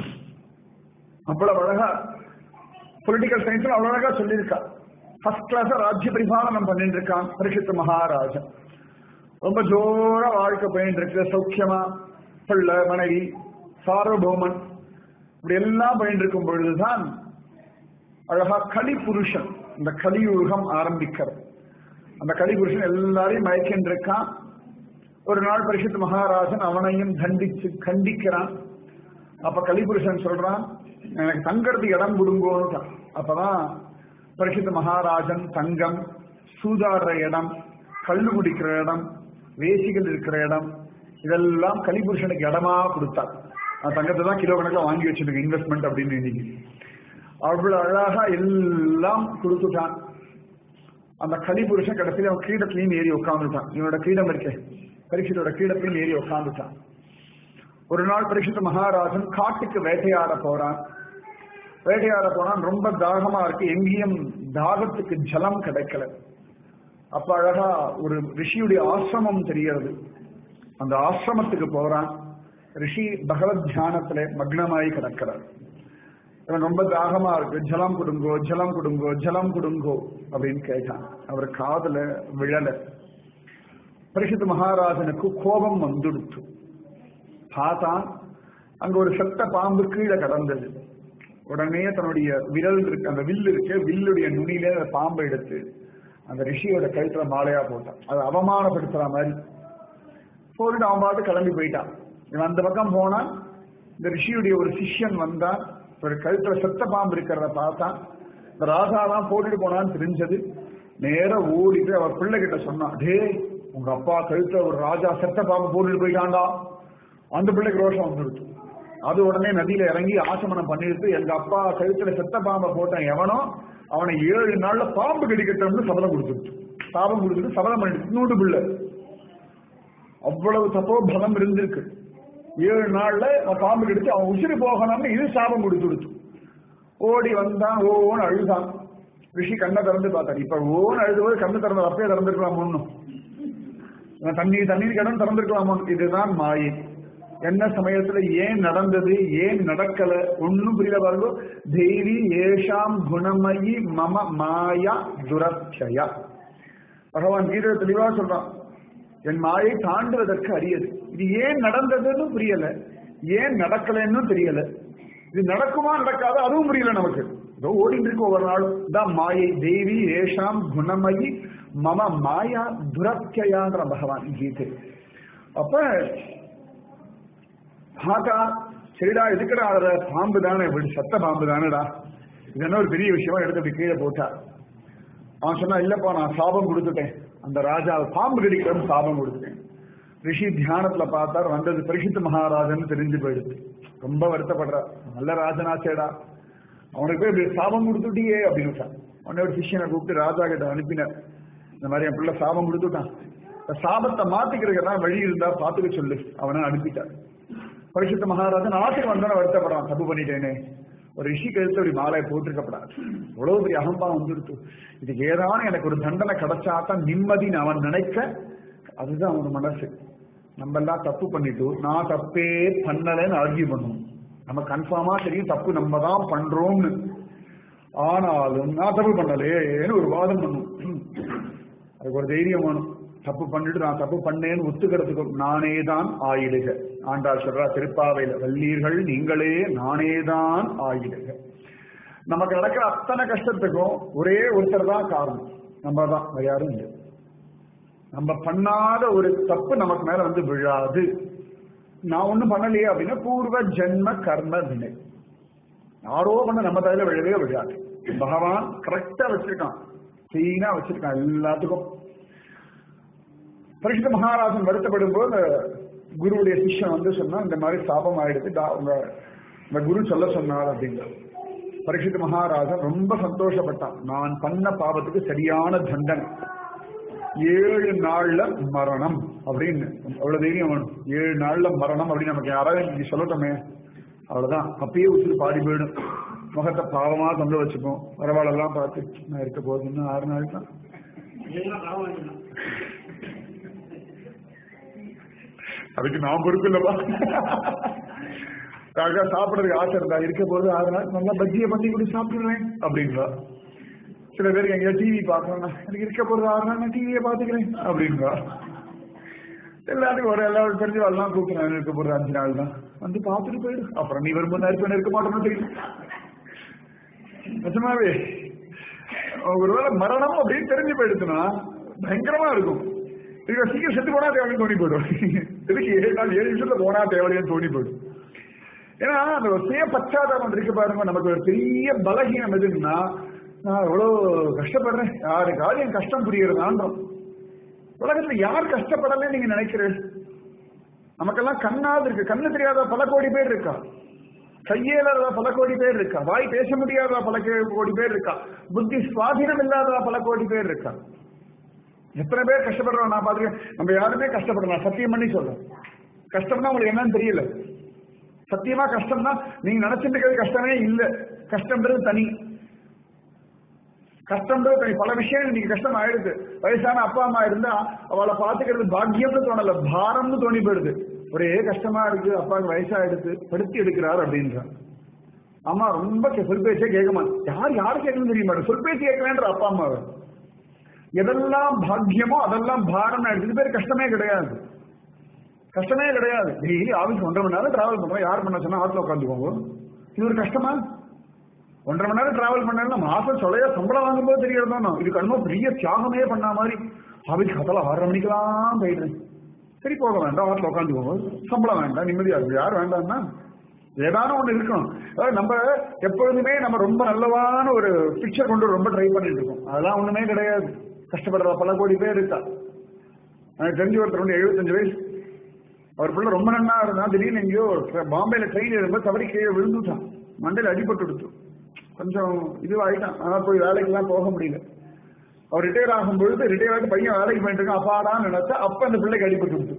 அவ்வளவு அழகா பொலிட்டிக்கல் சயின்ஸ்ல அவ்வளவு அழகா சொல்லியிருக்கா ஃபர்ஸ்ட் கிளாஸ் ராஜ்ய பரிபாலனம் பண்ணிட்டு இருக்கான் பரிசுத்த மகாராஜன் ரொம்ப ஜோரா வாழ்க்கை போயிட்டு இருக்கு சௌக்கியமா பிள்ளை மனைவி சார்வபௌமன் இப்படி எல்லாம் போயிட்டு இருக்கும் பொழுதுதான் அழகா கலி புருஷன் இந்த கலியுகம் ஆரம்பிக்கிறது அந்த கலி புருஷன் எல்லாரையும் மயக்கின்னு இருக்கான் ஒரு நாள் பரிசுத்த மகாராஜன் அவனையும் தண்டிச்சு கண்டிக்கிறான் அப்ப கலிபுருஷன் சொல்றான் எனக்கு தங்கறதுக்கு இடம் கொடுங்கோன்னு அப்பதான் பரிசுத்த மகாராஜன் தங்கம் சூதாடுற இடம் கல்லு குடிக்கிற இடம் வேசிகள் இருக்கிற இடம் இதெல்லாம் கலிபுருஷனுக்கு இடமா கொடுத்தார் நான் தங்கத்தை தான் கிலோ கணக்கில் வாங்கி வச்சிருக்கேன் இன்வெஸ்ட்மெண்ட் அப்படின்னு இன்னைக்கு அவ்வளவு அழகா எல்லாம் கொடுத்துட்டான் அந்த கலிபுருஷன் கடைசியில் அவன் கிரீடத்திலையும் ஏறி உட்காந்துட்டான் இவனோட கிரீடம் இருக்கே பரீட்சத்தோட கிரீடத்திலையும் ஏறி உட்காந்துட்டான் ஒரு நாள் பரீட்சித்த மகாராஜன் காட்டுக்கு வேட்டையாட போறான் வேட்டையாட போனான் ரொம்ப தாகமா இருக்கு எங்கேயும் தாகத்துக்கு ஜலம் கிடைக்கல அப்ப அழகா ஒரு ரிஷியுடைய ஆசிரமம் தெரியறது அந்த ஆசிரமத்துக்கு போறான் ரிஷி பகவத் தியானத்துல மக்னமாய் கிடக்கிறார் இவன் ரொம்ப தாகமா இருக்கு ஜலம் கொடுங்கோ ஜலம் கொடுங்கோ ஜலம் கொடுங்கோ அப்படின்னு கேட்டான் அவர் காதுல விழல பரிசுத்த மகாராஜனுக்கு கோபம் வந்துடுத்து பார்த்தான் அங்க ஒரு செத்த பாம்பு கீழே கடந்தது உடனே தன்னுடைய விரல் இருக்கு அந்த வில் இருக்கு வில்லுடைய நுனியில அந்த பாம்பை எடுத்து அந்த ரிஷியோட கழுத்துல மாலையா போட்டான் அதை அவமானப்படுத்துற மாதிரி போட்டு அவன் பாட்டு கிளம்பி போயிட்டான் இவன் அந்த பக்கம் போனான் இந்த ரிஷியுடைய ஒரு சிஷ்யன் வந்தான் ஒரு கழுத்துல செத்த பாம்பு இருக்கிறத பார்த்தான் இந்த ராஜா தான் போட்டுட்டு போனான்னு தெரிஞ்சது நேர ஓடிட்டு அவர் பிள்ளை கிட்ட சொன்னான் டே உங்க அப்பா கழுத்துல ஒரு ராஜா செத்த பாம்பு போட்டுட்டு போயிட்டாண்டா அந்த பிள்ளைக்கு ரோஷம் வந்துடுச்சு அது உடனே நதியில இறங்கி ஆசமனம் பண்ணிட்டு எங்க அப்பா கழுத்துல செத்த பாம்பை போட்டான் எவனோ அவனை ஏழு நாள்ல பாம்பு கடிக்கட்டோம்னு சபதம் கொடுத்துட்டு சாபம் கொடுத்துட்டு சபதம் பண்ணிட்டு இன்னொரு பிள்ளை அவ்வளவு தப்போ பலம் இருந்திருக்கு ஏழு நாள்ல அவன் பாம்பு கடிச்சு அவன் உசிறு போகணும்னு இது சாபம் கொடுத்து கொடுத்து ஓடி வந்தான் ஓன்னு அழுதான் ரிஷி கண்ணை திறந்து பார்த்தார் இப்ப ஓன்னு அழுதும்போது கண்ணு திறந்த அப்பயே திறந்துருக்கலாம் ஒண்ணும் இவன் தண்ணீர் தண்ணீர் கடன் திறந்திருக்கலாம் இதுதான் மாயை என்ன சமயத்துல ஏன் நடந்தது ஏன் நடக்கல ஒன்னும் புரியல பாருங்க தேவி ஏஷாம் குணமயி மம மாயா துரட்சயா பகவான் கீதை தெளிவா சொல்றான் என் மாயை தாண்டுவதற்கு அரியது இது ஏன் நடந்ததுன்னு புரியல ஏன் நடக்கலன்னு தெரியல இது நடக்குமா நடக்காத அதுவும் புரியல நமக்கு இதோ ஓடிட்டு இருக்கு ஒவ்வொரு நாளும் தான் மாயை தேவி ஏஷாம் குணமயி மம மாயா துரத்தியான்ற பகவான் கீதை அப்ப பார்த்தா சரிடா எதுக்குடா அதுல பாம்பு தானே இப்படி சத்த பாம்பு தானேடா இது என்ன ஒரு பெரிய விஷயமா எடுத்து அப்படி கீழே போட்டா அவன் சொன்னா இல்லப்பா நான் சாபம் கொடுத்துட்டேன் அந்த ராஜா பாம்பு கடிக்கிறன்னு சாபம் கொடுத்துட்டேன் ரிஷி தியானத்துல பார்த்தார் வந்தது பரிசுத்த மகாராஜன் தெரிஞ்சு போயிடுது ரொம்ப வருத்தப்படுறார் நல்ல ராஜனாச்சேடா அவனுக்கு போய் இப்படி சாபம் கொடுத்துட்டியே அப்படின்னு சொன்னான். உடனே ஒரு சிஷ்யனை கூப்பிட்டு ராஜா கிட்ட அனுப்பினார் இந்த மாதிரி என் பிள்ளை சாபம் கொடுத்துட்டான் இந்த சாபத்தை மாத்திக்கிறதுக்கு வழி இருந்தா பாத்துக்க சொல்லு அவனை அனுப்பிட்டார் பரிசுத்த மகாராஜன் நாட்டுக்கு வந்தோன்னு வருத்தப்படுறான் தப்பு பண்ணிட்டேனே ஒரு ரிஷி கழுத்து அப்படி மாலையை போட்டிருக்கப்படாது இவ்வளவு பெரிய அகம்பாவம் வந்துடுத்து இதுக்கு ஏதாவது எனக்கு ஒரு தண்டனை கிடைச்சாதான் நிம்மதின்னு அவன் நினைக்க அதுதான் அவன் மனசு நம்ம எல்லாம் தப்பு பண்ணிட்டு நான் தப்பே பண்ணலைன்னு ஆர்கியூ பண்ணுவோம் நம்ம கன்ஃபார்மா தெரியும் தப்பு நம்ம தான் பண்றோம்னு ஆனாலும் நான் தப்பு பண்ணலையேன்னு ஒரு வாதம் பண்ணும் அதுக்கு ஒரு தைரியம் வேணும் தப்பு பண்ணிட்டு நான் தப்பு பண்ணேன்னு ஒத்துக்கிறதுக்கு நானே தான் ஆயிடுக ஆண்டாள் சொல்றா திருப்பாவையில வல்லீர்கள் நீங்களே நானே தான் ஆயிடுக நமக்கு நடக்கிற அத்தனை கஷ்டத்துக்கும் ஒரே ஒருத்தர் தான் காரணம் நம்ம தான் வேற யாரும் இல்லை நம்ம பண்ணாத ஒரு தப்பு நமக்கு மேல வந்து விழாது நான் ஒண்ணும் பண்ணலையே அப்படின்னா பூர்வ ஜென்ம கர்ம வினை யாரோ பண்ண நம்ம தலையில விழவே விழாது பகவான் கரெக்டா வச்சிருக்கான் கிளீனா வச்சிருக்கான் எல்லாத்துக்கும் பரிசுத்த மகாராஜன் வருத்தப்படும் போது குருவுடைய சிஷ்யன் வந்து சொன்னா இந்த மாதிரி சாபம் ஆயிடுது டா- உங்க இந்த குரு சொல்ல சொன்னார் அப்படின்னு பரிசுத்த மகாராஜன் ரொம்ப சந்தோஷப்பட்டான் நான் பண்ண பாவத்துக்கு சரியான தண்டனை ஏழு நாள்ல மரணம் அப்படின்னு அவ்வளவு தைரியம் வேணும் ஏழு நாள்ல மரணம் அப்படின்னு நமக்கு யாராவது இன்னைக்கு சொல்லட்டோமே அவ்வளவுதான் அப்பயே உசுறு பாடி போயிடும் முகத்தை பாவமா தொங்க வச்சுப்போம் பரவாயில்லாம் பார்த்து நான் இருக்க போகுது இன்னும் ஆறு நாள் தான் எல்லாம் பாவம் வேண்டாம். அதுக்கு நான் பொறுப்பு இல்லப்பா அழகா சாப்பிடறதுக்கு ஆசை இருந்தா இருக்க போது ஆறு நாள் நல்லா பஜ்ஜியை பண்ணி கூட சாப்பிடுறேன் அப்படிங்களா சில பேருக்கு எங்கேயா டிவி பார்க்கணும்னா எனக்கு இருக்க போறது ஆறு நாள் நான் டிவியை பாத்துக்கிறேன் அப்படிங்களா எல்லாத்துக்கும் ஒரு எல்லாரும் தெரிஞ்சு வரலாம் கூப்பிடுறேன் இருக்க போறது அஞ்சு நாள் தான் வந்து பார்த்துட்டு போயிடு அப்புறம் நீ வரும்போது இருப்பேன் இருக்க மாட்டேன்னு தெரியும் நிஜமாவே ஒருவேளை மரணம் அப்படின்னு தெரிஞ்சு போயிடுச்சுன்னா பயங்கரமா இருக்கும் இதுக்கு சீக்கிரம் செத்து போனா தேவைன்னு தோணி போயிடும் இதுக்கு ஏழு நாள் ஏழு நிமிஷத்துல போனா தேவையான தோணி போயிடும் ஏன்னா அந்த ஒரு சுய பச்சாதாபம் இருக்கு பாருங்க நமக்கு ஒரு பெரிய பலகீனம் எதுன்னா நான் எவ்வளவு கஷ்டப்படுறேன் யாருக்காவது என் கஷ்டம் புரியறதான்றோம் உலகத்துல யார் கஷ்டப்படல நீங்க நினைக்கிறேன் நமக்கெல்லாம் கண்ணாது இருக்கு கண்ணு தெரியாத பல கோடி பேர் இருக்கா கையேலாத பல கோடி பேர் இருக்கா வாய் பேச முடியாத பல கே- கோடி பேர் இருக்கா புத்தி சுவாதீனம் இல்லாத பல கோடி பேர் இருக்கா எத்தனை பேர் கஷ்டப்படுறோம் நான் பாத்துக்கேன் நம்ம யாருமே கஷ்டப்படலாம் சத்தியம் பண்ணி சொல்றேன் கஷ்டம்னா உங்களுக்கு என்னன்னு தெரியல சத்தியமா கஷ்டம்னா நீங்க நினைச்சிட்டு இருக்கிறது கஷ்டமே இல்ல கஷ்டம்ன்றது தனி கஷ்டம்ன்றது தனி பல விஷயங்கள் நீங்க கஷ்டம் ஆயிடுது வயசான அப்பா அம்மா இருந்தா அவளை பாத்துக்கிறது பாக்கியம்னு தோணல பாரம்னு தோணி போயிடுது ஒரே கஷ்டமா இருக்கு அப்பாவுக்கு வயசாயிடுது படுத்தி எடுக்கிறார் அப்படின்றான் அம்மா ரொம்ப கே- சொல் பேச்சே கேட்க மாட்டேன் யார் யாரு கேட்கணும்னு தெரிய மாட்டேன் சொல் பேச்சு கேட்கலன்ற அப்பா அம்மாவை எதெல்லாம் பாக்கியமோ அதெல்லாம் பாரம் இது பேர் கஷ்டமே கிடையாது கஷ்டமே கிடையாது டெய்லி ஆபீஸ் ஒன்றரை மணி நேரம் டிராவல் பண்றோம் யார் பண்ண சொன்னா ஆட்டில் உட்காந்துக்கோங்க இது ஒரு கஷ்டமா ஒன்றரை மணி நேரம் டிராவல் பண்ணா மாசம் சொல்லையா சம்பளம் வாங்கும்போது தெரியறதோ இதுக்கு அனுபவம் பெரிய தியாகமே பண்ண மாதிரி ஆபீஸ் கத்தல ஆறரை மணிக்கெல்லாம் போயிடுறேன் சரி போக வேண்டாம் ஆட்டில் உட்காந்துக்கோங்க சம்பளம் வேண்டாம் நிம்மதியா இருக்கு யார் வேண்டாம்னா ஏதானும் ஒண்ணு இருக்கணும் அதாவது நம்ம எப்பொழுதுமே நம்ம ரொம்ப நல்லவான ஒரு பிக்சர் கொண்டு வர ரொம்ப ட்ரை பண்ணிட்டு இருக்கோம் அதெல்லாம் ஒண்ணுமே கிடையாது கஷ்டப்படுற பல கோடி பேர் இருக்கா எனக்கு தெரிஞ்ச ஒருத்தர் வந்து எழுபத்தஞ்சு வயசு அவர் பிள்ளை ரொம்ப நன்னா இருந்தா திடீர்னு எங்கேயோ tra- பாம்பேல ட்ரெயின் ஏறும்போது தவறி கீழே விழுந்துட்டான் மண்டையில் அடிபட்டு கொடுத்து கொஞ்சம் இதுவாயிட்டான் ஆனால் போய் வேலைக்கெல்லாம் போக முடியல அவர் ரிட்டையர் ஆகும் பொழுது ரிட்டையர் ஆகிட்டு பையன் வேலைக்கு போயிட்டு இருக்கான் அப்பாடான்னு நினைச்சா அப்ப அந்த பிள்ளைக்கு அடிபட்டு கொடுத்து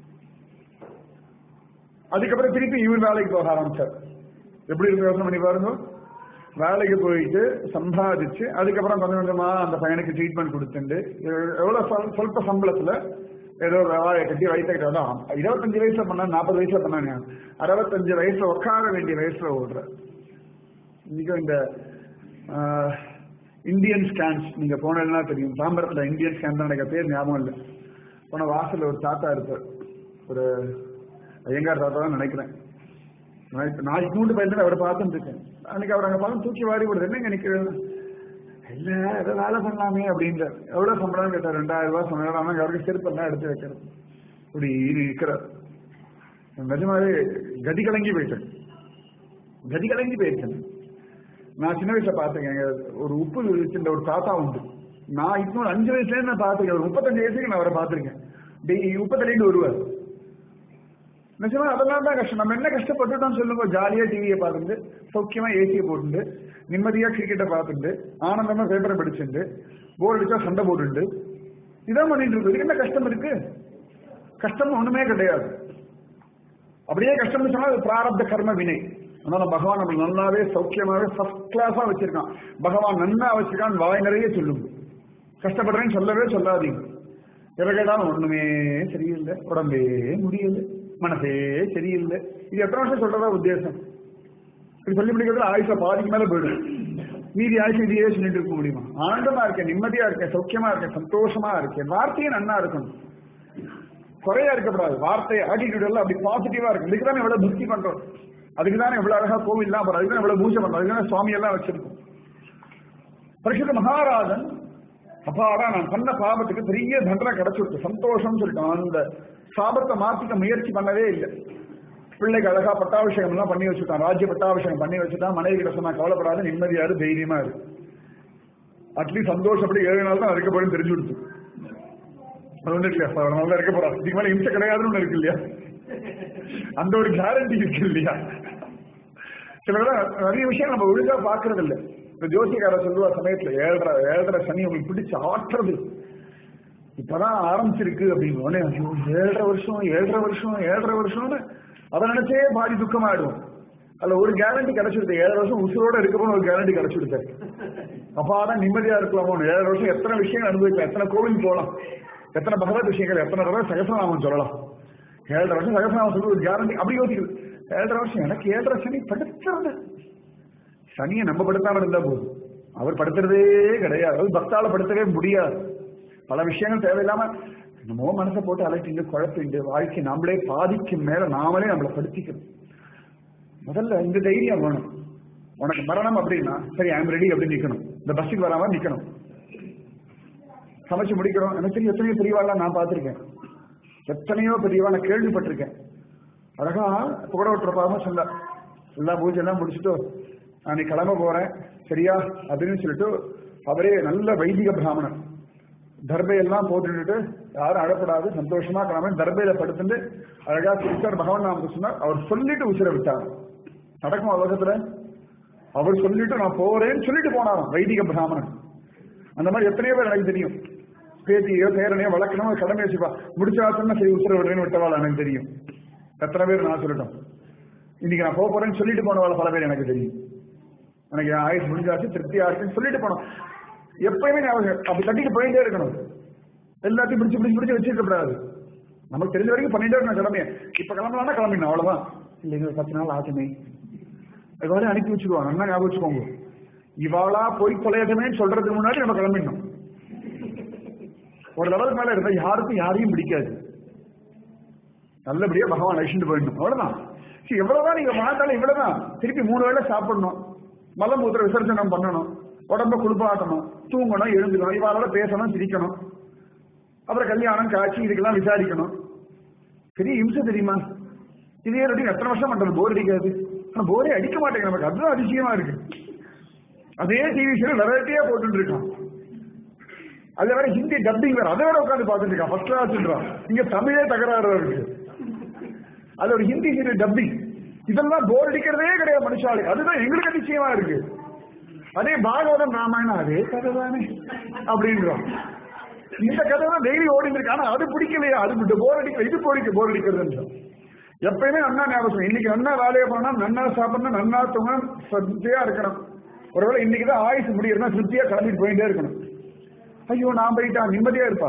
அதுக்கப்புறம் திருப்பி இவர் வேலைக்கு போக ஆரம்பிச்சார் எப்படி இருக்கு யோசனை பண்ணி பாருங்க வேலைக்கு போயிட்டு சம்பாதிச்சு அதுக்கப்புறம் கொஞ்சம் கொஞ்சமா அந்த பையனுக்கு ட்ரீட்மெண்ட் கொடுத்துட்டு எ- எவ்வளவு சொல்- சொல்ப சம்பளத்துல ஏதோ வேலையை கட்டி வயிற்ற கட்டாதான் இருபத்தஞ்சு வயசுல பண்ணா நாற்பது வயசுல பண்ணாங்க அறுபத்தஞ்சு வயசுல உட்கார வேண்டிய வயசுல ஓடுற இன்னைக்கும் இந்த ஆஹ், இந்தியன் ஸ்கேன்ஸ் நீங்க போனதுன்னா தெரியும் தாம்பரத்துல இந்தியன் ஸ்கேன் தான் எனக்கு பேர் ஞாபகம் இல்லை போன வாசல்ல ஒரு தாத்தா இருப்பார் ஒரு ஐயங்கார் தாத்தா தான் நினைக்கிறேன் நான் இப்ப நான் இட்னூண்டு பயில அவரை பார்த்துட்டு இருக்கேன் அன்னைக்கு அவர் அங்க பார்த்து தூக்கி வாரி விடுது என்னங்க நிக்கிறேன் இல்ல ஏதோ வேலை பண்ணலாமே அப்படின்றார் எவ்வளவு சம்பளம் கேட்டார் ரெண்டாயிரம் ரூபாய் சொன்னார் ஆனா அவருக்கு செருப்பு எல்லாம் எடுத்து வைக்கிறது இப்படி இருக்கிறார் நிஜமாவே கதி கலங்கி போயிட்டேன் கதி கலங்கி போயிட்டேன் நான் சின்ன வயசுல பாத்துக்கேன் ஒரு உப்பு வச்சிருந்த ஒரு தாத்தா உண்டு நான் இப்போ அஞ்சு வயசுல நான் பாத்துருக்கேன் ஒரு முப்பத்தஞ்சு வயசுக்கு நான் அவரை பாத்திருக்கேன் டெய்லி உப்பத்தலைந்து வருவார் நிஜமா அதெல்லாம் தான் கஷ்டம் நம்ம என்ன கஷ்டப்பட்டுட்டோம் சொல்லுங்க ஜாலியா டிவியை பார்த்துட்டு சௌக்கியமா ஏசியை போட்டுட்டு நிம்மதியா கிரிக்கெட்டை பார்த்துட்டு ஆனந்தமா பேப்பரை படிச்சுட்டு போர் அடிச்சா சண்டை போட்டுட்டு இதான் பண்ணிட்டு இருக்கு இதுக்கு என்ன கஷ்டம் இருக்கு கஷ்டம் ஒண்ணுமே கிடையாது அப்படியே கஷ்டம்னு சொன்னா அது பிராரப்த கர்ம வினை அதனால பகவான் நம்ம நல்லாவே சௌக்கியமாவே ஃபர்ஸ்ட் கிளாஸா வச்சிருக்கான் பகவான் நன்னா வச்சிருக்கான் வாய் நிறைய சொல்லுங்க கஷ்டப்படுறேன்னு சொல்லவே சொல்லாதீங்க எதை கேட்டாலும் ஒண்ணுமே சரியில்லை உடம்பே முடியல மனசே சரியில்லை இது எத்தனை வருஷம் சொல்றதா உத்தேசம் இப்படி சொல்லி முடிக்கிறதுல ஆயுஷ பாதிக்கு மேல போயிடும் மீதி ஆயுஷ இதையே சொல்லிட்டு இருக்க முடியுமா ஆனந்தமா இருக்கேன் நிம்மதியா இருக்கேன் சௌக்கியமா இருக்கேன் சந்தோஷமா இருக்கேன் வார்த்தையும் நன்னா இருக்கணும் குறையா இருக்கக்கூடாது வார்த்தை ஆட்டிடியூட் எல்லாம் அப்படி பாசிட்டிவா இருக்கு இதுக்கு தானே எவ்வளவு பக்தி பண்றோம் அதுக்கு தானே எவ்வளவு அழகா கோவில்லாம் போறோம் அதுக்கு தான் எவ்வளவு பூஜை பண்றோம் அதுக்கு தானே சுவாமி எல்லாம் வச்சிருக்கோம் பரிசுத்த மகாராஜன் அப்பாடா நான் பண்ண பாபத்துக்கு பெரிய தண்டனை கிடைச்சிருக்கு சந்தோஷம் சொல்லிட்டோம் அந்த சாபத்தை மாத்திக்க முயற்சி பண்ணவே இல்லை பிள்ளைக்கு அழகா பட்டாபிஷேகம் எல்லாம் பண்ணி வச்சுட்டான் ராஜ்ய பட்டாபிஷேகம் பண்ணி வச்சுட்டான் மனைவி கிட்ட சொன்னா கவலைப்படாத நிம்மதியாரு தைரியமா இருக்கு அட்லீஸ்ட் சந்தோஷப்படி ஏழு நாள் தான் இருக்க போறேன்னு தெரிஞ்சு கொடுத்து அது ஒண்ணு இல்லையா அவர் நல்லா இருக்க போறா இதுக்கு மேல இம்சை கிடையாதுன்னு ஒண்ணு இருக்கு இல்லையா அந்த ஒரு கேரண்டி இருக்கு இல்லையா சில பேர் நிறைய விஷயம் நம்ம ஒழுங்கா பாக்குறது இல்ல இந்த ஜோசிகார சொல்லுவா சமயத்துல ஏழரை ஏழரை சனி உங்களுக்கு பிடிச்சு ஆட்டுறது இப்பதான் ஆரம்பிச்சிருக்கு அப்படின்னு உடனே ஐயோ, ஏழரை வருஷம் ஏழரை வருஷம் ஏழரை வருஷம்னு அதை நினைச்சே பாதி துக்கமாயிடும் அதுல ஒரு கேரண்டி கிடைச்சிருது ஏழரை வருஷம் உசுரோட இருக்க போன ஒரு கேரண்டி கிடைச்சிருது அப்பாதான் நிம்மதியா இருக்கலாமோ ஏழரை வருஷம் எத்தனை விஷயங்கள் அனுபவிக்கலாம் எத்தனை கோவில் போகலாம் எத்தனை பகவத் விஷயங்கள் எத்தனை தடவை சகசநாமம் சொல்லலாம் ஏழரை வருஷம் சகசநாமம் சொல்லி ஒரு கேரண்டி அப்படி யோசிக்குது ஏழரை வருஷம் எனக்கு ஏழரை சனி படுத்துறது சனியை நம்ம படுத்தாம இருந்தா போதும் அவர் படுத்துறதே கிடையாது அது பக்தால படுத்தவே முடியாது பல விஷயங்கள் தேவையில்லாம என்னமோ மனசை போட்டு அலட்டிண்டு குழப்பிண்டு வாழ்க்கை நாமளே பாதிக்கும் மேல நாமளே நம்மளை படுத்திக்கணும் முதல்ல இந்த தைரியம் வேணும் உனக்கு மரணம் அப்படின்னா சரி ஐம் ரெடி அப்படின்னு நிக்கணும் இந்த பஸ்ஸுக்கு வராம நிக்கணும் சமைச்சு முடிக்கிறோம் எனக்கு தெரியும் எத்தனையோ பெரியவாள்லாம் நான் பார்த்திருக்கேன் எத்தனையோ பெரியவா நான் கேள்விப்பட்டிருக்கேன் அழகா புகழ விட்டுறப்பாம சொன்னா எல்லா பூஜை எல்லாம் முடிச்சுட்டு நான் நீ கிளம்ப போறேன் சரியா அப்படின்னு சொல்லிட்டு அவரே நல்ல வைதிக பிராமணன் தர்பையெல்லாம் போட்டுட்டு யாரும் அழப்படாது சந்தோஷமா கிளம்ப தர்பையில படுத்துட்டு அழகா சிரிச்சார் பகவான் நாம சொன்னார் அவர் சொல்லிட்டு உசிர விட்டார் நடக்கும் உலகத்துல அவர் சொல்லிட்டு நான் போறேன்னு சொல்லிட்டு போனாராம் வைதிக பிராமணன் அந்த மாதிரி எத்தனையோ பேர் எனக்கு தெரியும் பேத்தியோ பேரனையோ வளர்க்கணும் ஒரு கடமை வச்சுப்பா முடிச்சா சொன்னா சரி உத்தரவு விடுறேன்னு விட்டவாள் எனக்கு தெரியும் எத்தனை பேர் நான் சொல்லட்டும் இன்னைக்கு நான் போக போறேன்னு சொல்லிட்டு போனவாள் பல பேர் எனக்கு தெரியும் எனக்கு என் ஆயுஷ் முடிஞ்சாச்சு திருப்தியா இருக்குன்னு சொல்லிட்டு போனோம் எப்பயுமே ஞாபகம் அப்படி கட்டிட்டு போயிட்டே இருக்கணும் எல்லாத்தையும் பிடிச்சு பிடிச்சு பிடிச்சு வச்சிருக்க கூடாது நமக்கு தெரிஞ்ச வரைக்கும் பண்ணிட்டே இருக்கணும் கிளம்பிய இப்ப கிளம்பலாம்னா கிளம்பிடணும் அவ்வளவுதான் இல்லைங்க ஒரு பத்து நாள் ஆகுமே அதுவரை அனுப்பி வச்சுக்குவாங்க நல்லா ஞாபகம் வச்சுக்கோங்க இவாளா போய் தொலையட்டமேன்னு சொல்றதுக்கு முன்னாடி நம்ம கிளம்பிடணும் ஒரு லெவலுக்கு மேல இருந்தா யாருக்கும் யாரையும் பிடிக்காது நல்லபடியா பகவான் அழிச்சுட்டு போயிடணும் அவ்வளவுதான் சரி எவ்வளவுதான் நீங்க வாழ்ந்தாலும் இவ்வளவுதான் திருப்பி மூணு வேளை சாப்பிடணும் மலமூத்திர விசர்ஜனம் பண்ணணும் உடம்ப குளிப்பாட்டணும் தூங்கணும் எழுந்துக்கணும் இவாளோட பேசணும் சிரிக்கணும் அப்புறம் கல்யாணம் காட்சி இதுக்கெல்லாம் விசாரிக்கணும் பெரிய இம்சை தெரியுமா இதே ரொட்டீன் எத்தனை வருஷம் பண்றது போர் அடிக்காது ஆனா போரே அடிக்க மாட்டேங்க நமக்கு அதுதான் அதிசயமா இருக்கு அதே டிவி சீரியல் வெரைட்டியா போட்டுட்டு இருக்கான் அதுல வேற ஹிந்தி டப்பிங் வேற அதை வேற உட்காந்து பார்த்துட்டு இருக்கான் ஃபர்ஸ்ட் கிளாஸ்ன்றான் இங்க தமிழே தகராறு இருக்கு அது ஒரு ஹிந்தி ஹீரோ டப்பிங் இதெல்லாம் போர் அடிக்கிறதே கிடையாது மனுஷாலி அதுதான் எங்களுக்கு அதிசயமா இருக்கு அதே பாகவதம் ராமாயணம் அதே கதை தானே அப்படின்றோம் இந்த கதை தான் டெய்லி ஓடிட்டு இருக்கு ஆனா அது பிடிக்கலையா அது விட்டு போர் அடிக்கல இது பிடிக்க போர் அடிக்கிறதுன்றோம் எப்பயுமே நன்னா ஞாபகம் இன்னைக்கு நன்னா வேலையை போனா நன்னா சாப்பிடணும் நன்னா தூங்கணும் சத்தியா இருக்கணும் ஒருவேளை இன்னைக்கு தான் ஆயுசு முடியுதுன்னா திருப்தியா கிளம்பிட்டு போயிட்டே இருக்கணும் ஐயோ நான் போயிட்டா நிம்மதியா இருப்பா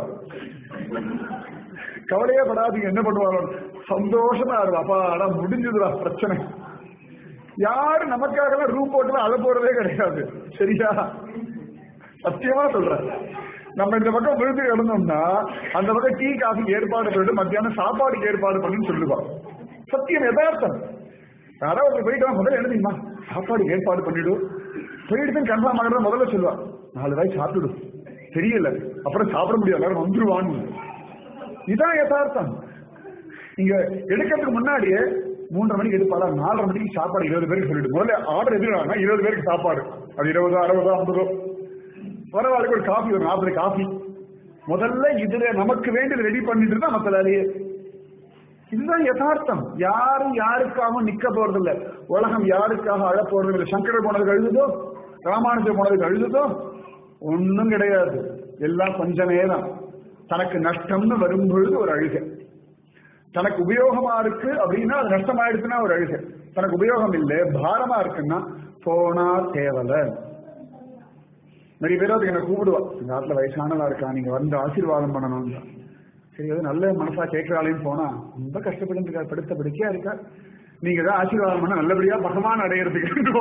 கவலையே படாதீங்க என்ன பண்ணுவாங்க சந்தோஷமா இருக்கும் அப்பா ஆனா முடிஞ்சதுடா பிரச்சனை யாரு நமக்காக ரூம் போட்டு அழ போறதே கிடையாது சரியா சத்தியமா சொல்றேன் நம்ம இந்த பக்கம் விழுந்து கிடந்தோம்னா அந்த பக்கம் டீ காஃபி ஏற்பாடு பண்ணிட்டு மத்தியானம் சாப்பாடுக்கு ஏற்பாடு பண்ணுன்னு சொல்லுவான் சத்தியம் யதார்த்தம் யாராவது ஒருத்தர் போயிட்டு வா, முதல்ல என்ன தெரியுமா சாப்பாடு ஏற்பாடு பண்ணிடு போயிட்டு கன்ஃபார்ம் ஆகிறத முதல்ல சொல்லுவா நாலு வாய் சாப்பிடு தெரியல அப்புறம் சாப்பிட முடியாது எல்லாரும் வந்துருவான்னு இதான் யதார்த்தம் இங்க எடுக்கிறதுக்கு முன்னாடியே மூன்றரை மணிக்கு எடுப்பாடா நாலரை மணிக்கு சாப்பாடு இருபது பேருக்கு சொல்லிட்டு முதல்ல ஆர்டர் எதிரானா இருபது பேருக்கு சாப்பாடு அது இருபதோ அறுபதோ ஐம்பதோ பரவாயில்ல ஒரு காஃபி ஒரு நாற்பது காஃபி முதல்ல இதுல நமக்கு வேண்டியது ரெடி பண்ணிட்டு தான் மத்த வேலையே இதுதான் யதார்த்தம் யாரும் யாருக்காகவும் நிக்க போறது இல்ல உலகம் யாருக்காக அழ போறது இல்லை சங்கரர் போனதுக்கு அழுதுதோ ராமானுஜர் போனதுக்கு அழுதுதோ ஒண்ணும் கிடையாது எல்லாம் கொஞ்சமே தான் தனக்கு நஷ்டம்னு வரும்பொழுது ஒரு அழுகை தனக்கு உபயோகமா இருக்கு அப்படின்னா அது நஷ்டமாயிடுச்சுன்னா ஒரு அழுகை தனக்கு உபயோகம் இல்லை பாரமா இருக்குன்னா போனா தேவலை நிறைய பேர் அதுக்கு என்ன கூப்பிடுவா இந்த ஆத்துல வயசானவா இருக்கா நீங்க வந்து ஆசீர்வாதம் பண்ணணும் சரி அது நல்ல மனசா கேட்கிறாளையும் போனா ரொம்ப கஷ்டப்பட்டு இருக்கா படுத்த படுக்கையா இருக்கா நீங்க தான் ஆசீர்வாதம் பண்ண நல்லபடியா பகவான் அடையிறதுக்கு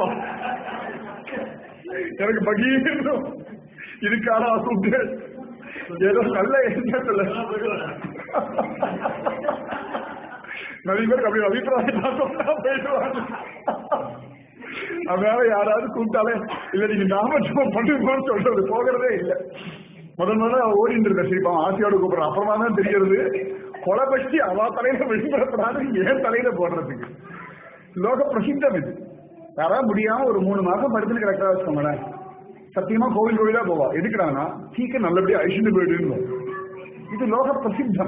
எனக்கு பகீரும் இதுக்கான கூப்பிட்டு ஏதோ நல்ல எண்ணத்துல நிறைய பேருக்கு அப்படி அபிப்பிராயம் நான் சொன்னா போயிடுவாங்க அதனால யாராவது கூப்பிட்டாலே இல்ல நீங்க நாமஜபம் பண்ணுங்கன்னு சொல்றது போகிறதே இல்லை முதல் முதல்ல அவ ஓடிட்டு இருக்க சரி பாவம் ஆசையோட கூப்பிடுற அப்புறமா தான் தெரியறது கொலை பற்றி அவ தலையில வெளிப்படப்படாது ஏன் தலையில போடுறதுக்கு லோக பிரசித்தம் இது யாராவது முடியாம ஒரு மூணு மாசம் படுத்துன்னு கரெக்டா வச்சுக்கோங்களேன் சத்தியமா கோவில் கோவிலா போவா எதுக்குறாங்கன்னா சீக்கிரம் நல்லபடியா ஐஷண்டு போயிடுன்னு இது லோக பிரசித்தம்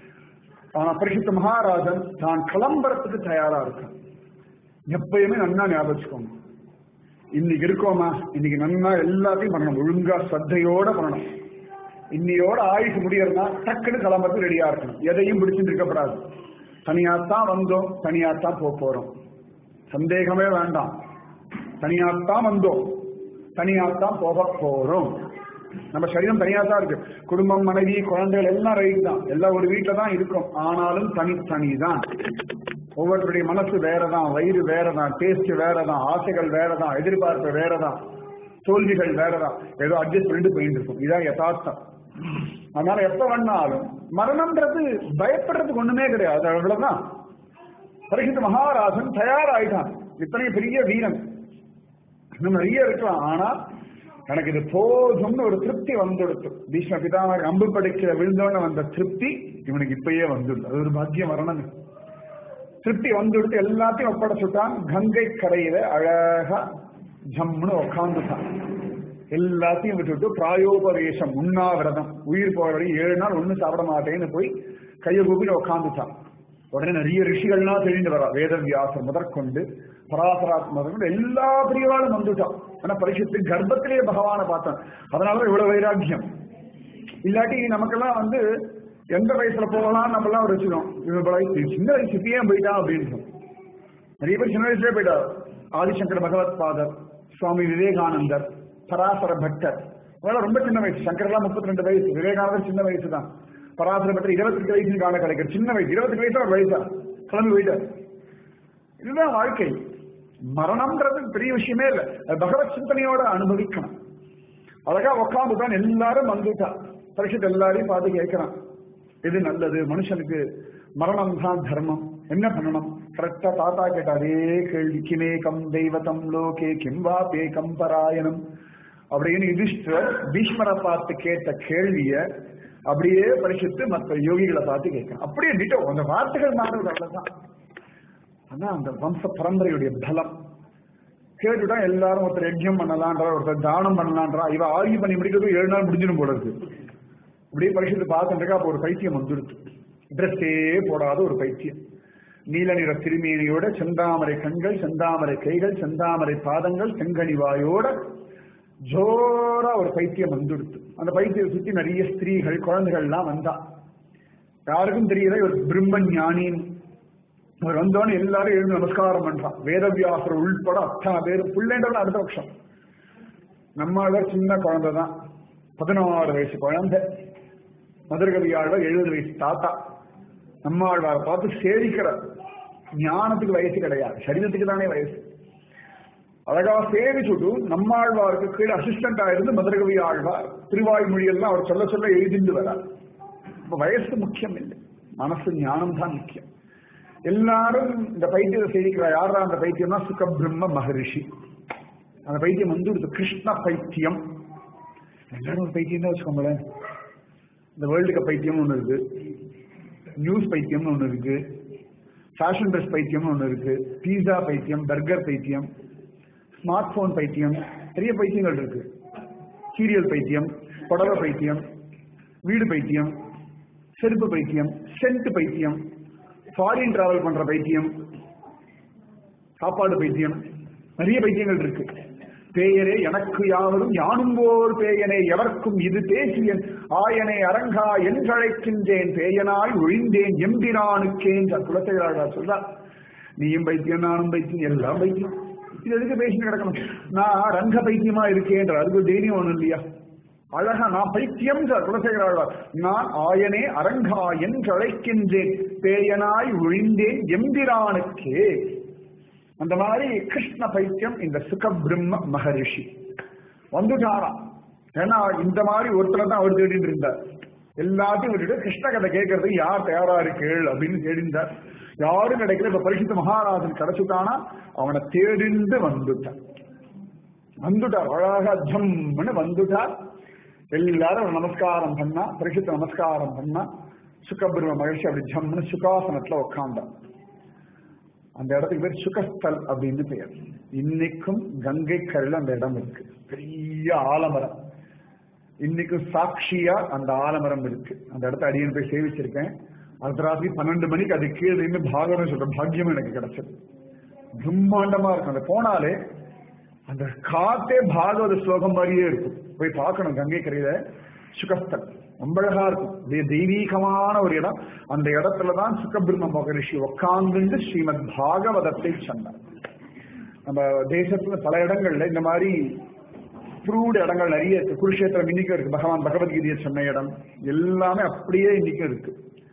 ஆனா பரிசுத்த மகாராஜன் தான் கிளம்புறதுக்கு தயாரா இருக்கான் எப்பயுமே நன்னா ஞாபகம் வச்சுக்கோங்க இன்னைக்கு இருக்கோமா இன்னைக்கு நன்னா எல்லாத்தையும் பண்ணணும் ஒழுங்கா சத்தையோட பண்ணணும் இன்னையோட ஆயுசு முடியறதுனா டக்குன்னு கிளம்புறதுக்கு ரெடியா இருக்கணும் எதையும் பிடிச்சிட்டு இருக்கப்படாது தனியாத்தான் வந்தோம் தனியாத்தான் போக போறோம் சந்தேகமே வேண்டாம் தனியாத்தான் வந்தோம் தனியாத்தான் போக போறோம் நம்ம சரீரம் தனியா தான் இருக்கு குடும்பம் மனைவி குழந்தைகள் எல்லாம் ரைட் தான் எல்லாம் ஒரு வீட்டில தான் இருக்கும் ஆனாலும் தனித்தனி தான் ஒவ்வொருத்தருடைய மனசு வேறதான் வயிறு வேறதான் டேஸ்ட் வேறதான் ஆசைகள் வேறதான் எதிர்பார்ப்பு வேறதான் தோல்விகள் வேறதான் ஏதோ அட்ஜஸ்ட் பண்ணிட்டு போயிட்டு இருக்கும் இதான் யதார்த்தம் அதனால எப்ப வேணாலும் மரணம்ன்றது பயப்படுறதுக்கு ஒண்ணுமே கிடையாது அவ்வளவுதான் பரிசுத்த மகாராஜன் தயாராயிட்டான் இத்தனை பெரிய வீரன் இன்னும் நிறைய இருக்கலாம் ஆனா எனக்கு இது போதும்னு ஒரு திருப்தி வந்துடுத்து பீஷ்ம பிதாமர் அம்பு படைக்கிற விழுந்தோன்னு வந்த திருப்தி இவனுக்கு இப்பயே வந்துடுது அது ஒரு பாக்கியம் வரணும் திருப்தி வந்துடுத்து எல்லாத்தையும் ஒப்படைச்சுட்டான் கங்கை கரையில அழகா ஜம்முன்னு உட்காந்துட்டான் எல்லாத்தையும் விட்டுட்டு பிராயோபவேசம் உண்ணாவிரதம் உயிர் போற வரையும் ஏழு நாள் ஒண்ணு சாப்பிட மாட்டேன்னு போய் கையை கூப்பிட்டு உட்காந்துட்டான் உடனே நிறைய ரிஷிகள்லாம் தெரிந்து வரா வேதவியாசர் முதற்கொண்டு பராசராத் முதற்கொண்டு எல்லா பிரிவாலும் வந்துட்டான் ஆனா பரிசுத்து கர்ப்பத்திலேயே பகவானை பார்த்தான் அதனாலதான் இவ்வளவு வைராக்கியம் இல்லாட்டி நமக்கெல்லாம் வந்து எந்த வயசுல போகலாம் நம்ம எல்லாம் வச்சுக்கோம் இவன் வயசு சின்ன வயசு இப்பயே போயிட்டான் அப்படின்னு நிறைய பேர் சின்ன வயசுலயே போயிட்டார் ஆதிசங்கர் பகவத் பாதர் சுவாமி விவேகானந்தர் பராசர பட்டர் அதெல்லாம் ரொம்ப சின்ன வயசு சங்கரெல்லாம் முப்பத்தி ரெண்டு வயசு விவேகானந்தர் சின்ன வயசு தான் பராசர பட்டர் இருபத்தெட்டு வயசு காண கிடைக்கிற சின்ன வயசு இருபத்தெட்டு வயசு ஒரு வயசா கிளம்பி போயிட்டார் இதுதான் வாழ்க்கை மரணம்ன்றது பெரிய விஷயமே இல்லை அது பகவத் சிந்தனையோட அனுபவிக்கணும் அழகா உட்காந்து தான் எல்லாரும் வந்துட்டான் பரிசுத்த எல்லாரையும் பார்த்து கேட்கிறான் எது நல்லது மனுஷனுக்கு மரணம் தான் தர்மம் என்ன பண்ணணும் கரெக்டா தாத்தா கேட்ட அதே கேள்வி கிமேகம் தெய்வதம் லோகே கிம் வா பேகம் பராயணம் அப்படின்னு யுதிஷ்டர் பீஷ்மரை பார்த்து கேட்ட கேள்விய அப்படியே பரிசுத்து மற்ற யோகிகளை பார்த்து கேட்கணும் அப்படியே டிட்டோ அந்த வார்த்தைகள் மாறுறது அவ்வளவுதான் ஆனா அந்த வம்ச பரம்பரையுடைய பலம் கேட்டுட்டா எல்லாரும் ஒருத்தர் யஜ்யம் பண்ணலான்றா ஒருத்தர் தானம் பண்ணலான்றா இவ ஆகி பண்ணி முடிக்கிறது ஏழு நாள் முடிஞ்சிடும் போல இருக்கு இப்படியே பரிசுத்து பார்த்துட்டு இருக்கா அப்போ ஒரு பைத்தியம் வந்துடுது ட்ரெஸ்ஸே போடாத ஒரு பைத்தியம் நீல நிற திருமேனியோட செந்தாமரை கண்கள் செந்தாமரை கைகள் செந்தாமரை பாதங்கள் செங்கனி வாயோட ஜோரா ஒரு பைத்தியம் வந்துடுத்து அந்த பைத்தியம் சுத்தி நிறைய ஸ்திரீகள் குழந்தைகள்லாம் வந்தா யாருக்கும் தெரியல இவர் பிரம்ம ஞானின்னு அவர் வந்தோன்னு எல்லாரும் எழுந்து நமஸ்காரம் பண்றான் வேதவியாசர் உள்பட அத்தனை பேர் பிள்ளைன்றவன் அடுத்த பட்சம் நம்மள சின்ன குழந்தை தான் பதினாறு வயசு குழந்தை மதுரகவியாளர் எழுபது வயசு தாத்தா நம்மாழ்வாரை பார்த்து சேவிக்கிறார் ஞானத்துக்கு வயசு கிடையாது சரீரத்துக்கு தானே வயசு அழகா சேவிச்சுட்டு நம்மாழ்வாருக்கு கீழே அசிஸ்டண்டா இருந்து மதுரகவி ஆழ்வார் திருவாய்மொழி எல்லாம் அவர் சொல்ல சொல்ல எழுதிண்டு வரார் இப்ப வயசு முக்கியம் இல்லை மனசு ஞானம் தான் முக்கியம் எல்லாரும் இந்த பைத்தியத்தை சேவிக்கிறார் யாரா அந்த பைத்தியம்னா சுகபிரம்ம மகரிஷி அந்த பைத்தியம் வந்து கிருஷ்ண பைத்தியம் எல்லாரும் ஒரு பைத்தியம் தான் வச்சுக்கோங்களேன் இந்த வேர்ல்டு கப் பைத்தியம்னு ஒன்று இருக்கு நியூஸ் பைத்தியம்னு ஒன்று இருக்கு ஃபேஷன் ட்ரெஸ் பைத்தியம்னு ஒன்று இருக்கு பீஸா பைத்தியம் பர்கர் பைத்தியம் ஸ்மார்ட் போன் பைத்தியம் நிறைய பைத்தியங்கள் இருக்கு சீரியல் பைத்தியம் புடவை பைத்தியம் வீடு பைத்தியம் செருப்பு பைத்தியம் சென்ட் பைத்தியம் ஃபாரின் டிராவல் பண்ற பைத்தியம் சாப்பாடு பைத்தியம் நிறைய பைத்தியங்கள் இருக்கு பேயரே எனக்கு யாவரும் யானும்போர் பேயனே எவர்க்கும் இது பேசியன் ஆயனே அரங்கா என்றழைக்கின்றேன் பேயனாய் ஒழிந்தேன் எம்பிரானுக்கேன் குலசேகராஜா சொல்றார் நீயும் பைத்தியம் நானும் பைத்தியம் எல்லாம் பைத்தியம் இது எதுக்கு பேசிட்டு கிடக்கணும் நான் ரங்க பைத்தியமா இருக்கேன்ற அதுக்கு ஒரு தைரியம் ஒண்ணும் இல்லையா அழகா நான் பைத்தியம் குலசேகராழ்வார் நான் ஆயனே அரங்கா என்றழைக்கின்றேன் பேயனாய் ஒழிந்தேன் எம்பிரானுக்கே அந்த மாதிரி கிருஷ்ண பைத்தியம் இந்த சுக பிரம்ம மகரிஷி வந்துட்டாராம் ஏன்னா இந்த மாதிரி ஒருத்தர் தான் அவர் தேடிட்டு இருந்தார் எல்லாத்தையும் விட்டுட்டு கிருஷ்ண கதை கேட்கறதுக்கு யார் தயாரா இருக்கேள் அப்படின்னு தேடிந்தார் யாரும் கிடைக்கல இப்ப பரிசுத்த மகாராஜன் கிடைச்சுட்டானா அவனை தேடிந்து வந்துட்டான் வந்துட்டார் அழகா ஜம்னு வந்துட்டார் எல்லாரும் நமஸ்காரம் பண்ணா பரிசுத்த நமஸ்காரம் பண்ணா சுகபிரம மகிழ்ச்சி அப்படி ஜம்னு சுகாசனத்துல உட்காந்தான் அந்த இடத்துக்கு பேர் சுகஸ்தல் அப்படின்னு பெயர் இன்னைக்கும் கங்கை கரையில அந்த இடம் இருக்கு பெரிய ஆலமரம் இன்னைக்கும் சாட்சியா அந்த ஆலமரம் இருக்கு அந்த இடத்த அடியன் போய் சேவிச்சிருக்கேன் அடுத்த ராத்திரி பன்னெண்டு மணிக்கு அது கீழே இருந்து பாகவதம் சொல்ற பாக்கியம் எனக்கு கிடைச்சது பிரம்மாண்டமா இருக்கும் அந்த போனாலே அந்த காத்தே பாகவத ஸ்லோகம் மாதிரியே இருக்கும் போய் பார்க்கணும் கங்கை கரையில சுகஸ்தல் ரொம்ப அழகா இருக்கும் அப்படியே தெய்வீகமான ஒரு இடம் அந்த இடத்துலதான் சுகபிரம்ம மகரிஷி உட்கார்ந்து ஸ்ரீமத் பாகவதத்தை சொன்னார் நம்ம தேசத்துல பல இடங்கள்ல இந்த மாதிரி ப்ரூவ்டு இடங்கள் நிறைய இருக்கு குருஷேத்திரம் இன்னைக்கும் இருக்கு பகவான் பகவத்கீதையை சொன்ன இடம் எல்லாமே அப்படியே இன்னைக்கும் இருக்கு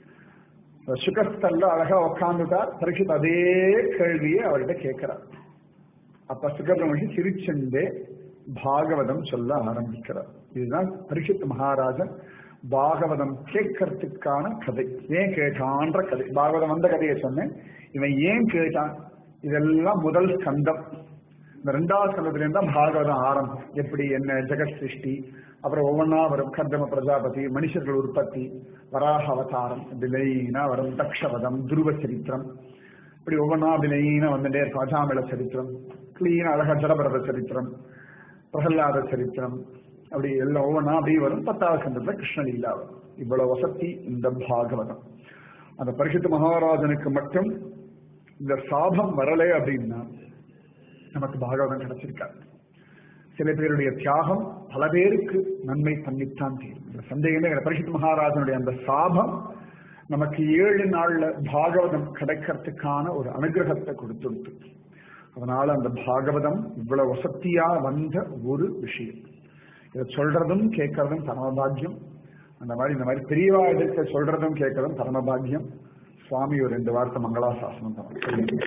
சுகஸ்தல்ல அழகா உட்காந்துட்டார் பரிசுத் அதே கேள்வியை அவர்கிட்ட கேட்கிறார் அப்ப சுகபிரமணிஷி சிரிச்செண்டே பாகவதம் சொல்ல ஆரம்பிக்கிறார் இதுதான் பரிசுத் மகாராஜன் பாகவதம் கேட்கறதுக்கான கதை ஏன் கேட்டான்ற கதை பாகவதம் வந்த கதையை சொன்னேன் இவன் ஏன் கேட்டான் இதெல்லாம் முதல் ஸ்கந்தம் இந்த ரெண்டாவது ஸ்கந்தத்துல இருந்தா பாகவதம் ஆரம்பம் எப்படி என்ன ஜெகத் சிருஷ்டி அப்புறம் ஒவ்வொன்றா வரும் கர்தம பிரஜாபதி மனுஷர்கள் உற்பத்தி வராக அவதாரம் இப்படி லைனா வரும் தக்ஷவதம் துருவ சரித்திரம் இப்படி ஒவ்வொன்றா அப்படி லைனா வந்துட்டே இருக்கும் அஜாமிள சரித்திரம் கிளீனா அழகா ஜடபரத சரித்திரம் பிரகலாத சரித்திரம் அப்படி எல்லாம் ஒவ்வொன்றா அப்படி வரும் பத்தாவது கண்டத்துல கிருஷ்ணலீலா வரும் இவ்வளவு வசதி இந்த பாகவதம் அந்த பரிசுத்த மகாராஜனுக்கு மட்டும் இந்த சாபம் வரலை அப்படின்னா நமக்கு பாகவதம் கிடைச்சிருக்காது சில பேருடைய தியாகம் பல பேருக்கு நன்மை பண்ணித்தான் தீரும் இந்த சந்தேகமே கிடையாது. பரிசுத்த மகாராஜனுடைய அந்த சாபம் நமக்கு ஏழு நாள்ல பாகவதம் கிடைக்கிறதுக்கான ஒரு அனுகிரகத்தை கொடுத்துடுத்து அதனால அந்த பாகவதம் இவ்வளவு வசத்தியா வந்த ஒரு விஷயம் இதை சொல்றதும் கேட்கறதும் பரமபாகியம் அந்த மாதிரி இந்த மாதிரி பெரியவா எதிர்க்க சொல்றதும் கேட்கறதும் பரமபாகியம் சுவாமி ஒரு ரெண்டு வார்த்தை மங்களாசாசனம் தான் சொல்லுங்க.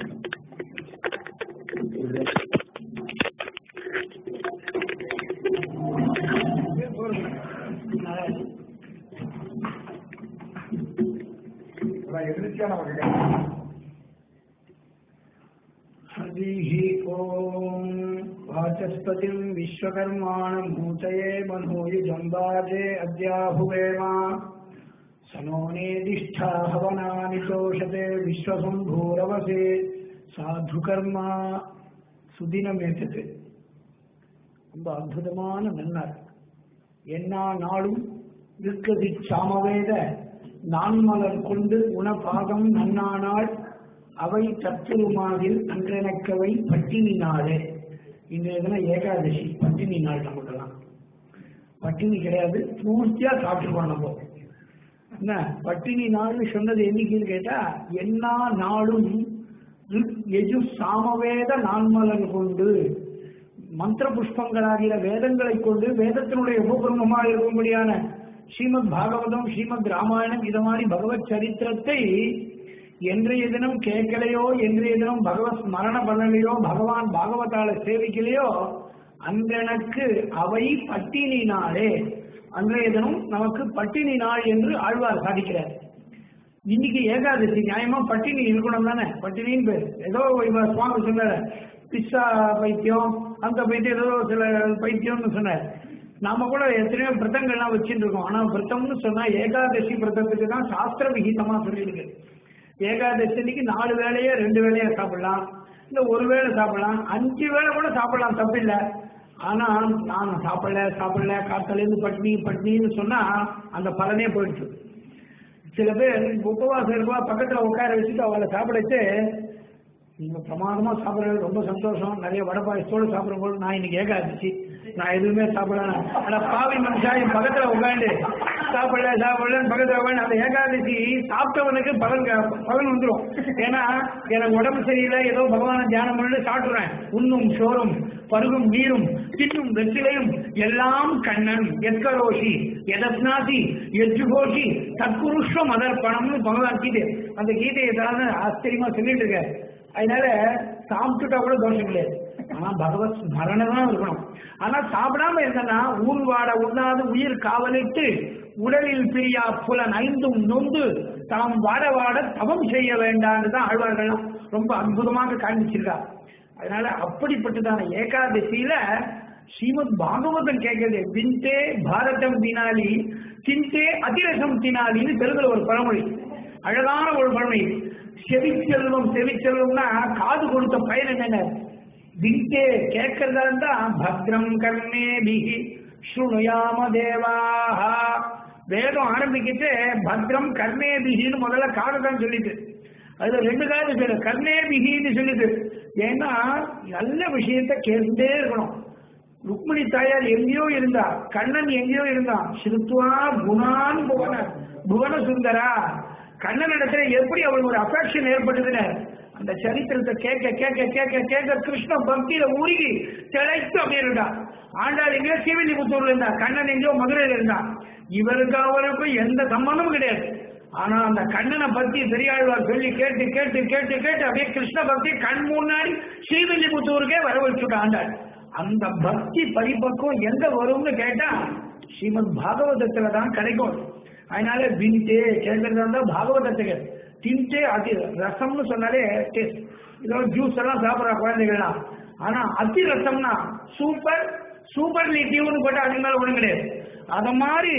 அதான் எதிர்ச்சியா நமக்கு கிடைக்கும். हरिः ॐ वाचस्पतिम् विश्वकर्माणम् भूतये मनोयुजम्बाजे अद्याहुवेम स नो नेदिष्ठा हवनानि शोषते विश्वसम्भूरवसे साधुकर्मा சுதினம் ஏற்றது ரொம்ப அற்புதமான நன்னார் என்னா நாளும் இருக்கதி சாமவேத நான்மலர் கொண்டு உணபாகம் நன்னானாள் அவை தத்துருமாவில் அன்றெனக்கவை பட்டினி நாளே இன்றைய தினம் ஏகாதசி பட்டினி நாள் நமக்கெல்லாம் பட்டினி கிடையாது பூர்த்தியா சாப்பிட்டுருவோம் நம்ம என்ன பட்டினி நாள் சொன்னது என்னைக்குன்னு கேட்டா எல்லா நாளும் ரிக், யஜு சாமவேத நான்மலன் கொண்டு மந்திர புஷ்பங்களாகிற வேதங்களை கொண்டு வேதத்தினுடைய உபபிரமமாக இருக்கும்படியான ஸ்ரீமத் பாகவதம் ஸ்ரீமத் ராமாயணம் இது மாதிரி பகவத் சரித்திரத்தை என்றைய தினம் கேட்கலையோ என்றைய தினம் பகவத் ஸ்மரண பண்ணலையோ பகவான் பாகவதால சேவிக்கலையோ அன்றெனக்கு அவை பட்டினி நாளே அன்றைய தினம் நமக்கு பட்டினி நாள் என்று ஆழ்வார் சாதிக்கிறார் இன்னைக்கு ஏகாதசி நியாயமா பட்டினி இருக்கணும் தானே பட்டினின்னு பேர் ஏதோ இவர் சுவாமி சொன்னார் பிஸ்ஸா பைத்தியம் அந்த பைத்தியம் ஏதோ சில பைத்தியம்னு சொன்னார் நாம கூட எத்தனையோ விரதங்கள்லாம் வச்சுட்டு இருக்கோம் ஆனா விரதம்னு சொன்னா ஏகாதசி விரதத்துக்கு தான் சாஸ்திர விகிதமா சொல்லியிருக்கு ஏகாதசி அன்னைக்கு நாலு வேளையே ரெண்டு வேளையா சாப்பிடலாம் இல்ல ஒரு வேளை சாப்பிடலாம் அஞ்சு வேளை கூட சாப்பிடலாம் தப்பில்லை ஆனா நான் சாப்பிடல சாப்பிடல காத்தாலேருந்து பட்னி பட்னின்னு சொன்னா அந்த பலனே போயிடுச்சு சில பேர் உபவாசம் இருப்பா பக்கத்துல உட்கார வச்சுட்டு அவளை சாப்பிட வச்சு நீங்க பிரமாதமா சாப்பிடுறது ரொம்ப சந்தோஷம் நிறைய வடை பாயசத்தோடு சாப்பிடும்போது நான் இன்னைக்கு ஏகாதசி நான் எதுவுமே சாப்பிடல ஆனா பாவி மனுஷா என் பக்கத்துல உட்காந்து சாப்பிடல சாப்பிடலன்னு பக்கத்துல உட்காந்து அந்த ஏகாதசி சாப்பிட்டவனுக்கு பலன் க- பலன் வந்துடும் ஏன்னா எனக்கு உடம்பு சரியில்லை ஏதோ பகவான தியானம் பண்ணிட்டு சாப்பிடுறேன் உண்ணும் சோறும் பருகும் நீரும் தின்னும் வெற்றிலையும் எல்லாம் கண்ணன் எத்கரோஷி எதஸ்நாசி எஜ்ஜுகோஷி தற்குருஷ்வ மதர்ப்பணம்னு பகவான் கீதை அந்த கீதையை தான் ஆச்சரியமா சொல்லிட்டு இருக்க அதனால சாப்பிட்டுட்டா கூட தோஷம் கிடையாது ஆனா பகவத் ஸ்மரணை தான் இருக்கணும் ஆனா சாப்பிடாம இருந்தனா ஊர் வாட உண்ணாது உயிர் காவலிட்டு உடலில் பிரியா புலன் ஐந்தும் நொந்து தாம் வாட வாட தவம் செய்ய வேண்டாம்னு தான் ஆழ்வார்கள்லாம் ரொம்ப அற்புதமாக காண்பிச்சிருக்கா அதனால அப்படிப்பட்டதான ஏகாதசியில ஸ்ரீமத் பாகவதம் கேட்கிறது விந்தே பாரதம் தினாலி சிந்தே அதிரசம் தினாலின்னு தெலுங்குல ஒரு பழமொழி அழகான ஒரு பழமொழி செவிச்செல்வம் செவிச்செல்வம்னா காது கொடுத்த பயன் என்னென்ன விந்தே கேட்கறதா இருந்தா பத்ரம் கர்ணே பிகி ஸ்ருணுயாம தேவாஹா வேதம் ஆரம்பிக்கிட்டு பத்ரம் கர்ணே பிகின்னு முதல்ல காது தான் சொல்லிட்டு அதுல ரெண்டு காது சொல்லு கர்ணே பிகின்னு சொல்லுது ஏன்னா நல்ல விஷயத்த கேட்டுட்டே இருக்கணும் ருக்மிணி தாயார் எங்கேயோ இருந்தா கண்ணன் எங்கேயோ இருந்தான் ஸ்ருத்வா குணான் புவன புவன சுந்தரா கண்ணன் இடத்துல எப்படி அவளுக்கு ஒரு அஃபெக்ஷன் ஏற்பட்டதுன்னு அந்த சரித்திரத்தை கேட்க கேட்க கேட்க கேட்க கிருஷ்ண பக்தியில உருகி திளைத்து அப்படியே இருந்தா ஆண்டாள் எங்கேயோ சிவிலிபுத்தூர்ல இருந்தா கண்ணன் எங்கேயோ மதுரையில இருந்தான் இவருக்கு அவருக்கும் எந்த சம்பந்தமும் கிடையாது ஆனா அந்த கண்ணனை பத்தி பெரியாழ்வார் சொல்லி கேட்டு கேட்டு கேட்டு கேட்டு அப்படியே கிருஷ்ண பக்தி கண் முன்னாடி ஸ்ரீவில்லிபுத்தூருக்கே வர வச்சுட்டான் ஆண்டாள் அந்த பக்தி பரிபக்குவம் எங்க வரும்னு கேட்டா ஸ்ரீமத் பாகவதத்துல தான் கிடைக்கும் அதனால விண்டே கேட்கறதா இருந்தா பாகவதத்துக்கு தின்ட்டே அதி ரசம்னு சொன்னாலே டேஸ்ட் இதோ ஜூஸ் எல்லாம் சாப்பிடுற குழந்தைகள்லாம் ஆனா அதி ரசம்னா சூப்பர் சூப்பர் லிட்டிவ்னு போட்டு அது மேல ஒண்ணும் கிடையாது அத மாதிரி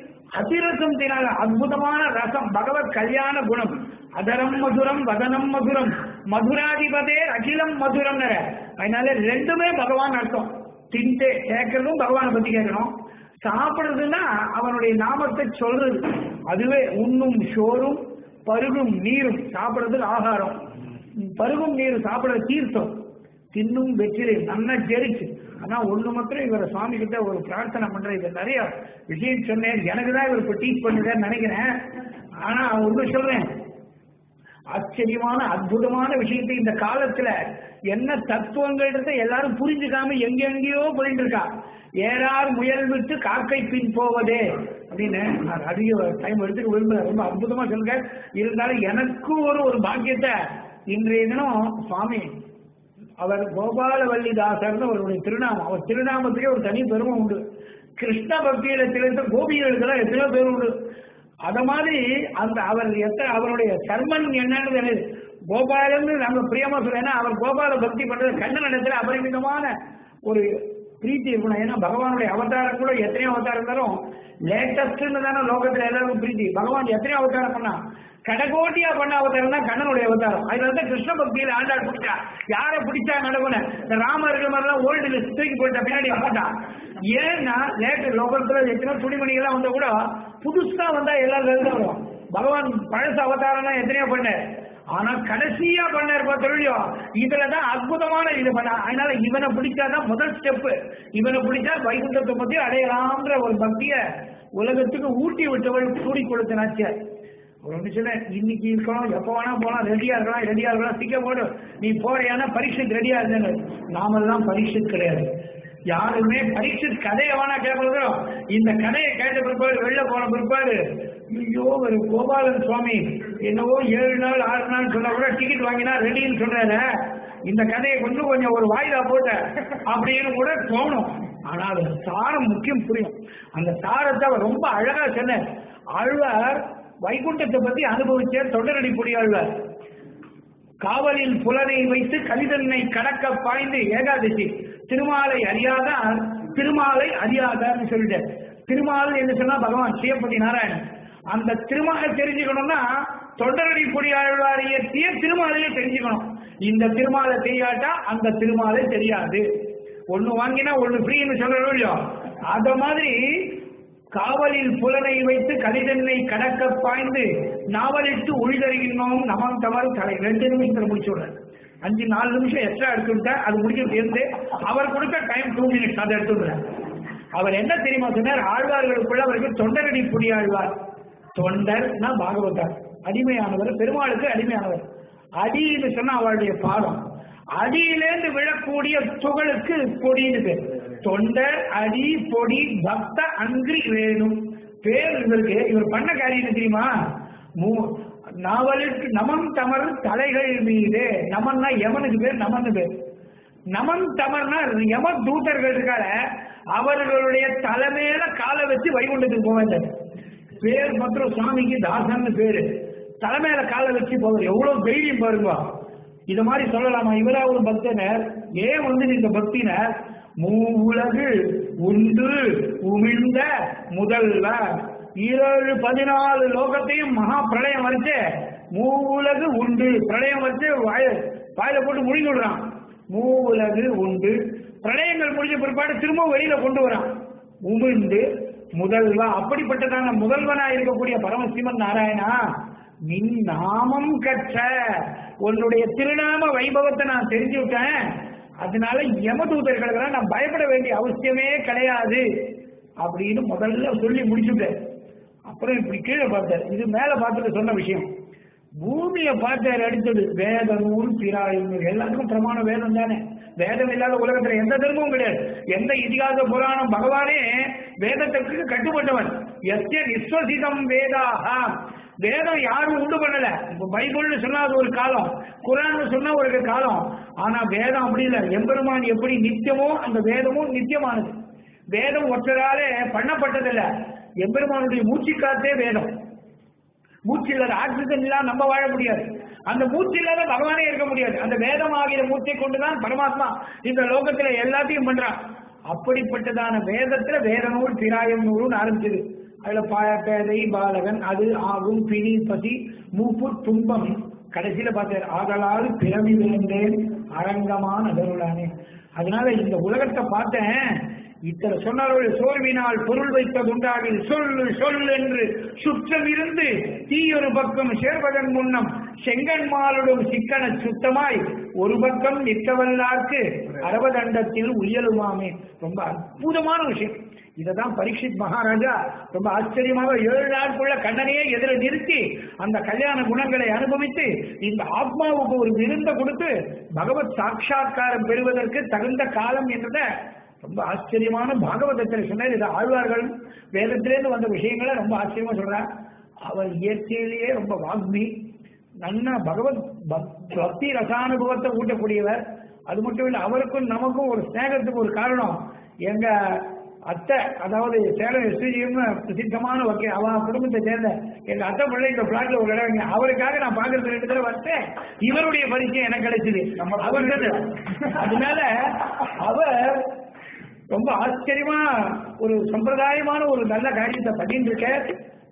அதிரசம் தினால அற்புதமான ரசம் பகவத் கல்யாண குணம் அதரம் மதுரம் வதனம் மதுரம் மதுராதிபதே அகிலம் மதுரம் அதனால ரெண்டுமே பகவான் அர்த்தம் தின்ட்டு கேட்கறதும் பகவானை பத்தி கேட்கணும் சாப்பிடுறதுன்னா அவனுடைய நாமத்தை சொல்றது அதுவே உண்ணும் சோறும் பருகும் நீரும் சாப்பிடுறதுக்கு ஆகாரம் பருகும் நீர் சாப்பிடுற தீர்த்தம் தின்னும் வெற்றிலை நல்லா ஜெரிச்சு ஆனா ஒண்ணு மாத்திரம் இவர் சுவாமி கிட்ட ஒரு பிரார்த்தனை பண்றேன் இது நிறைய விஷயம் சொன்னேன் எனக்கு தான் இவர் இப்ப டீச் பண்ணுறேன்னு நினைக்கிறேன் ஆனா ஒண்ணு சொல்றேன் ஆச்சரியமான அற்புதமான விஷயத்தை இந்த காலத்துல என்ன தத்துவங்கள்ன்றத எல்லாரும் புரிஞ்சுக்காம எங்கெங்கேயோ போயிட்டு இருக்கா ஏறார் முயல் விட்டு காக்கை பின் போவதே அப்படின்னு நான் அதிக டைம் எடுத்துக்க விரும்புறேன் ரொம்ப அற்புதமா சொல்லுங்க இருந்தாலும் எனக்கும் ஒரு ஒரு பாக்கியத்தை இன்றைய தினம் சுவாமி அவர் கோபாலவல்லிதாசர்னு அவருடைய திருநாமம் அவர் திருநாமத்துக்கே ஒரு தனி பெருமை உண்டு கிருஷ்ண பக்தியில திளைத்த கோபிகளுக்கெல்லாம் எத்தனையோ பேர் உண்டு அத மாதிரி அந்த அவர் எத்தனை அவருடைய கர்மன் என்னன்னு தெரியுது கோபாலன்னு நாங்க பிரியமா சொல்றேன் அவர் கோபால பக்தி பண்றது கண்ணன் இடத்துல அபரிமிதமான ஒரு பிரீத்தி இருக்கணும் ஏன்னா பகவானுடைய அவதாரம் கூட எத்தனையோ அவதாரம் இருந்தாலும் லேட்டஸ்ட்னு தானே லோகத்துல எல்லாருக்கும் பிரீத்தி பகவான் எத்தனையோ அவதாரம் பண்ணா கடகோட்டியா பண்ண அவதாரம் தான் கண்ணனுடைய அவதாரம் அதுல வந்து கிருஷ்ண பக்தியில ஆண்டாள் பிடிச்சா யாரை பிடிச்சா நடவுன இந்த ராம இருக்கிற மாதிரிலாம் ஓல்டு லிஸ்ட் தூக்கி போயிட்ட பின்னாடி போட்டான் ஏன்னா லேட்டு லோகத்துல எத்தனை துணிமணிகள்லாம் வந்தா கூட புதுசா வந்தா எல்லாரும் எழுத வரும் பகவான் பழசு அவதாரம்லாம் எத்தனையோ பண்ணார் ஆனா கடைசியா பண்ணார் பார்த்தோம் இதுலதான் அற்புதமான இது பண்ண அதனால இவனை பிடிச்சாதான் முதல் ஸ்டெப் இவனை பிடிச்சா வைகுண்டத்தை பத்தி அடையலாம்ன்ற ஒரு பக்திய உலகத்துக்கு ஊட்டி விட்டவள் கூடி கொடுத்தனாச்சு ஒரு நிமிஷம் இன்னைக்கு இருக்கணும் எப்ப வேணா போலாம் ரெடியா இருக்கலாம் ரெடியா இருக்கலாம் சீக்கிரம் போடு நீ போறியானா பரீட்சைக்கு ரெடியா இருந்தேன்னு நாமெல்லாம் பரீட்சை கிடையாது யாருமே பரீட்சை கதையை வேணா கேட்பதும் இந்த கதையை கேட்ட பிற்பாடு வெளில போன பிற்பாடு ஐயோ ஒரு கோபாலன் சுவாமி என்னவோ ஏழு நாள் ஆறு நாள் சொன்னா கூட டிக்கெட் வாங்கினா ரெடின்னு சொல்றாரு இந்த கதையை கொஞ்சம் கொஞ்சம் ஒரு வாய்தா போட்ட அப்படின்னு கூட தோணும் ஆனா அது சாரம் முக்கியம் புரியும் அந்த சாரத்தை அவர் ரொம்ப அழகா சொன்னார் ஆழ்வார் வைகுண்டத்தை பத்தி அனுபவிச்ச தொடரடி புரியாழ்வார் காவலில் புலனை வைத்து கலிதன்னை கடக்க பாய்ந்து ஏகாதசி திருமாலை அறியாதார் திருமாலை அறியாதார்னு சொல்லிட்டார் திருமால் என்று சொன்னா பகவான் சிவபதி நாராயணன் அந்த திருமாலை தெரிஞ்சுக்கணும்னா தொண்டரடி பொடியாழ்வார் இயற்றிய திருமாலையை தெரிஞ்சுக்கணும் இந்த திருமாலை தெரியாட்டா அந்த திருமாலை தெரியாது ஒண்ணு வாங்கினா ஒண்ணு ஃப்ரீன்னு சொல்றோம் இல்லையோ அத மாதிரி காவலில் புலனை வைத்து கலிதன்னை கடக்க பாய்ந்து நாவலிட்டு உள்தருகின்றோம் நமம் தவறு தலை ரெண்டு நிமிஷத்துல முடிச்சு விடுறேன் அஞ்சு நாலு நிமிஷம் எக்ஸ்ட்ரா எடுத்துட்டேன் அது முடிக்க இருந்து அவர் கொடுத்த டைம் டூ மினிட்ஸ் அதை எடுத்துடுறேன் அவர் என்ன தெரியுமா சொன்னார் ஆழ்வார்களுக்குள்ள அவருக்கு தொண்டரடி புடியாழ்வார் தொண்டர்னா பாகவதர் அடிமையானவர் பெருமாளுக்கு அடிமையானவர் அடின்னு சொன்னா அவருடைய பாதம் அடியிலேந்து விழக்கூடிய துகளுக்கு பொடின்னு பேர் தொண்டர் அடி பொடி பக்த அங்கிரி வேணும் பேர் இவருக்கு இவர் பண்ண காரியம் என்ன தெரியுமா மூ- நாவலுக்கு நமன் தமர் தலைகள் மீது நமன்னா யமனுக்கு பேர் நமன்னு பேர் நமன் தமர்னா யம தூதர்கள் இருக்கார அவர்களுடைய தலைமையில காலை வச்சு வைகுண்டத்துக்கு போக வேண்டாம் பேர் மாத்திரம் சுவாமிக்கு தாசன்னு பேரு தலைமையில காலை வச்சு போவார் எவ்வளவு தைரியம் பாருங்க இத மாதிரி சொல்லலாமா இவரா ஒரு பக்தனர் ஏன் வந்து இந்த பக்தினர் மூவுலகு உண்டு உமிழ்ந்த முதல்வ ஏழு பதினாலு லோகத்தையும் மகா பிரளயம் வரைச்சு மூவுலகு உண்டு பிரளயம் வச்சு வாய வாயில போட்டு முழுங்கி விடுறான் மூவுலகு உண்டு பிரளயங்கள் முடிஞ்ச பிற்பாடு திரும்ப வெளியில கொண்டு வரான் உமிழ்ந்து முதல்வா அப்படிப்பட்டதான முதல்வனா இருக்கக்கூடிய பரமசிவன் நாராயணா நின் நாமம் கற்ற உன்னுடைய திருநாம வைபவத்தை நான் தெரிஞ்சு விட்டேன் அதனால யமதூதர்களுக்கு நான் பயப்பட வேண்டிய அவசியமே கிடையாது அப்படின்னு முதல்ல சொல்லி முடிச்சுட்டேன் அப்புறம் இப்படி கீழே பார்த்தார் இது மேல பார்த்துட்டு சொன்ன விஷயம் பூமியை பார்த்தார் அடுத்தது வேத நூல் பிராயும் நூல் எல்லாத்துக்கும் பிரமாண வேதம் தானே வேதம் இல்லாத உலகத்துல எந்த தர்மமும் கிடையாது எந்த இதிகாச புராணம் பகவானே வேதத்திற்கு கட்டுப்பட்டவன் எஸ்ய விஸ்வசிதம் வேதாஹா வேதம் யாரும் உண்டு பண்ணல இப்ப பைபிள்னு சொன்னா அது ஒரு காலம் குரான் சொன்னா ஒரு காலம் ஆனா வேதம் அப்படி இல்லை எம்பெருமான் எப்படி நித்தியமோ அந்த வேதமும் நித்தியமானது வேதம் ஒற்றராலே பண்ணப்பட்டதில்ல எம்பெருமானுடைய மூச்சு காத்தே வேதம் மூச்சு இல்லாத ஆக்சிஜன் இல்லாம நம்ம வாழ முடியாது அந்த மூச்சு இல்லாத பகவானே இருக்க முடியாது அந்த வேதம் ஆகிற மூச்சை கொண்டுதான் பரமாத்மா இந்த லோகத்துல எல்லாத்தையும் பண்றான் அப்படிப்பட்டதான வேதத்துல வேத நூல் பிராயம் நூல்னு ஆரம்பிச்சது அதுல பாயப்பேதை பாலகன் அது ஆகும் பிணி பசி மூப்பு துன்பம் கடைசியில பார்த்தார் ஆகலால் பிறவி விழுந்தேன் அரங்கமான அகருளானே அதனால இந்த உலகத்தை பார்த்தேன் இத்தனை சொன்னார்கள் சோர்வினால் பொருள் வைத்ததுண்டாகில் சொல் சொல் என்று சுற்றம் இருந்து தீயொரு பக்கம் சேர்வதன் முன்னம் செங்கன்மாலுடும் சிக்கன சுத்தமாய் ஒரு பக்கம் நிற்கவல்லார்க்கு அரவதண்டத்தில் உயலுமாமே ரொம்ப அற்புதமான விஷயம் இததான் பரீட்சித் மகாராஜா ரொம்ப ஆச்சரியமாக ஏழு நாட்குள்ள கண்ணனையே எதிர நிறுத்தி அந்த கல்யாண குணங்களை அனுபவித்து இந்த ஆத்மாவுக்கு ஒரு விருந்த கொடுத்து பகவத் சாட்சா்காரம் பெறுவதற்கு தகுந்த காலம் என்றத ரொம்ப ஆச்சரியமான பாகவதத்தில் சொன்னார் இது ஆழ்வார்கள் வேதத்திலேருந்து வந்த விஷயங்களை ரொம்ப ஆச்சரியமா சொல்றார் அவர் இயற்கையிலேயே ரொம்ப வாக்மி நல்ல பகவத் பக்- பக்தி ரசானுபவத்தை ஊட்டக்கூடியவர் அது மட்டும் இல்ல அவருக்கும் நமக்கும் ஒரு ஸ்நேகத்துக்கு ஒரு காரணம் எங்க அத்தை அதாவது சேலம் எஸ்டிஜிஎம்னு பிரசித்தமான வக்கீல் அவ குடும்பத்தை சேர்ந்த எங்க அத்தை பிள்ளை இந்த பிளாட்ல ஒரு இடம் இருக்கு. அவருக்காக நான் பாக்குறது ரெண்டு தடவை வந்தேன் இவருடைய பரிச்சயம் எனக்கு கிடைச்சது அவர் அதனால அவர் ரொம்ப ஆச்சரியமா ஒரு சம்பிரதாயமான ஒரு நல்ல காரியத்தை பண்ணிட்டு இருக்க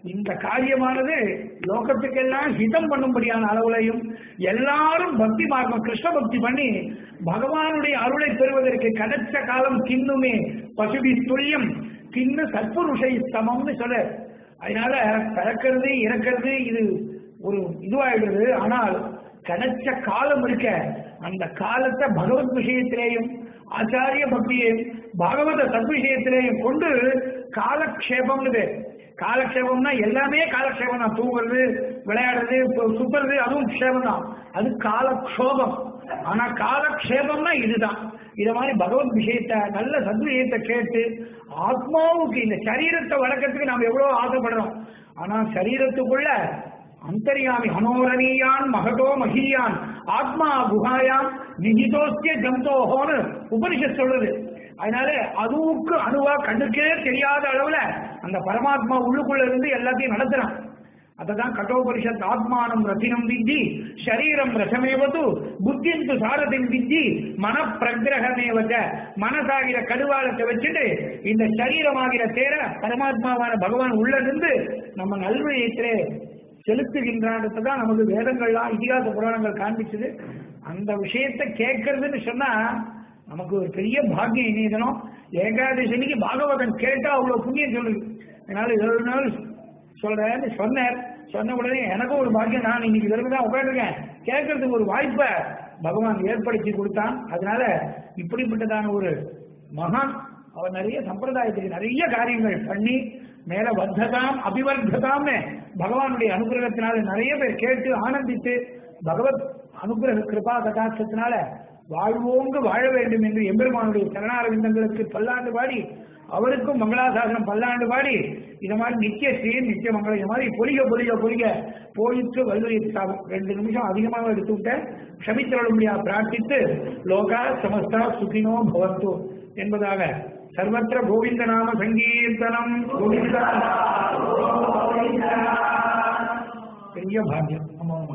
இந்த காரியமானது லோகத்துக்கெல்லாம் ஹிதம் பண்ணும்படியான அளவுலையும் எல்லாரும் பக்தி மார்க்கம் கிருஷ்ண பக்தி பண்ணி பகவானுடைய அருளை பெறுவதற்கு கிடைச்ச காலம் கிண்ணுமே பசுபி துல்லியம் கிண்ணு சத்புருஷை சமம்னு சொல்ல அதனால பிறக்கிறது இறக்கிறது இது ஒரு இதுவாயிடுது ஆனால் கிடைச்ச காலம் இருக்க அந்த காலத்தை பகவத் விஷயத்திலேயும் ஆச்சாரிய பக்தியையும் பாகவத சத்விஷயத்திலேயும் கொண்டு காலக்ஷேபம்னு பேர் காலக்ஷேபம்னா எல்லாமே காலக்ஷேபம் தான் தூங்குறது விளையாடுறது சு- சுத்துறது அதுவும் க்ஷேபம் தான் அது காலக்ஷோபம் ஆனா காலக்ஷேபம்னா இதுதான் இத மாதிரி பகவத் விஷயத்தை நல்ல சத்விஷயத்தை கேட்டு ஆத்மாவுக்கு இந்த சரீரத்தை வளர்க்கறதுக்கு நாம் எவ்வளவு ஆசைப்படுறோம் ஆனா சரீரத்துக்குள்ள அந்தரியாமி அனோரணீயான் மகதோ மகியான் ஆத்மா குஹாயாம் நிகிதோஸ்ய ஜந்தோஹோன்னு உபனிஷத் சொல்றது அதனால அதுவுக்கு அணுவா கண்ணுக்கே தெரியாத அளவுல அந்த பரமாத்மா உள்ளுக்குள்ள இருந்து எல்லாத்தையும் நடத்துறான் அததான் கட்டோபனிஷத் ஆத்மானம் ரத்தினம் வித்தி சரீரம் ரசமேவது புத்திந்து சாரதின் வித்தி மன பிரகிரகமேவச்ச மனசாகிற கடுவாளத்தை வச்சுட்டு இந்த சரீரமாகிற தேர பரமாத்மாவான பகவான் உள்ள இருந்து நம்ம நல்வழியத்திலே செலுத்துகின்றான்றதை தான் நமக்கு வேதங்கள்லாம் இதிகாச புராணங்கள் காண்பிச்சது அந்த விஷயத்தை கேட்கறதுன்னு சொன்னா நமக்கு ஒரு பெரிய பாக்கியம் இனி தினம் ஏகாதசினிக்கு பாகவதன் கேட்டா அவ்வளவு புண்ணியம் சொல்லுது அதனால ஏழு நாள் சொல்றேன்னு சொன்னார் சொன்ன உடனே எனக்கும் ஒரு பாக்கியம் நான் இன்னைக்கு விரும்பி தான் உட்காந்துருக்கேன் கேட்கறதுக்கு ஒரு வாய்ப்பை பகவான் ஏற்படுத்தி கொடுத்தான் அதனால இப்படிப்பட்டதான ஒரு மகான் அவர் நிறைய சம்பிரதாயத்துக்கு நிறைய காரியங்கள் பண்ணி மேல வர்த்ததாம் அபிவர்த்ததாம்னு பகவானுடைய அனுகிரகத்தினால நிறைய பேர் கேட்டு ஆனந்தித்து பகவத் அனுகிரக கிருபா கட்டாட்சத்தினால வாழ்வோங்கு வாழ வேண்டும் என்று எம்பெருமானுடைய சரணாரவிந்தங்களுக்கு பல்லாண்டு பாடி அவருக்கும் மங்களாசாசனம் பல்லாண்டு பாடி இந்த மாதிரி நித்திய ஸ்ரீ நித்திய மங்களம் இந்த மாதிரி பொலிக பொலிக பொலிக போயிற்று வல்லுரை சாதம் ரெண்டு நிமிஷம் அதிகமாக எடுத்து விட்டேன் க்ஷமித்தருளும்படியா பிரார்த்தித்து லோகா சமஸ்தா சுகினோ பவந்து என்பதாக சர்வத்திர கோவிந்த நாம சங்கீர்த்தனம் கோவிந்தா பெரிய பாக்கியம் ஆமா ஆமா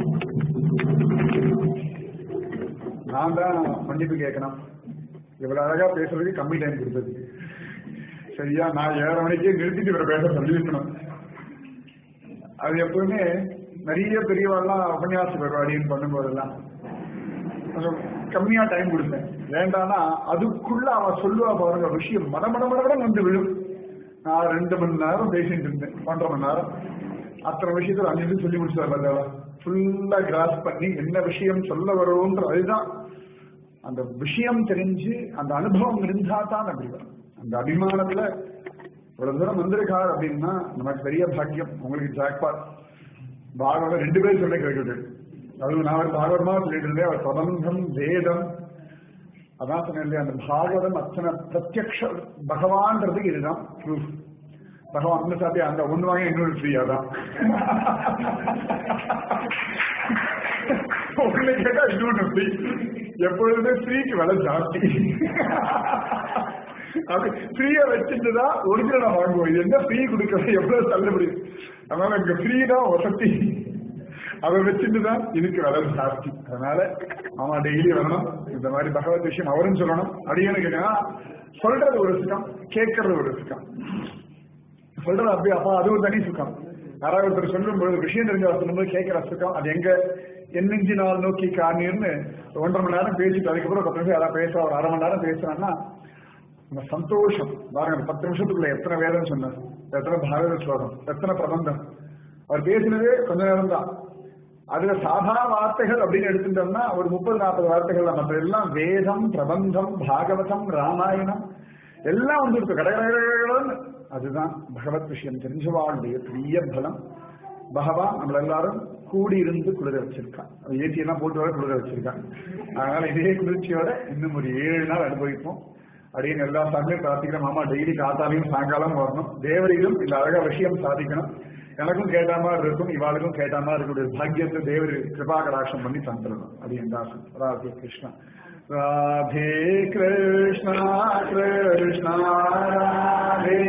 நான் தான் மன்னிப்பு கேட்கணும் இவ்வளவு அழகா பேசுறதுக்கு கம்மி டைம் கொடுத்தது சரியா நான் ஏழரை மணிக்கே நிறுத்திட்டு இவரை பேச சொல்லியிருக்கணும் அது எப்பவுமே நிறைய பெரியவாள்லாம் உபன்யாசம் வருவாடின்னு பண்ணும்போதெல்லாம் கொஞ்சம் கம்மியா டைம் கொடுப்பேன் வேண்டாம்னா அதுக்குள்ள அவ சொல்லுவா பாருங்க விஷயம் மட மட மடமடம் வந்து விழும் நான் ரெண்டு மணி நேரம் பேசிட்டு இருந்தேன் ஒன்றரை மணி நேரம் அத்தனை விஷயத்துல அஞ்சு நிமிஷம் சொல்லி முடிச்சார் பார்த்தாவா ஃபுல்லா கிராஸ் பண்ணி என்ன விஷயம் சொல்ல வரும்ன்ற அதுதான் அந்த விஷயம் தெரிஞ்சு அந்த அனுபவம் இருந்தா தான் அப்படி வரும் அந்த அபிமானத்துல இவ்வளவு தூரம் வந்திருக்கார் அப்படின்னா நமக்கு பெரிய பாக்கியம் உங்களுக்கு ஜாக்பாட் பாகவதம் ரெண்டு பேரும் சொல்ல கேட்டுட்டு அதுவும் நான் ஒரு பாகவதமா சொல்லிட்டு இருந்தேன் அவர் பிரபந்தம் வேதம் அதான் சொன்னேன் இல்லையா அந்த பாகவதம் அத்தனை பிரத்யக்ஷ பகவான்றதுக்கு இதுதான் ப்ரூஃப் பகவான் ஒண்ணு சாப்பிட்டு அந்த ஒண்ணு வாங்க இன்னொரு ஃப்ரீயா தான் ஒண்ணு கேட்டா இன்னொன்னு ஃப்ரீ எப்பொழுதுமே ஃப்ரீக்கு விலை ஜாஸ்தி அப்படி ஃப்ரீயா வச்சுட்டு தான் ஒரிஜினலா வாங்குவோம் இது என்ன ஃப்ரீ கொடுக்கறது எவ்வளவு தள்ளுபடி அதனால இங்க ஃப்ரீ தான் வசதி அதை வச்சுட்டு தான் இதுக்கு விலை ஜாஸ்தி அதனால ஆமா டெய்லி வரணும் இந்த மாதிரி பகவத் விஷயம் அவரும் சொல்லணும் அடியனு கேட்டா சொல்றது ஒரு சுகம் கேட்கறது ஒரு சுகம் சொல்றது அப்படி அப்பா அது ஒரு தனி சுகம் யாராவது ஒருத்தர் சொல்லும் பொழுது விஷயம் தெரிஞ்ச சொல்லும்போது கேட்கிற சுகம் அது எங்க என்னெஞ்சு நாள் நோக்கி காணிர்னு ஒன்றரை மணி நேரம் பேசிட்டு அதுக்கப்புறம் பத்து நிமிஷம் யாராவது பேச ஒரு அரை மணி நேரம் பேசுறான்னா அந்த சந்தோஷம் பாருங்க அந்த பத்து நிமிஷத்துக்குள்ள எத்தனை வேதம் சொன்னார் எத்தனை பாரத ஸ்லோகம் எத்தனை பிரபந்தம் அவர் பேசினதே கொஞ்ச நேரம் தான் அதுல சாதா வார்த்தைகள் அப்படின்னு எடுத்துட்டோம்னா ஒரு முப்பது நாற்பது வார்த்தைகள் தான் மற்ற எல்லாம் வேதம் பிரபந்தம் பாகவதம் ராமாயணம் எல்லாம் வந்துருக்கு கடகடகடன்னு அதுதான் பகவத் விஷயம் தெரிஞ்சவாளுடைய பெரிய பலம் பகவான் நம்மள எல்லாரும் கூடி இருந்து குளிர வச்சிருக்கான் ஏசி எல்லாம் போட்டு வர குளிர வச்சிருக்கான் அதனால இதே குளிர்ச்சியோட இன்னும் ஒரு ஏழு நாள் அனுபவிப்போம் அப்படின்னு எல்லா சாமியும் பிரார்த்திக்கிறோம் மாமா டெய்லி காத்தாலையும் சாயங்காலம் வரணும் தேவரிலும் இந்த அழகா விஷயம் சாதிக்கணும் எனக்கும் கேட்ட மாதிரி இருக்கும் இவாளுக்கும் கேட்ட மாதிரி இருக்கக்கூடிய பாக்கியத்தை தேவர் கிருபா கடாட்சம் பண்ணி தந்துடணும் அப்படின்னு தான் ராதே கிருஷ்ணா ராதே கிருஷ்ணா கிருஷ்ணா ராதே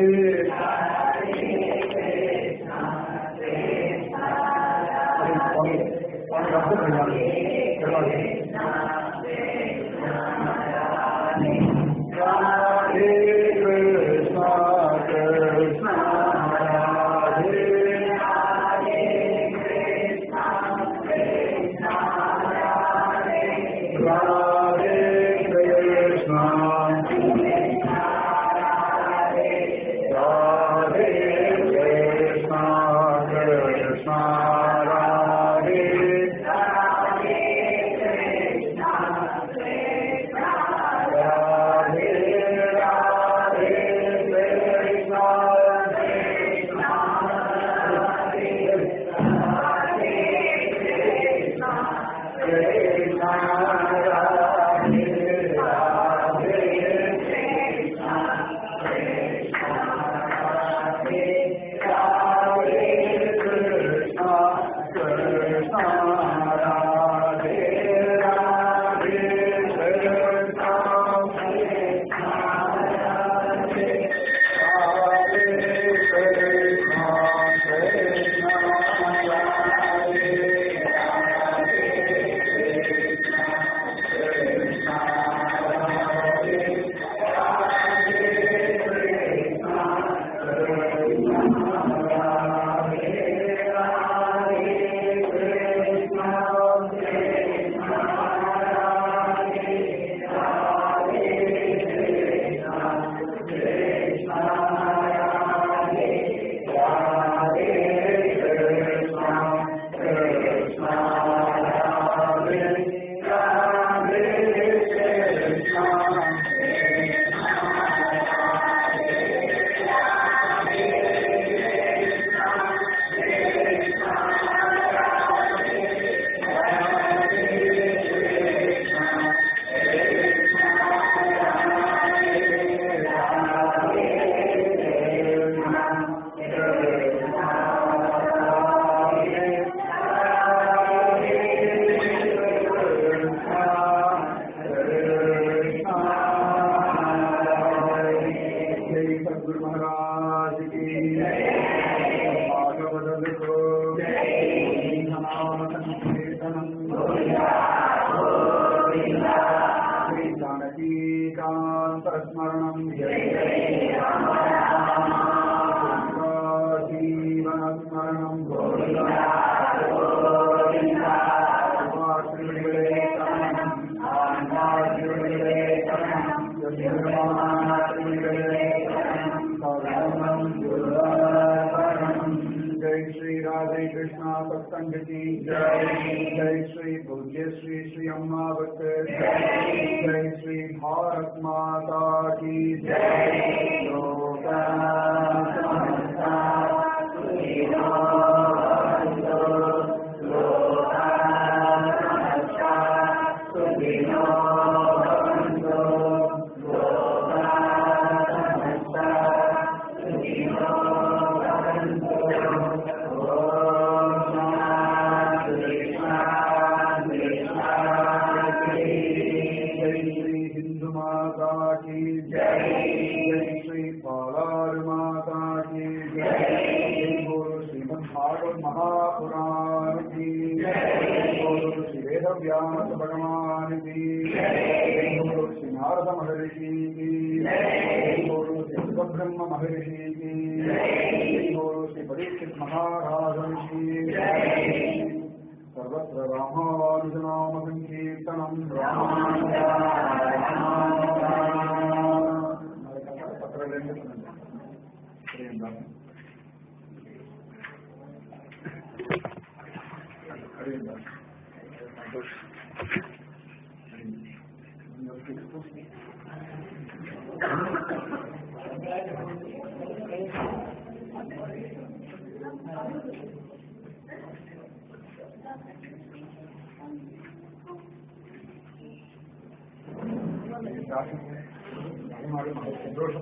ராதே கிருஷ்ணா கிருஷ்ணா ராதே जानकीकान्तस्मरणं जीवनस्मरणं जय श्री राधे कृष्णा सत्संग की जय जय श्री भूज्य श्री श्री अम्मा भक्त जय श्री भारत माता की जय लोका समस्ता सुखिनो भवन्तु, लोका समस्ता सुखिनो भवन्तु, लोका समस्ता सुखिनो भवन्तु। ॐ शान्ति शान्ति शान्ति। जय श्री हिंदू माता की जय जय श्री पालार माता की जय जय गुरु श्रीमद भागवत महापुराण की जय गुरु श्री वेद व्यास भगवान की जय गुरु श्री नारद महर्षि की जय गुरु श्री ब्रह्म महर्षि की जय गुरु श्री परीक्षित महाराज की जय सर्वत्र रामानुजनाम संकीर्तनम சந்தோஷம்